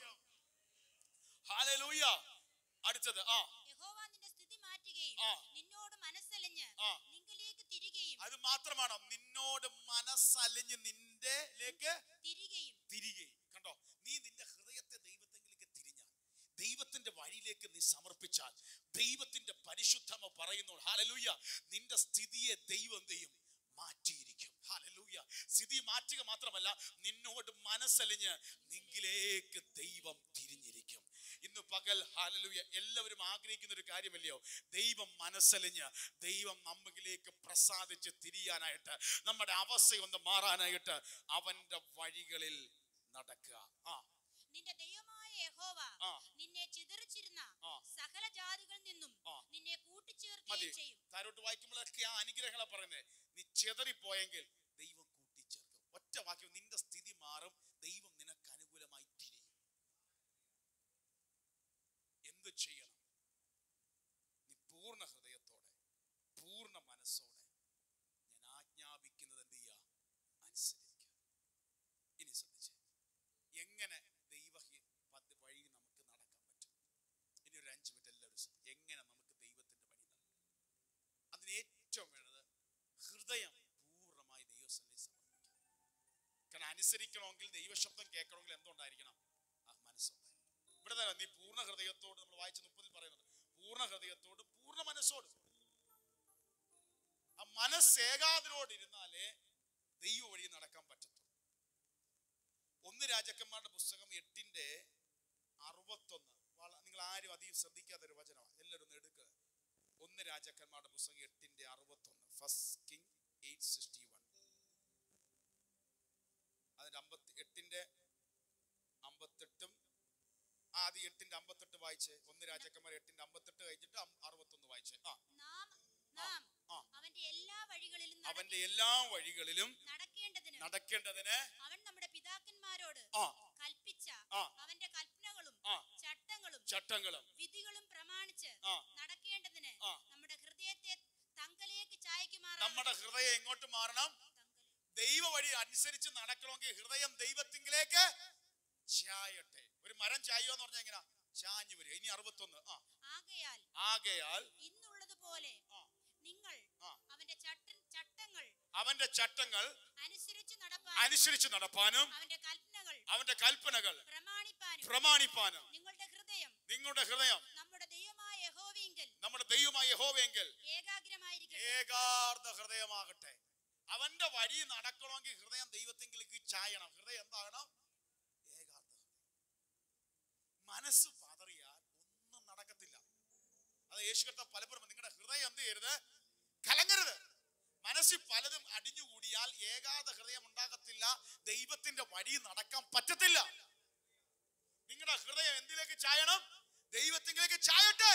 [SPEAKER 1] ഹാലലൂയ അടുത്തത് ആ
[SPEAKER 3] യഹോവ നിന്റെ സ്ഥിതി മാറ്റുകയും
[SPEAKER 1] ആ.
[SPEAKER 3] നിന്നോട് മനസ്സലിഞ്ഞ്
[SPEAKER 1] ആ.
[SPEAKER 3] നിങ്കലേക്ക് തിരികെയും
[SPEAKER 1] അത് മാത്രമാണോ നിന്നോട് മനസ്സലിഞ്ഞ് നിന്റെലേക്ക്
[SPEAKER 3] തിരികെയും
[SPEAKER 1] തിരികെ കണ്ടോ നീ നിന്റെ ഹൃദയത്തെ ദൈവത്തെങ്കിലേക്ക് തിരിഞ്ഞാൽ ദൈവത്തിന്റെ വഴിയിലേക്ക് നീ സമർപ്പിച്ചാൽ ദൈവത്തിന്റെ പരിശുദ്ധമ പറയുന്നു ഹാലലൂയ നിന്റെ സ്ഥിതിയെ ദൈവം എന്ത് ചെയ്യും മാറ്റിയിരിക്കും ഹാലലൂയ സ്ഥിതി മാറ്റുക മാത്രമല്ല നിന്നോട് മനസ്സലിഞ്ഞ് നിങ്കിലേക്ക് ദൈവം തിരിഞ്ഞിരിക്കും ഇന്ന് പകൽ ഹാലലൂയ എല്ലാവരും ആഗ്രഹിക്കുന്ന ഒരു കാര്യമല്ലയോ ദൈവം മനസ്സലിഞ്ഞ് ദൈവം നമ്മിലേക്ക് പ്രസാദിച്ച് തിരിയാനായിട്ട് നമ്മുടെ അവസ്ഥയൊന്ന് മാറാനായിട്ട് അവന്റെ വഴികളിൽ നടക്കുക ആ
[SPEAKER 3] നിന്റെ ദൈവമായ യഹോവ
[SPEAKER 1] ആ.
[SPEAKER 3] നിന്നെ ചിതറിച്ചിരുന്ന
[SPEAKER 1] ആ.
[SPEAKER 3] സകല ജാതികളിൽ നിന്നും
[SPEAKER 1] ആ.
[SPEAKER 3] നിന്നെ
[SPEAKER 1] മതി
[SPEAKER 3] കൂട്ടിച്ചേർക്കുകയും ചെയ്യും
[SPEAKER 1] താരോട്ട് വായിക്കുമ്പോഴൊക്കെ ആ അനുഗ്രഹങ്ങളെ പറയുന്നത് നീ ചെതറിപ്പോയെങ്കിൽ ദൈവം കൂട്ടിച്ചേർക്കും ഒറ്റ വാക്യം നിന്റെ സ്ഥിതി മാറും ദൈവം നിനക്ക് അനുകൂലമായി തിരിയും എന്ത് ചെയ്യണം നീ പൂർണ്ണ ഹൃദയത്തോടെ പൂർണ്ണ മനസ്സോടെ ഞാൻ ആജ്ഞാപിക്കുന്നത് എന്ത് ചെയ്യുക അനുസരിക്കുക ഇനി ശ്രദ്ധിച്ച് എങ്ങനെ ദൈവ പദ്ധ വഴി നമുക്ക് നടക്കാൻ പറ്റും ഇനി ഒരു അഞ്ച് മിനിറ്റ് എല്ലാവരും ശ്രദ്ധിക്കുക. എങ്ങനെ നമുക്ക് ദൈവത്തിന്റെ വഴി നടക്കാം അതിന് ഏറ്റവും വേണ്ടത് ഹൃദയം പൂർണ്ണമായി ദൈവസന്നെ സമർപ്പിക്കുക കാരണം അനുസരിക്കണമെങ്കിൽ ദൈവശബ്ദം കേൾക്കണമെങ്കിൽ എന്തുണ്ടായിരിക്കണം ആ മനസ്സുണ്ടായിരിക്കണം ഇവിടെ തന്നെ നീ പൂർണ്ണ ഹൃദയത്തോട് നമ്മൾ വായിച്ച മുപ്പതിൽ പറയുന്നത് പൂർണ്ണ ഹൃദയത്തോട് പൂർണ്ണ മനസ്സോട് ആ മനസ്സേകാതിരോട് ഇരുന്നാലേ ദൈവ വഴി നടക്കാൻ പറ്റത്തുള്ളൂ ഒന്ന് രാജാക്കന്മാരുടെ പുസ്തകം എട്ടിന്റെ അറുപത്തൊന്ന് വള- നിങ്ങൾ ആരും അധികം ശ്രദ്ധിക്കാത്ത ഒരു വചനമാണ് എല്ലാവരും ഒന്ന് എടുക്കുക ഒന്ന് രാജാക്കന്മാരുടെ പുസ്തകം എട്ടിന്റെ അറുപത്തൊന്ന് first king eight sixty one അതിന്റെ അമ്പത്തി എട്ടിന്റെ അമ്പത്തെട്ടും ആദ്യം എട്ടിന്റെ അമ്പത്തെട്ട് വായിച്ച് ഒന്ന് രാജാക്കന്മാർ എട്ടിന്റെ അമ്പത്തെട്ട് കഴിഞ്ഞിട്ട് അം- അറുപത്തൊന്ന് വായിച്ച് ആ
[SPEAKER 3] നാം നാം
[SPEAKER 1] ആ.
[SPEAKER 3] അവന്റെ എല്ലാ വഴികളിലും
[SPEAKER 1] അവന്റെ എല്ലാ വഴികളിലും
[SPEAKER 3] നടക്കേണ്ടതിന്
[SPEAKER 1] നടക്കേണ്ടതിന്
[SPEAKER 3] അവൻ നമ്മുടെ പിതാക്കന്മാരോട്
[SPEAKER 1] ആ
[SPEAKER 3] കൽപ്പിച്ച
[SPEAKER 1] ആ.
[SPEAKER 3] അവന്റെ കൽപ്പനകളും
[SPEAKER 1] ആ.
[SPEAKER 3] ചട്ടങ്ങളും
[SPEAKER 1] ചട്ടങ്ങളും
[SPEAKER 3] വിധികളും പ്രമാണിച്ച്
[SPEAKER 1] ആ.
[SPEAKER 3] നടക്കേണ്ടതിന്
[SPEAKER 1] ആ.
[SPEAKER 3] നമ്മുടെ ഹൃദയത്തെ തങ്കലേക്ക് ചായക്കുമാറാ
[SPEAKER 1] നമ്മുടെ ഹൃദയം എങ്ങോട്ട് മാറണം ദൈവ വഴി അനുസരിച്ച് നടക്കണമെങ്കിൽ ഹൃദയം ദൈവത്തിങ്കിലേക്ക് ചായട്ടെ ഒരു മരം ചായോ എന്ന് പറഞ്ഞാൽ എങ്ങനെയാ ചാഞ്ഞു വരിക ഇനി അറുപത്തൊന്ന് ആ
[SPEAKER 3] ആകയാൽ
[SPEAKER 1] ആകയാൽ
[SPEAKER 3] ഇന്നുള്ളതുപോലെ
[SPEAKER 1] ആ.
[SPEAKER 3] നിങ്ങൾ
[SPEAKER 1] ആ.
[SPEAKER 3] അവന്റെ ചട്ട ചട്ടങ്ങൾ
[SPEAKER 1] അവന്റെ ചട്ടങ്ങൾ
[SPEAKER 3] അനുസരിച്ച് നടപ്പാൻ
[SPEAKER 1] അനുസരിച്ച് നടപ്പാനും
[SPEAKER 3] അവന്റെ കൽപ്പനകൾ
[SPEAKER 1] അവന്റെ കൽപ്പനകൾ
[SPEAKER 3] പ്രമാണിപ്പാനും
[SPEAKER 1] പ്രമാണിപ്പാനും
[SPEAKER 3] നിങ്ങളുടെ ഹൃദയം
[SPEAKER 1] നിങ്ങളുടെ ഹൃദയം
[SPEAKER 3] നമ്മുടെ ദൈവമായ യഹോവയെങ്കിൽ
[SPEAKER 1] നമ്മുടെ ദൈവമായ യഹോവെങ്കിൽ
[SPEAKER 3] ഏകാഗ്രമായിരിക്കട്ടെ
[SPEAKER 1] ഏകാർദ്ധ ഹൃദയമാകട്ടെ അവന്റെ വഴി നടക്കണമെങ്കിൽ ഹൃദയം ദൈവത്തെങ്കിലേക്ക് ചായണം ഹൃദയം എന്താകണം ഏകാർദ്ധ ഹൃദയം മനസ്സ് പതറിയാൽ ഒന്നും നടക്കത്തില്ല അത് യേശു കർത്താവ് പലപ്പോഴും നിങ്ങളുടെ ഹൃദയം എന്ത് ചെയ്യരുത് കലങ്ങരുത് മനസ്സിൽ പലതും അടിഞ്ഞുകൂടിയാൽ ഏകാത ഹൃദയം ഉണ്ടാകത്തില്ല ദൈവത്തിന്റെ വഴി നടക്കാൻ പറ്റത്തില്ല നിങ്ങളുടെ ഹൃദയം എന്തിലേക്ക് ചായണം ദൈവത്തിലേക്ക് ചായട്ടെ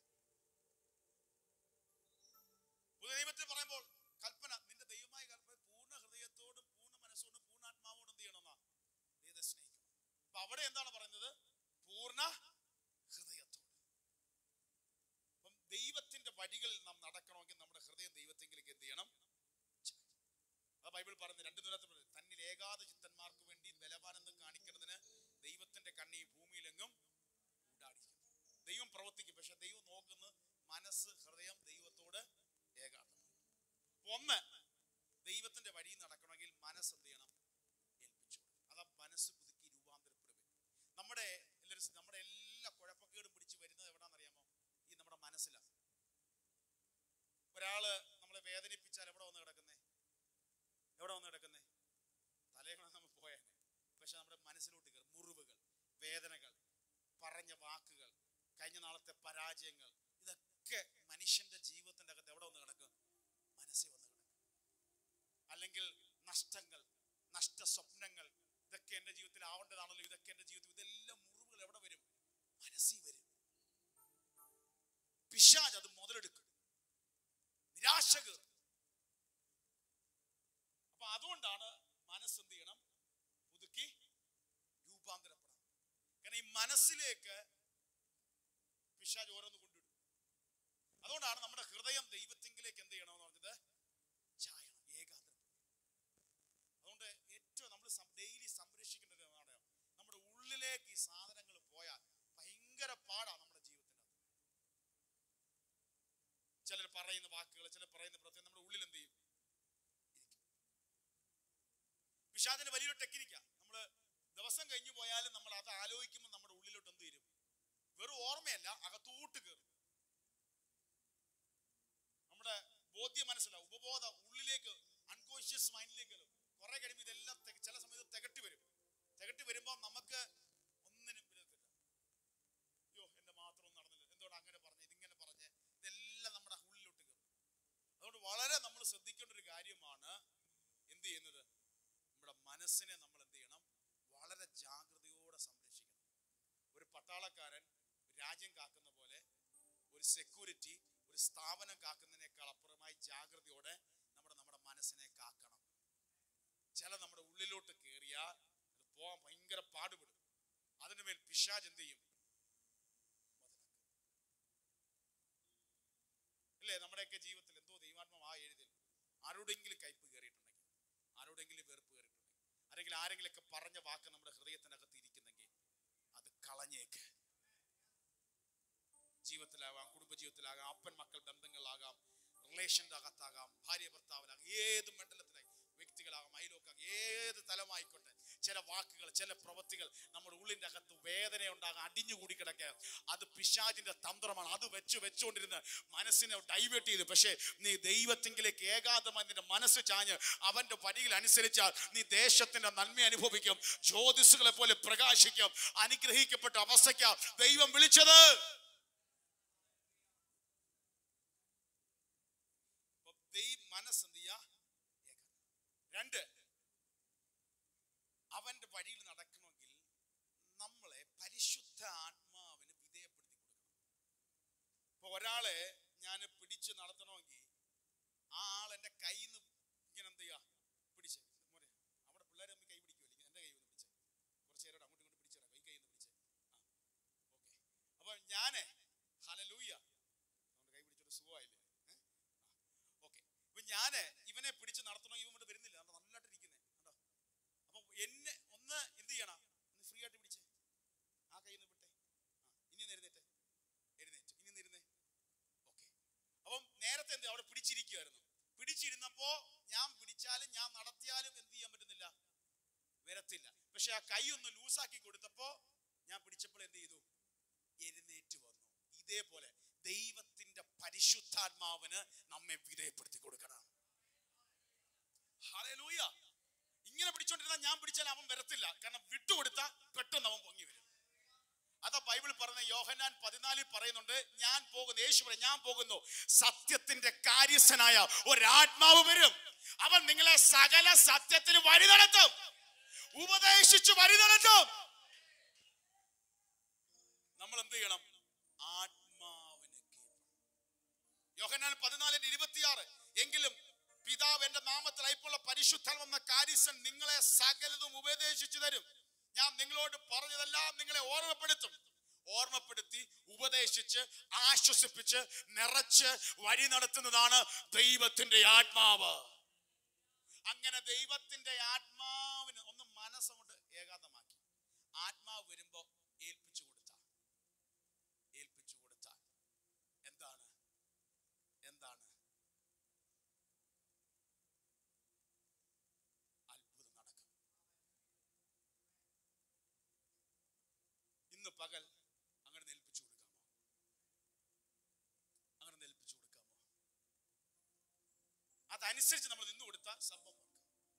[SPEAKER 1] പുതിയ ദൈവത്തിൽ പറയുമ്പോൾ കൽപ്പന നിന്റെ ദൈവമായ കൽപ്പന പൂർണ്ണ ഹൃദയത്തോടും പൂർണ്ണ മനസ്സോടും പൂർണ്ണ ആത്മാവോടും എന്ത് ചെയ്യണമെന്നാ ദൈവത്തെ സ്നേഹിക്കണം അപ്പൊ അവിടെ എന്താണ് പറയുന്നത് പൂർണ്ണ ഹൃദയത്തോട് അപ്പം ദൈവത്തിന്റെ വഴികളിൽ നാം നടക്കണമെങ്കിൽ നമ്മുടെ ഹൃദയം ദൈവത്തെങ്കിലേക്ക് എന്ത് ചെയ്യണം അത് ബൈബിൾ പറയുന്നത് രണ്ടു നിലത്ത് തന്നിൽ ഏകാത ചിത്തന്മാർക്ക് വേണ്ടി ബലവാനന്ദം കാണിക്കുന്നതിന് ദൈവത്തിന്റെ കണ്ണി ഭൂമിയിലെങ്ങും ഊടാടിക്കും ദൈവം പ്രവർത്തിക്കും പക്ഷെ ദൈവം നോക്കുന്ന മനസ്സ് ഹൃദയം ദൈവത്തോട് ഏകാന്തം ഒന്ന് ദൈവത്തിന്റെ വഴി നടക്കണമെങ്കിൽ മനസ്സ് എന്ത് ചെയ്യണം ഏൽപ്പിച്ചു അതാ മനസ്സ് പുതുക്കി രൂപാന്തരപ്പെടുക നമ്മുടെ എല്ലാവരും നമ്മുടെ എല്ലാ കുഴപ്പക്കേടും പിടിച്ച് വരുന്നത് എവിടാന്നറിയാമോ ഈ നമ്മുടെ മനസ്സിലാണ് ഒരാള് നമ്മളെ വേദനിപ്പിച്ചാൽ എവിടെ വന്ന് കിടക്കുന്നേ എവിടെ വന്ന് കിടക്കുന്നേ തലയാണ് നമ്മൾ പോയേനെ പക്ഷെ നമ്മുടെ മനസ്സിലോട്ട് കയറും മുറിവുകൾ വേദനകൾ പറഞ്ഞ വാക്കുകൾ കഴിഞ്ഞ നാളത്തെ പരാജയങ്ങൾ ഇതൊക്കെ മനുഷ്യന്റെ ജീവിതത്തിന്റെ അകത്ത് എവിടെ വന്ന് കിടക്കും മനസ്സിൽ വന്ന് കിടക്കും അല്ലെങ്കിൽ നഷ്ടങ്ങൾ നഷ്ട സ്വപ്നങ്ങൾ ഇതൊക്കെ എൻ്റെ ജീവിതത്തിൽ ആവേണ്ടതാണല്ലോ ഇതൊക്കെ എൻ്റെ ജീവിതത്തിൽ ഇതെല്ലാം മുറിവുകൾ എവിടെ വരും മനസ്സിൽ വരും പിശാജ് അത് മുതലെടുക്കും നിരാശ കയറും അപ്പൊ അതുകൊണ്ടാണ് മനസ്സ് എന്ത് ചെയ്യണം പുതുക്കി രൂപാന്തരപ്പെടണം കാരണം ഈ മനസ്സിലേക്ക് പിശാജ് ഓരോന്ന് കൊണ്ടിടും അതുകൊണ്ടാണ് നമ്മുടെ ഹൃദയം ദൈവത്തിങ്കിലേക്ക് എന്ത് ചെയ്യണമെന്ന് പറഞ്ഞത് ചായണം ഏകാന്തരം അതുകൊണ്ട് ഏറ്റവും നമ്മൾ ഡെയിലി സംരക്ഷിക്കേണ്ടത് എന്നാണ് നമ്മുടെ ഉള്ളിലേക്ക് ഈ സാധനങ്ങൾ പോയാൽ ഭയങ്കര പാടാണ് നമ്മുടെ ജീവിതത്തിന് ചിലർ പറയുന്ന വാക്കുകൾ ചിലർ പറയുന്ന പ്രത്യേകം നമ്മുടെ ഉള്ളിൽ എന്ത് ചെയ്യും പിശാചിന്റെ വലിയൊരു ടെക്നിക്കാ നമ്മള് ദിവസം കഴിഞ്ഞു പോയാലും നമ്മൾ അത് ആലോചിക്കുമ്പോൾ നമ്മുടെ ഉള്ളിലോട്ട് എന്ത് വരും വെറും ഓർമ്മയല്ല അകത്തോട്ട് കയറും നമ്മുടെ ബോധ്യ മനസ്സിലാവും ഉപബോധ ഉള്ളിലേക്ക് അൺകോൺഷ്യസ് മൈൻഡിലേക്ക് വരും കുറെ കഴിയുമ്പോൾ ഇതെല്ലാം തെ- ചില സമയത്ത് തികട്ടി വരും തികട്ടി വരുമ്പോൾ നമുക്ക് ഒന്നിനും വിരത്തില്ല അയ്യോ എന്റെ മാത്രം ഒന്നും നടന്നില്ല എന്തുകൊണ്ട് അങ്ങനെ പറഞ്ഞ് ഇതിങ്ങനെ പറഞ്ഞ് ഇതെല്ലാം നമ്മുടെ ഉള്ളിലോട്ട് കയറും അതുകൊണ്ട് വളരെ നമ്മൾ ശ്രദ്ധിക്കേണ്ട ഒരു കാര്യമാണ് എന്ത് ചെയ്യുന്നത് നമ്മുടെ മനസ്സിനെ നമ്മൾ എന്ത് ചെയ്യണം വളരെ ജാഗ്രതയോടെ സംരക്ഷിക്കണം ഒരു പട്ടാളക്കാരൻ രാജ്യം കാക്കുന്ന പോലെ ഒരു സെക്യൂരിറ്റി ഒരു സ്ഥാപനം കാക്കുന്നതിനേക്കാൾ അപ്പുറമായി ജാഗ്രതയോടെ നമ്മുടെ നമ്മുടെ മനസ്സിനെ കാക്കണം ചില നമ്മുടെ ഉള്ളിലോട്ട് കയറിയാൽ അത് പോകാൻ ഭയങ്കര പാടുപെടും അതിനുമേൽ പിശാജ് എന്ത് ചെയ്യും ഇല്ലേ നമ്മുടെയൊക്കെ ജീവിതത്തിൽ എന്തോ ദൈവാത്മാവ് ആ എഴുതിൽ ആരോടെങ്കിലും കയ്പ് കയറിയിട്ടുണ്ടെങ്കിൽ ആരോടെങ്കിലും വെറുപ്പ് കയറിയിട്ടുണ്ടെങ്കിൽ അല്ലെങ്കിൽ ആരെങ്കിലൊക്കെ പറഞ്ഞ വാക്ക് നമ്മുടെ ഹൃദയത്തിനകത്ത് ഇരിക്കുന്നെങ്കിൽ അത് കളഞ്ഞേക്ക് ജീവിതത്തിലാകാം കുടുംബജീവിതത്തിലാകാം അപ്പൻ മക്കൾ ബന്ധങ്ങളിലാകാം റിലേഷൻ്റെ അകത്താകാം ഭാര്യ ഭർത്താവിലാകാം ഏത് മണ്ഡലത്തിലായി വ്യക്തികളാകാം അയലോക്കാകാം ഏത് തലമായിക്കോട്ടെ ചില വാക്കുകൾ ചില പ്രവൃത്തികൾ നമ്മുടെ ഉള്ളിൻ്റെ അകത്ത് വേദന ഉണ്ടാകാം അടിഞ്ഞുകൂടി കിടക്കുക അത് പിശാചിന്റെ തന്ത്രമാണ് അത് വെച്ച് വെച്ചുകൊണ്ടിരുന്ന് മനസ്സിനെ ഡൈവേർട്ട് ചെയ്തു പക്ഷേ നീ ദൈവത്തിങ്കിലേക്ക് ഏകാന്തമായി നിന്റെ മനസ്സ് ചാഞ്ഞ് അവന്റെ വഴിയിൽ അനുസരിച്ചാൽ നീ ദേശത്തിന്റെ നന്മ അനുഭവിക്കും ജ്യോതിസുകളെ പോലെ പ്രകാശിക്കും അനുഗ്രഹിക്കപ്പെട്ട അവസ്ഥയ്ക്ക് ദൈവം വിളിച്ചത് അപ്പൊ ദൈവ മനസ്സ് എന്ത് ചെയ്യാ രണ്ട് അവന്റെ വഴിയിൽ നടക്കണമെങ്കിൽ നമ്മളെ പരിശുദ്ധ ആത്മാവിന് വിധേയപ്പെടുത്തി കൊടുക്കണം ഇപ്പൊ ഒരാളെ ഞാൻ പിടിച്ച് നടത്തണമെങ്കിൽ ആ ആൾ എന്റെ കയ്യിൽ നിന്ന് ഇങ്ങനെ എന്ത് ചെയ്യാ പിടിച്ച് മോനെ അവിടെ പിള്ളേരെ തമ്മിൽ കൈ പിടിക്കുമല്ലോ എന്റെ കൈ ഒന്ന് പിടിച്ച് കുറച്ച് നേരം അങ്ങോട്ടും ഇങ്ങോട്ടും പിടിച്ചിടാം ഈ കൈ ഒന്ന് പിടിച്ച് ആ ഓക്കെ അപ്പൊ ഞാനേ ഹലലൂയ നമ്മുടെ കൈ പിടിച്ചൊരു സുഖമായില്ലേ ഓക്കെ അപ്പൊ ഞാന് ഇവനെ പിടിച്ച് നടത്തണോ ഇവൻ ഇവിടെ വരുന്നില്ല കണ്ടോ നല്ലതായിട്ട് ഇരിക്കുന്നേ കണ്ടോ അപ്പൊ എന്നെ ഒന്ന് എന്ത് ചെയ്യണം ഒന്ന് ഫ്രീ ആയിട്ട് പിടിച്ചേ ആ കൈ ഒന്ന് വിട്ടേ ആ ഇനി ഒന്ന് എഴുന്നേറ്റ് എഴുന്നേറ്റ് ഇനി ഒന്ന് ഇരുന്നേ ഓക്കെ അപ്പം നേരത്തെ എന്ത് അവിടെ പിടിച്ചിരിക്കുമായിരുന്നു പിടിച്ചിരുന്നപ്പോ ഞാൻ പിടിച്ചാലും ഞാൻ നടത്തിയാലും എന്ത് ചെയ്യാൻ പറ്റുന്നില്ല വരത്തില്ല പക്ഷെ ആ കൈ ഒന്ന് ലൂസാക്കി കൊടുത്തപ്പോ ഞാൻ പിടിച്ചപ്പോൾ എന്ത് ചെയ്തു എഴുന്നേറ്റ് വന്നു ഇതേപോലെ ദൈവത്തിന്റെ പരിശുദ്ധാത്മാവിന് നമ്മെ വിധേയപ്പെടുത്തി കൊടുക്കണം ഹല്ലേലൂയ ഇങ്ങനെ പിടിച്ചോണ്ടിരുന്നാൽ ഞാൻ പിടിച്ചാൽ അവൻ വരത്തില്ല കാരണം വിട്ടുകൊടുത്ത പെട്ടെന്ന് അവൻ പൊങ്ങി വരും അതാ ബൈബിൾ പറഞ്ഞ യോഹന്നാൻ പതിനാലിൽ പറയുന്നുണ്ട് ഞാൻ പോകുന്നു യേശു പറയും ഞാൻ പോകുന്നു സത്യത്തിന്റെ കാര്യസ്ഥനായ ഒരാത്മാവ് വരും അവൻ നിങ്ങളെ സകല സത്യത്തിൽ വഴി നടത്തും ഉപദേശിച്ചു വഴി നടത്തും നമ്മൾ എന്ത് ചെയ്യണം ആത്മാവിന് കീഴ്പ്പെടണം. യോഹന്നാൻ പതിനാലിന്റെ ഇരുപത്തിയാറ് എങ്കിലും പിതാവ് എന്റെ നാമത്തിൽ അയപ്പുള്ള പരിശുദ്ധം എന്ന കാര്യസ്ഥൻ നിങ്ങളെ സകലതും ഉപദേശിച്ചു തരും ഞാൻ നിങ്ങളോട് പറഞ്ഞതെല്ലാം നിങ്ങളെ ഓർമ്മപ്പെടുത്തും ഓർമ്മപ്പെടുത്തി ഉപദേശിച്ച് ആശ്വസിപ്പിച്ച് നിറച്ച് വഴി നടത്തുന്നതാണ് ദൈവത്തിന്റെ ആത്മാവ് അങ്ങനെ ദൈവത്തിന്റെ ആത്മാവിന് ഒന്ന് മനസ്സങ്ങോട്ട് ഏകാന്തമാക്കി ആത്മാവ് വരുമ്പോ ഏൽപ്പിച്ചു കൊടുത്താൽ ഏൽപ്പിച്ചു കൊടുത്താൽ എന്താണ് എന്താണ് അത്ഭുതം നടക്കും ഇന്ന് പകൽ അങ്ങനെ നെൽപ്പിച്ചു കൊടുക്കാമോ അങ്ങനെ നെൽപ്പിച്ചു കൊടുക്കാമോ അതനുസരിച്ച് നമ്മൾ നിന്ന് കൊടുത്താൽ സംഭവം നടക്കും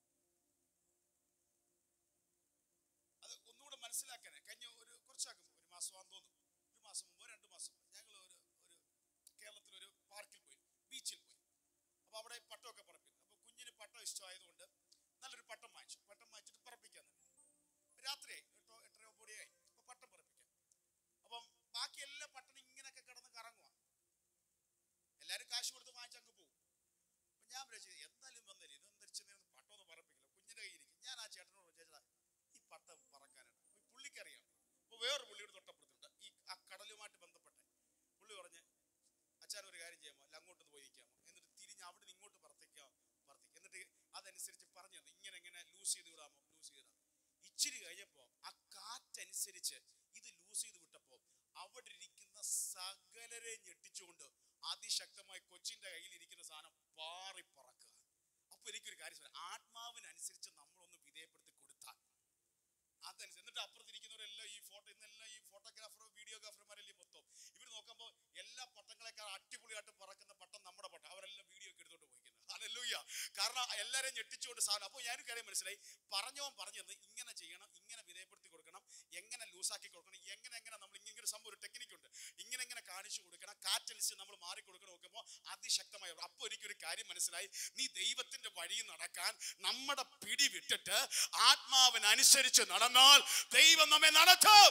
[SPEAKER 1] അത് ഒന്നുകൂടെ മനസ്സിലാക്കാനേ കഴിഞ്ഞ ഒരു കുറച്ചാക്കും ഒരു മാസമാണെന്ന് തോന്നുന്നു ഒരു മാസം മുമ്പോ രണ്ട് മാസം മുമ്പോ ഞങ്ങൾ ഒരു ഒരു കേരളത്തിൽ ഒരു പാർക്കിൽ പോയി ബീച്ചിൽ പോയി അപ്പൊ അവിടെ പട്ടമൊക്കെ പറപ്പിക്കുന്നു അപ്പൊ കുഞ്ഞിന് പട്ടം ഇഷ്ടമായതുകൊണ്ട് നല്ലൊരു പട്ടം വാങ്ങിച്ചു പട്ടം വാങ്ങിച്ചിട്ട് പറപ്പിക്കാൻ തുടങ്ങി രാത്രിയായി എട്ടോ എട്ടര ഒമ്പടിയായി അപ്പൊ പട്ടം പറപ്പിക്കാം അപ്പം ബാക്കി എല്ലാ പട്ടണം ഇങ്ങനെയൊക്കെ കിടന്ന് കറങ്ങുക എല്ലാരും കാശ് കൊടുത്ത് വാങ്ങിച്ചങ്ങ് പോകും അപ്പൊ ഞാൻ വിചാരിച്ചു എന്തായാലും വന്നില്ല ഇത് ധരിച്ചു പട്ടം ഒന്ന് പറപ്പിക്കില്ല കുഞ്ഞിന്റെ കയ്യിരിക്കും ഞാൻ ആ ചേട്ടനോട് ചേട്ടാ ഈ പട്ടം പറക്കാനാണ് അപ്പൊ ഈ പുള്ളിക്കറിയാം അപ്പൊ വേറൊരു പുള്ളിയോട് തൊട്ടപ്പെടുത്തുണ്ട് ഈ ആ കടലുമായിട്ട് ബന്ധപ്പെട്ടെ പുള്ളി പറഞ്ഞ് അച്ഛൻ ഒരു കാര്യം ചെയ്യാമോ അല്ല അങ്ങോട്ടൊന്ന് പോയി നിൽക്കാമോ എന്നിട്ട് തിരിഞ്ഞ് അവിടെ നിന്ന് ഇങ്ങോട്ട് പറത്തേക്കാം പറത്തേക്ക് എന്നിട്ട് അതനുസരിച്ച് പറഞ്ഞു തന്നു ഇങ്ങനെ ഇങ്ങനെ ലൂസ് ചെയ്ത് വിടാമോ ലൂസ് ചെയ്താ ഇച്ചിരി കഴിഞ്ഞപ്പോ ആ കാറ്റനുസരിച്ച് ഇത് ലൂസ് ചെയ്ത് വിട്ടപ്പോ അവിടെ ഇരിക്കുന്ന സകലരെ ഞെട്ടിച്ചുകൊണ്ട് അതിശക്തമായി കൊച്ചിന്റെ കയ്യിൽ ഇരിക്കുന്ന സാധനം പാറി പറക്കുക അപ്പൊ എനിക്കൊരു കാര്യം പറയാം ആത്മാവിനനുസരിച്ച് നമ്മളൊന്ന് വിധേയപ്പെടുത്തി കൊടുത്താൽ അതനുസരിച്ച് എന്നിട്ട് അപ്പുറത്തിരിക്കുന്നവരെല്ലാം ഈ ഫോട്ടോ ഇന്നെല്ലാം ഈ ഫോട്ടോഗ്രാഫറോ വീഡിയോഗ്രാഫർമാരല്ലേ മൊത്തം ഇവർ നോക്കുമ്പോൾ എല്ലാ പട്ടങ്ങളെക്കാൾ അടിപൊളിയായിട്ട് പറക്കുന്ന പട്ടം നമ്മുടെ പട്ടം അവരെല്ലാം വീഡിയോ ഒക്കെ എടുത്തോണ്ട് പോയിക്കുന്നത് അല്ലൂയ്യ കാരണം എല്ലാവരെയും ഞെട്ടിച്ചുകൊണ്ട് സാധനം അപ്പോൾ ഞാനൊരു കാര്യം മനസ്സിലായി പറഞ്ഞവൻ പറഞ്ഞു തന്നത് ഇങ്ങനെ ചെയ്യണം ഇങ്ങനെ വിധേയപ്പെടുത്തി കൊടുക്കണം എങ്ങനെ ലൂസാക്കി കൊടുക്കണം എങ്ങനെ എങ്ങനെ നമ്മൾ ഇങ്ങനെ ഒരു സംഭവം ഒരു ടെക്നിക്ക് ഉണ്ട് ഇങ്ങനെ ഇങ്ങനെ കാണിച്ചു കൊടുക്കണം കാറ്റലിച്ച് നമ്മൾ മാറി കൊടുക്കണം നോക്കുമ്പോൾ അതിശക്തമായി അപ്പോൾ എനിക്കൊരു കാര്യം മനസ്സിലായി നീ ദൈവത്തിന്റെ വഴി നടക്കാൻ നമ്മുടെ പിടി വിട്ടിട്ട് ആത്മാവിനനുസരിച്ച് നടന്നാൽ ദൈവം നമ്മെ നടത്തും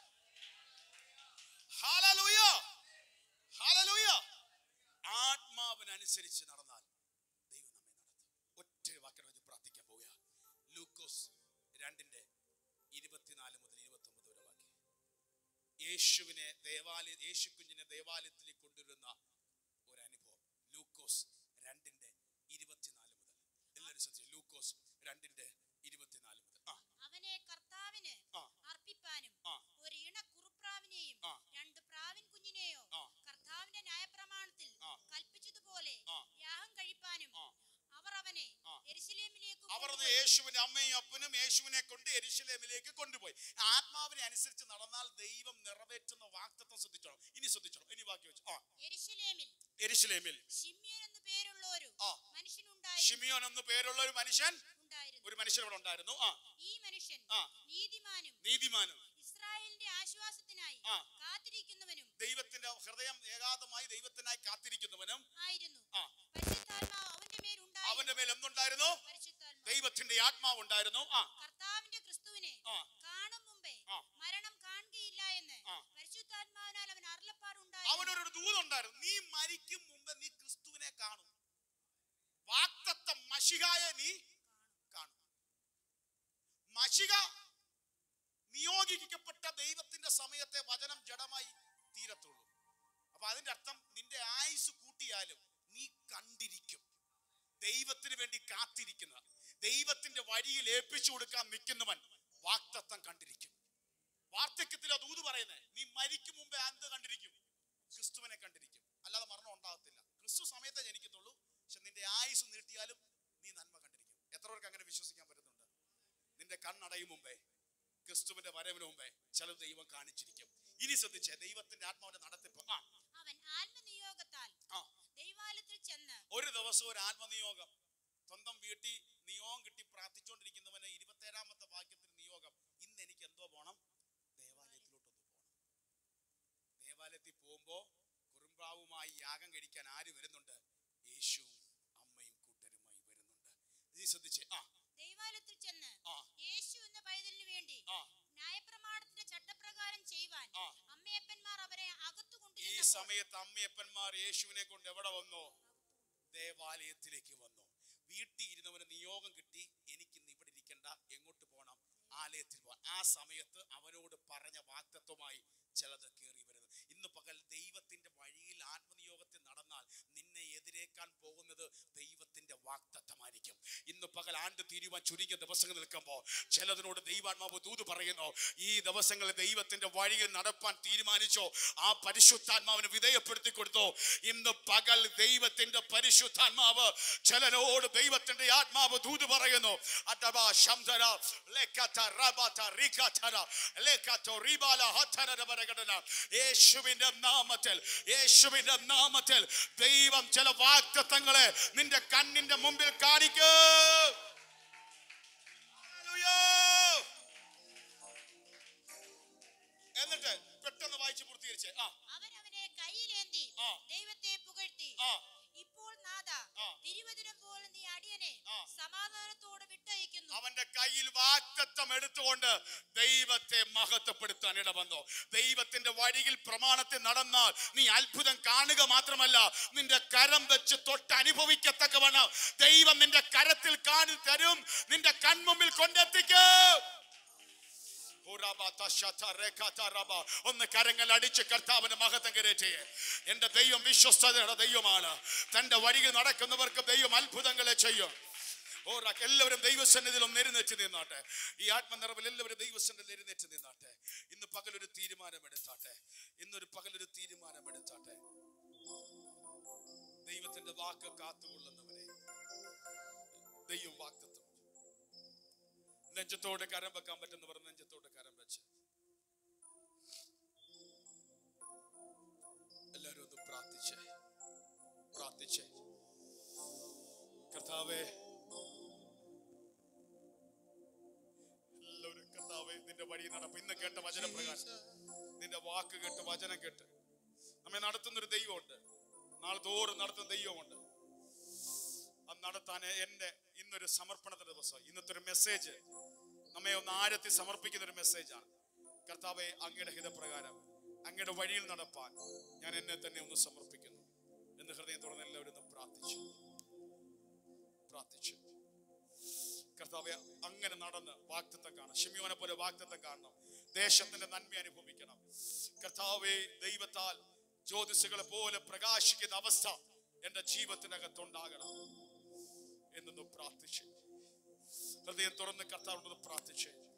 [SPEAKER 1] ഹല്ലേലൂയ ഹല്ലേലൂയ ആത്മാവിനനുസരിച്ച് നടന്നാൽ ദൈവം നമ്മെ നടത്തും രണ്ടിന്റെ ഇരുപത്തിനാല് മുതൽ ഇരുപത്തി ഒമ്പത് വരെ വാക്യം യേശുവിനെ ദേവാലയ യേശു കുഞ്ഞിനെ ദേവാലയത്തിലേക്ക് കൊണ്ടുവരുന്ന ഒരു അനുഭവം ലൂക്കോസ് രണ്ടിന്റെ ഇരുപത്തിനാല് മുതൽ എല്ലാവരും ശ്രദ്ധിച്ചു ലൂക്കോസ് രണ്ടിന്റെ ഇരുപത്തിനാല് മുതൽ ആ
[SPEAKER 3] അവനെ കർത്താവിന്
[SPEAKER 1] ആ.
[SPEAKER 3] അർപ്പിപ്പാനും
[SPEAKER 1] ആ.
[SPEAKER 3] ഒരു ഇണ കുറുപ്രാവിനെയും
[SPEAKER 1] ആ.
[SPEAKER 3] രണ്ട് പ്രാവിൻ കുഞ്ഞിനെയോ
[SPEAKER 1] ആ.
[SPEAKER 3] കർത്താവിന്റെ ന്യായപ്രമാണത്തിൽ
[SPEAKER 1] ആ.
[SPEAKER 3] കൽപ്പിച്ചതുപോലെ
[SPEAKER 1] ആ.
[SPEAKER 3] യാഗം കഴിപ്പാനും
[SPEAKER 1] ആ.
[SPEAKER 3] അവർ അവനെ
[SPEAKER 1] ആ.
[SPEAKER 3] എരുശലേമിലേക്ക്
[SPEAKER 1] അവർ
[SPEAKER 3] കൊണ്ടുപോയി.
[SPEAKER 1] യേശുവിന്റെ അമ്മയും അപ്പനും യേശുവിനെ കൊണ്ട് എരിശിലേമിലേക്ക് കൊണ്ടുപോയി ആത്മാവിനെ അനുസരിച്ച് നടന്നാൽ ദൈവം നിറവേറ്റുന്ന വാക്തത്വം ശ്രദ്ധിച്ചോണം ഇനി ശ്രദ്ധിച്ചോണം ഇനി ബാക്കി വെച്ചു ആ
[SPEAKER 3] എരുശലേമിൽ
[SPEAKER 1] എരിശിലേമിൽ
[SPEAKER 3] ഷിമ്യോൻ എന്നു പേരുള്ള ഒരു
[SPEAKER 1] ആ.
[SPEAKER 3] മനുഷ്യനുണ്ടായിരുന്നു
[SPEAKER 1] ഷിമിയോൻ എന്ന് പേരുള്ള ഒരു മനുഷ്യൻ
[SPEAKER 3] ഉണ്ടായിരുന്നു
[SPEAKER 1] ഒരു മനുഷ്യൻ ഇവിടെ ഉണ്ടായിരുന്നു ആ
[SPEAKER 3] ഈ മനുഷ്യൻ
[SPEAKER 1] ആ.
[SPEAKER 3] നീതിമാനും
[SPEAKER 1] നീതിമാനും
[SPEAKER 3] ഇസ്രായേലിന്റെ ആശ്വാസത്തിനായി
[SPEAKER 1] ആ.
[SPEAKER 3] കാത്തിരിക്കുന്നവനും
[SPEAKER 1] ദൈവത്തിന്റെ ഹൃദയം ഏകാന്തമായി ദൈവത്തിനായി കാത്തിരിക്കുന്നവനും
[SPEAKER 3] ആയിരുന്നു
[SPEAKER 1] ആ
[SPEAKER 3] പരിശുദ്ധാത്മാവ് അവന്റെ മേലുണ്ടായിരുന്നു
[SPEAKER 1] അവന്റെ മേൽ എന്തുണ്ടായിരുന്നു
[SPEAKER 3] പരിശുദ്ധാത്മാവ്
[SPEAKER 1] ദൈവത്തിന്റെ ആത്മാവ് ഉണ്ടായിരുന്നു ആ
[SPEAKER 3] കർത്താവിന്റെ ക്രിസ്തുവിനെ
[SPEAKER 1] ആ.
[SPEAKER 3] കാണും മുമ്പേ
[SPEAKER 1] ആ.
[SPEAKER 3] മരണം കാണുകയില്ല എന്ന്
[SPEAKER 1] ആ.
[SPEAKER 3] പരിശുദ്ധാത്മാവിനാൽ അവൻ അരുളപ്പാടുണ്ടായിരുന്നു
[SPEAKER 1] അവനൊരു ദൂതുണ്ടായിരുന്നു നീ മരിക്കും മുമ്പ് നീ ക്രിസ്തുവിനെ കാണും വാക്തത്വം മഷികായ നീ കാണും മഷിക നിയോഗിക്കപ്പെട്ട ദൈവത്തിന്റെ സമയത്തെ വചനം ജഡമായി തീരത്തുള്ളൂ അപ്പൊ അതിന്റെ അർത്ഥം നിന്റെ ആയുസ് കൂട്ടിയാലും നീ കണ്ടിരിക്കും ദൈവത്തിന് വേണ്ടി കാത്തിരിക്കുന്ന ദൈവത്തിന്റെ വഴിയിൽ ഏൽപ്പിച്ചു കൊടുക്കാൻ നിൽക്കുന്നവൻ വാക്തത്വം കണ്ടിരിക്കും വാർദ്ധക്യത്തിലോ ദൂത് പറയുന്നേ നീ മരിക്കും മുമ്പേ എന്ത് കണ്ടിരിക്കും ക്രിസ്തുവിനെ കണ്ടിരിക്കും അല്ലാതെ മരണം ഉണ്ടാകത്തില്ല ക്രിസ്തു സമയത്തെ ജനിക്കത്തുള്ളൂ പക്ഷെ നിന്റെ ആയുസ് നീട്ടിയാലും നീ നന്മ കണ്ടിരിക്കും എത്ര പേർക്ക് അങ്ങനെ വിശ്വസിക്കാൻ പറ്റുന്നുണ്ട് നിന്റെ കണ്ണടയും മുമ്പേ ക്രിസ്തുവിന്റെ വരവിന് മുമ്പേ ചില ദൈവം കാണിച്ചിരിക്കും ഇനി ശ്രദ്ധിച്ചേ ദൈവത്തിന്റെ ആത്മാവിന്റെ നടത്തിപ്പ് ആ
[SPEAKER 3] അവൻ ആത്മനിയോഗത്താൽ
[SPEAKER 1] ആ
[SPEAKER 3] ദൈവാലയത്തിൽ ചെന്ന്
[SPEAKER 1] ഒരു ദിവസം ഒരു ആത്മനിയോഗം സ്വന്തം വീട്ടിൽ നിയോഗം കിട്ടി പ്രാർത്ഥിച്ചുകൊണ്ടിരിക്കുന്നവന് ഇരുപത്തേഴാമത്തെ വാക്യത്തിൽ നിയോഗം ഇന്ന് എനിക്ക് എന്തോ പോണം ദേവാലയത്തിലോട്ടൊന്ന് പോണം ദേവാലയത്തിൽ പോകുമ്പോ കുറുമ്പാവുമായി യാഗം കഴിക്കാൻ ആര് വരുന്നുണ്ട് യേശുവും അമ്മയും കൂട്ടരുമായി വരുന്നുണ്ട് നീ ശ്രദ്ധിച്ചേ ആ
[SPEAKER 3] ദൈവാലയത്തിൽ ചെന്ന്
[SPEAKER 1] ആ
[SPEAKER 3] യേശു എന്ന പൈതലിന് വേണ്ടി
[SPEAKER 1] ആ
[SPEAKER 3] ന്യായപ്രമാണത്തിന്റെ ചട്ടപ്രകാരം ചെയ്യുവാൻ
[SPEAKER 1] ആ.
[SPEAKER 3] അമ്മയപ്പന്മാർ അവരെ അകത്തു
[SPEAKER 1] ഈ
[SPEAKER 3] കൊണ്ടുചെന്നപ്പോൾ
[SPEAKER 1] സമയത്ത് അമ്മയപ്പന്മാർ യേശുവിനെ കൊണ്ട് എവിടെ വന്നു ദേവാലയത്തിലേക്ക് വന്നു വീട്ടിൽ ഇരുന്നവന് നിയോഗം കിട്ടി എനിക്കിന്ന് ഇവിടെ ഇരിക്കണ്ട എങ്ങോട്ട് പോകണം ആലയത്തിൽ പോകാം ആ സമയത്ത് അവനോട് പറഞ്ഞ വാക്തത്വമായി ചിലത് കയറി വരുന്നു ഇന്ന് പകൽ ദൈവത്തിന്റെ വഴിയിൽ ആത്മനിയോഗത്തിൽ നടന്നാൽ നിന്നെ എതിരേക്കാൻ പോകുന്നത് ദൈവത്തിന്റെ വാക്തത്വമായിരിക്കും ഇന്ന് പകൽ ആണ്ട് തീരുവാൻ ചുരുങ്ങിയ ദിവസങ്ങൾ നിൽക്കുമ്പോൾ ചിലതിനോട് ദൈവാത്മാവ് ദൂത് പറയുന്നു ഈ ദിവസങ്ങളിൽ ദൈവത്തിന്റെ വഴിയിൽ നടപ്പാൻ തീരുമാനിച്ചോ ആ പരിശുദ്ധാത്മാവിന് വിധേയപ്പെടുത്തി കൊടുത്തോ ഇന്ന് പകൽ ദൈവത്തിന്റെ പരിശുദ്ധാത്മാവ് ചിലരോട് ദൈവത്തിന്റെ ആത്മാവ് ദൂത് പറയുന്നു അഥവാ ശംധര ലേഖത്ത റബത റികതര ലേഖത്തോ റിബാല ഹത്തര രബരകടന യേശുവിന്റെ നാമത്തിൽ യേശുവിന്റെ നാമത്തിൽ ദൈവം ചില വാക്തത്വങ്ങളെ നിന്റെ കണ്ണിന്റെ മുമ്പിൽ കാണിക്കും Hallelujah. എന്നിട്ട് പെട്ടെന്ന് വായിച്ചു പൂർത്തീകരിച്ചേ ആ
[SPEAKER 3] അവൻ അവനെ കയ്യിലേന്തി
[SPEAKER 1] ആ.
[SPEAKER 3] ദൈവത്തെ പുകഴ്ത്തി
[SPEAKER 1] ആ.
[SPEAKER 3] ഇപ്പോൾ നാഥ
[SPEAKER 1] ആ.
[SPEAKER 3] തിരുവചനം പോലെ നീ അടിയനെ
[SPEAKER 1] ആ.
[SPEAKER 3] സമാധാനത്തോടെ വിട്ടയക്കുന്നു
[SPEAKER 1] അവന്റെ കയ്യിൽ വാക്തത്വം എടുത്തുകൊണ്ട് ദൈവത്തെ മഹത്വപ്പെടുത്താൻ ഇടവന്നു ദൈവത്തിന്റെ വഴിയിൽ പ്രമാണത്തിൽ നടന്നാൽ നീ അത്ഭുതം കാണുക മാത്രമല്ല നിന്റെ കരം വെച്ച് തൊട്ട് അനുഭവിക്കത്തക്കവണ്ണം ദൈവം നിന്റെ കരത്തിൽ കാണി തരും നിന്റെ കൺമുമ്പിൽ കൊണ്ടെത്തിക്കും ഉറബ തശത രേഖത റബ. ഒന്ന് കരങ്ങൾ അടിച്ച് കർത്താവിന് മഹത്വം കരേറ്റേ എന്റെ ദൈവം വിശ്വസ്തതയുടെ ദൈവമാണ് തന്റെ വഴിയിൽ നടക്കുന്നവർക്ക് ദൈവം അത്ഭുതങ്ങളെ ചെയ്യും ഓറ എല്ലാവരും ദൈവസന്നിധിയിൽ ഒന്ന് എഴുന്നേറ്റ് നിന്നാട്ടെ ഈ ആത്മനിറവിൽ എല്ലാവരും ദൈവസന്നിധിയിൽ എഴുന്നേറ്റ് നിന്നാട്ടെ ഇന്ന് പകലൊരു തീരുമാനമെടുത്താട്ടെ ഇന്നൊരു പകലൊരു തീരുമാനമെടുത്താട്ടെ ദൈവത്തിന്റെ വാക്ക് കാത്തുകൊള്ളുന്നവനെ ദൈവം വാക്തത്വം നെഞ്ചത്തോട് കരം വെക്കാൻ പറ്റുന്നവർ നെഞ്ചത്തോട് കരം വെച്ച് എല്ലാവരും ഒന്ന് പ്രാർത്ഥിച്ചേ പ്രാർത്ഥിച്ചേ കർത്താവേ എല്ലാവരും കർത്താവേ നിന്റെ വഴി നടപ്പ് ഇന്ന് കേട്ട വചനപ്രകാരം നിന്റെ വാക്ക് കേട്ട് വചനം കേട്ട് നമ്മെ നടത്തുന്നൊരു ദൈവമുണ്ട് നാളെ തോറും നടത്തുന്ന ദൈവമുണ്ട് അത് നടത്താൻ എന്റെ ഇന്നൊരു സമർപ്പണത്തിന്റെ ദിവസം ഇന്നത്തെ ഒരു മെസ്സേജ് നമ്മെ ഒന്ന് ആഴത്തിൽ സമർപ്പിക്കുന്ന ഒരു മെസ്സേജാണ് കർത്താവെ അങ്ങയുടെ ഹിതപ്രകാരം അങ്ങയുടെ വഴിയിൽ നടപ്പാൻ ഞാൻ എന്നെ തന്നെ ഒന്ന് സമർപ്പിക്കുന്നു എന്ന് ഹൃദയം തുറന്ന് എല്ലാവരും ഒന്ന് പ്രാർത്ഥിച്ചു പ്രാർത്ഥിച്ചു കർത്താവെ അങ്ങനെ നടന്ന് വാക്തത്വം കാണണം ഷിമിയോനെ പോലെ വാക്തത്വം കാണണം ദേശത്തിന്റെ നന്മ അനുഭവിക്കണം കർത്താവെ ദൈവത്താൽ ജ്യോതിസുകളെ പോലെ പ്രകാശിക്കുന്ന അവസ്ഥ എന്റെ ജീവിതത്തിനകത്തുണ്ടാകണം എന്നൊന്ന് പ്രാർത്ഥിച്ച് ഹൃദയം തുറന്ന് കർത്താവിനോട് പ്രാർത്ഥിച്ച്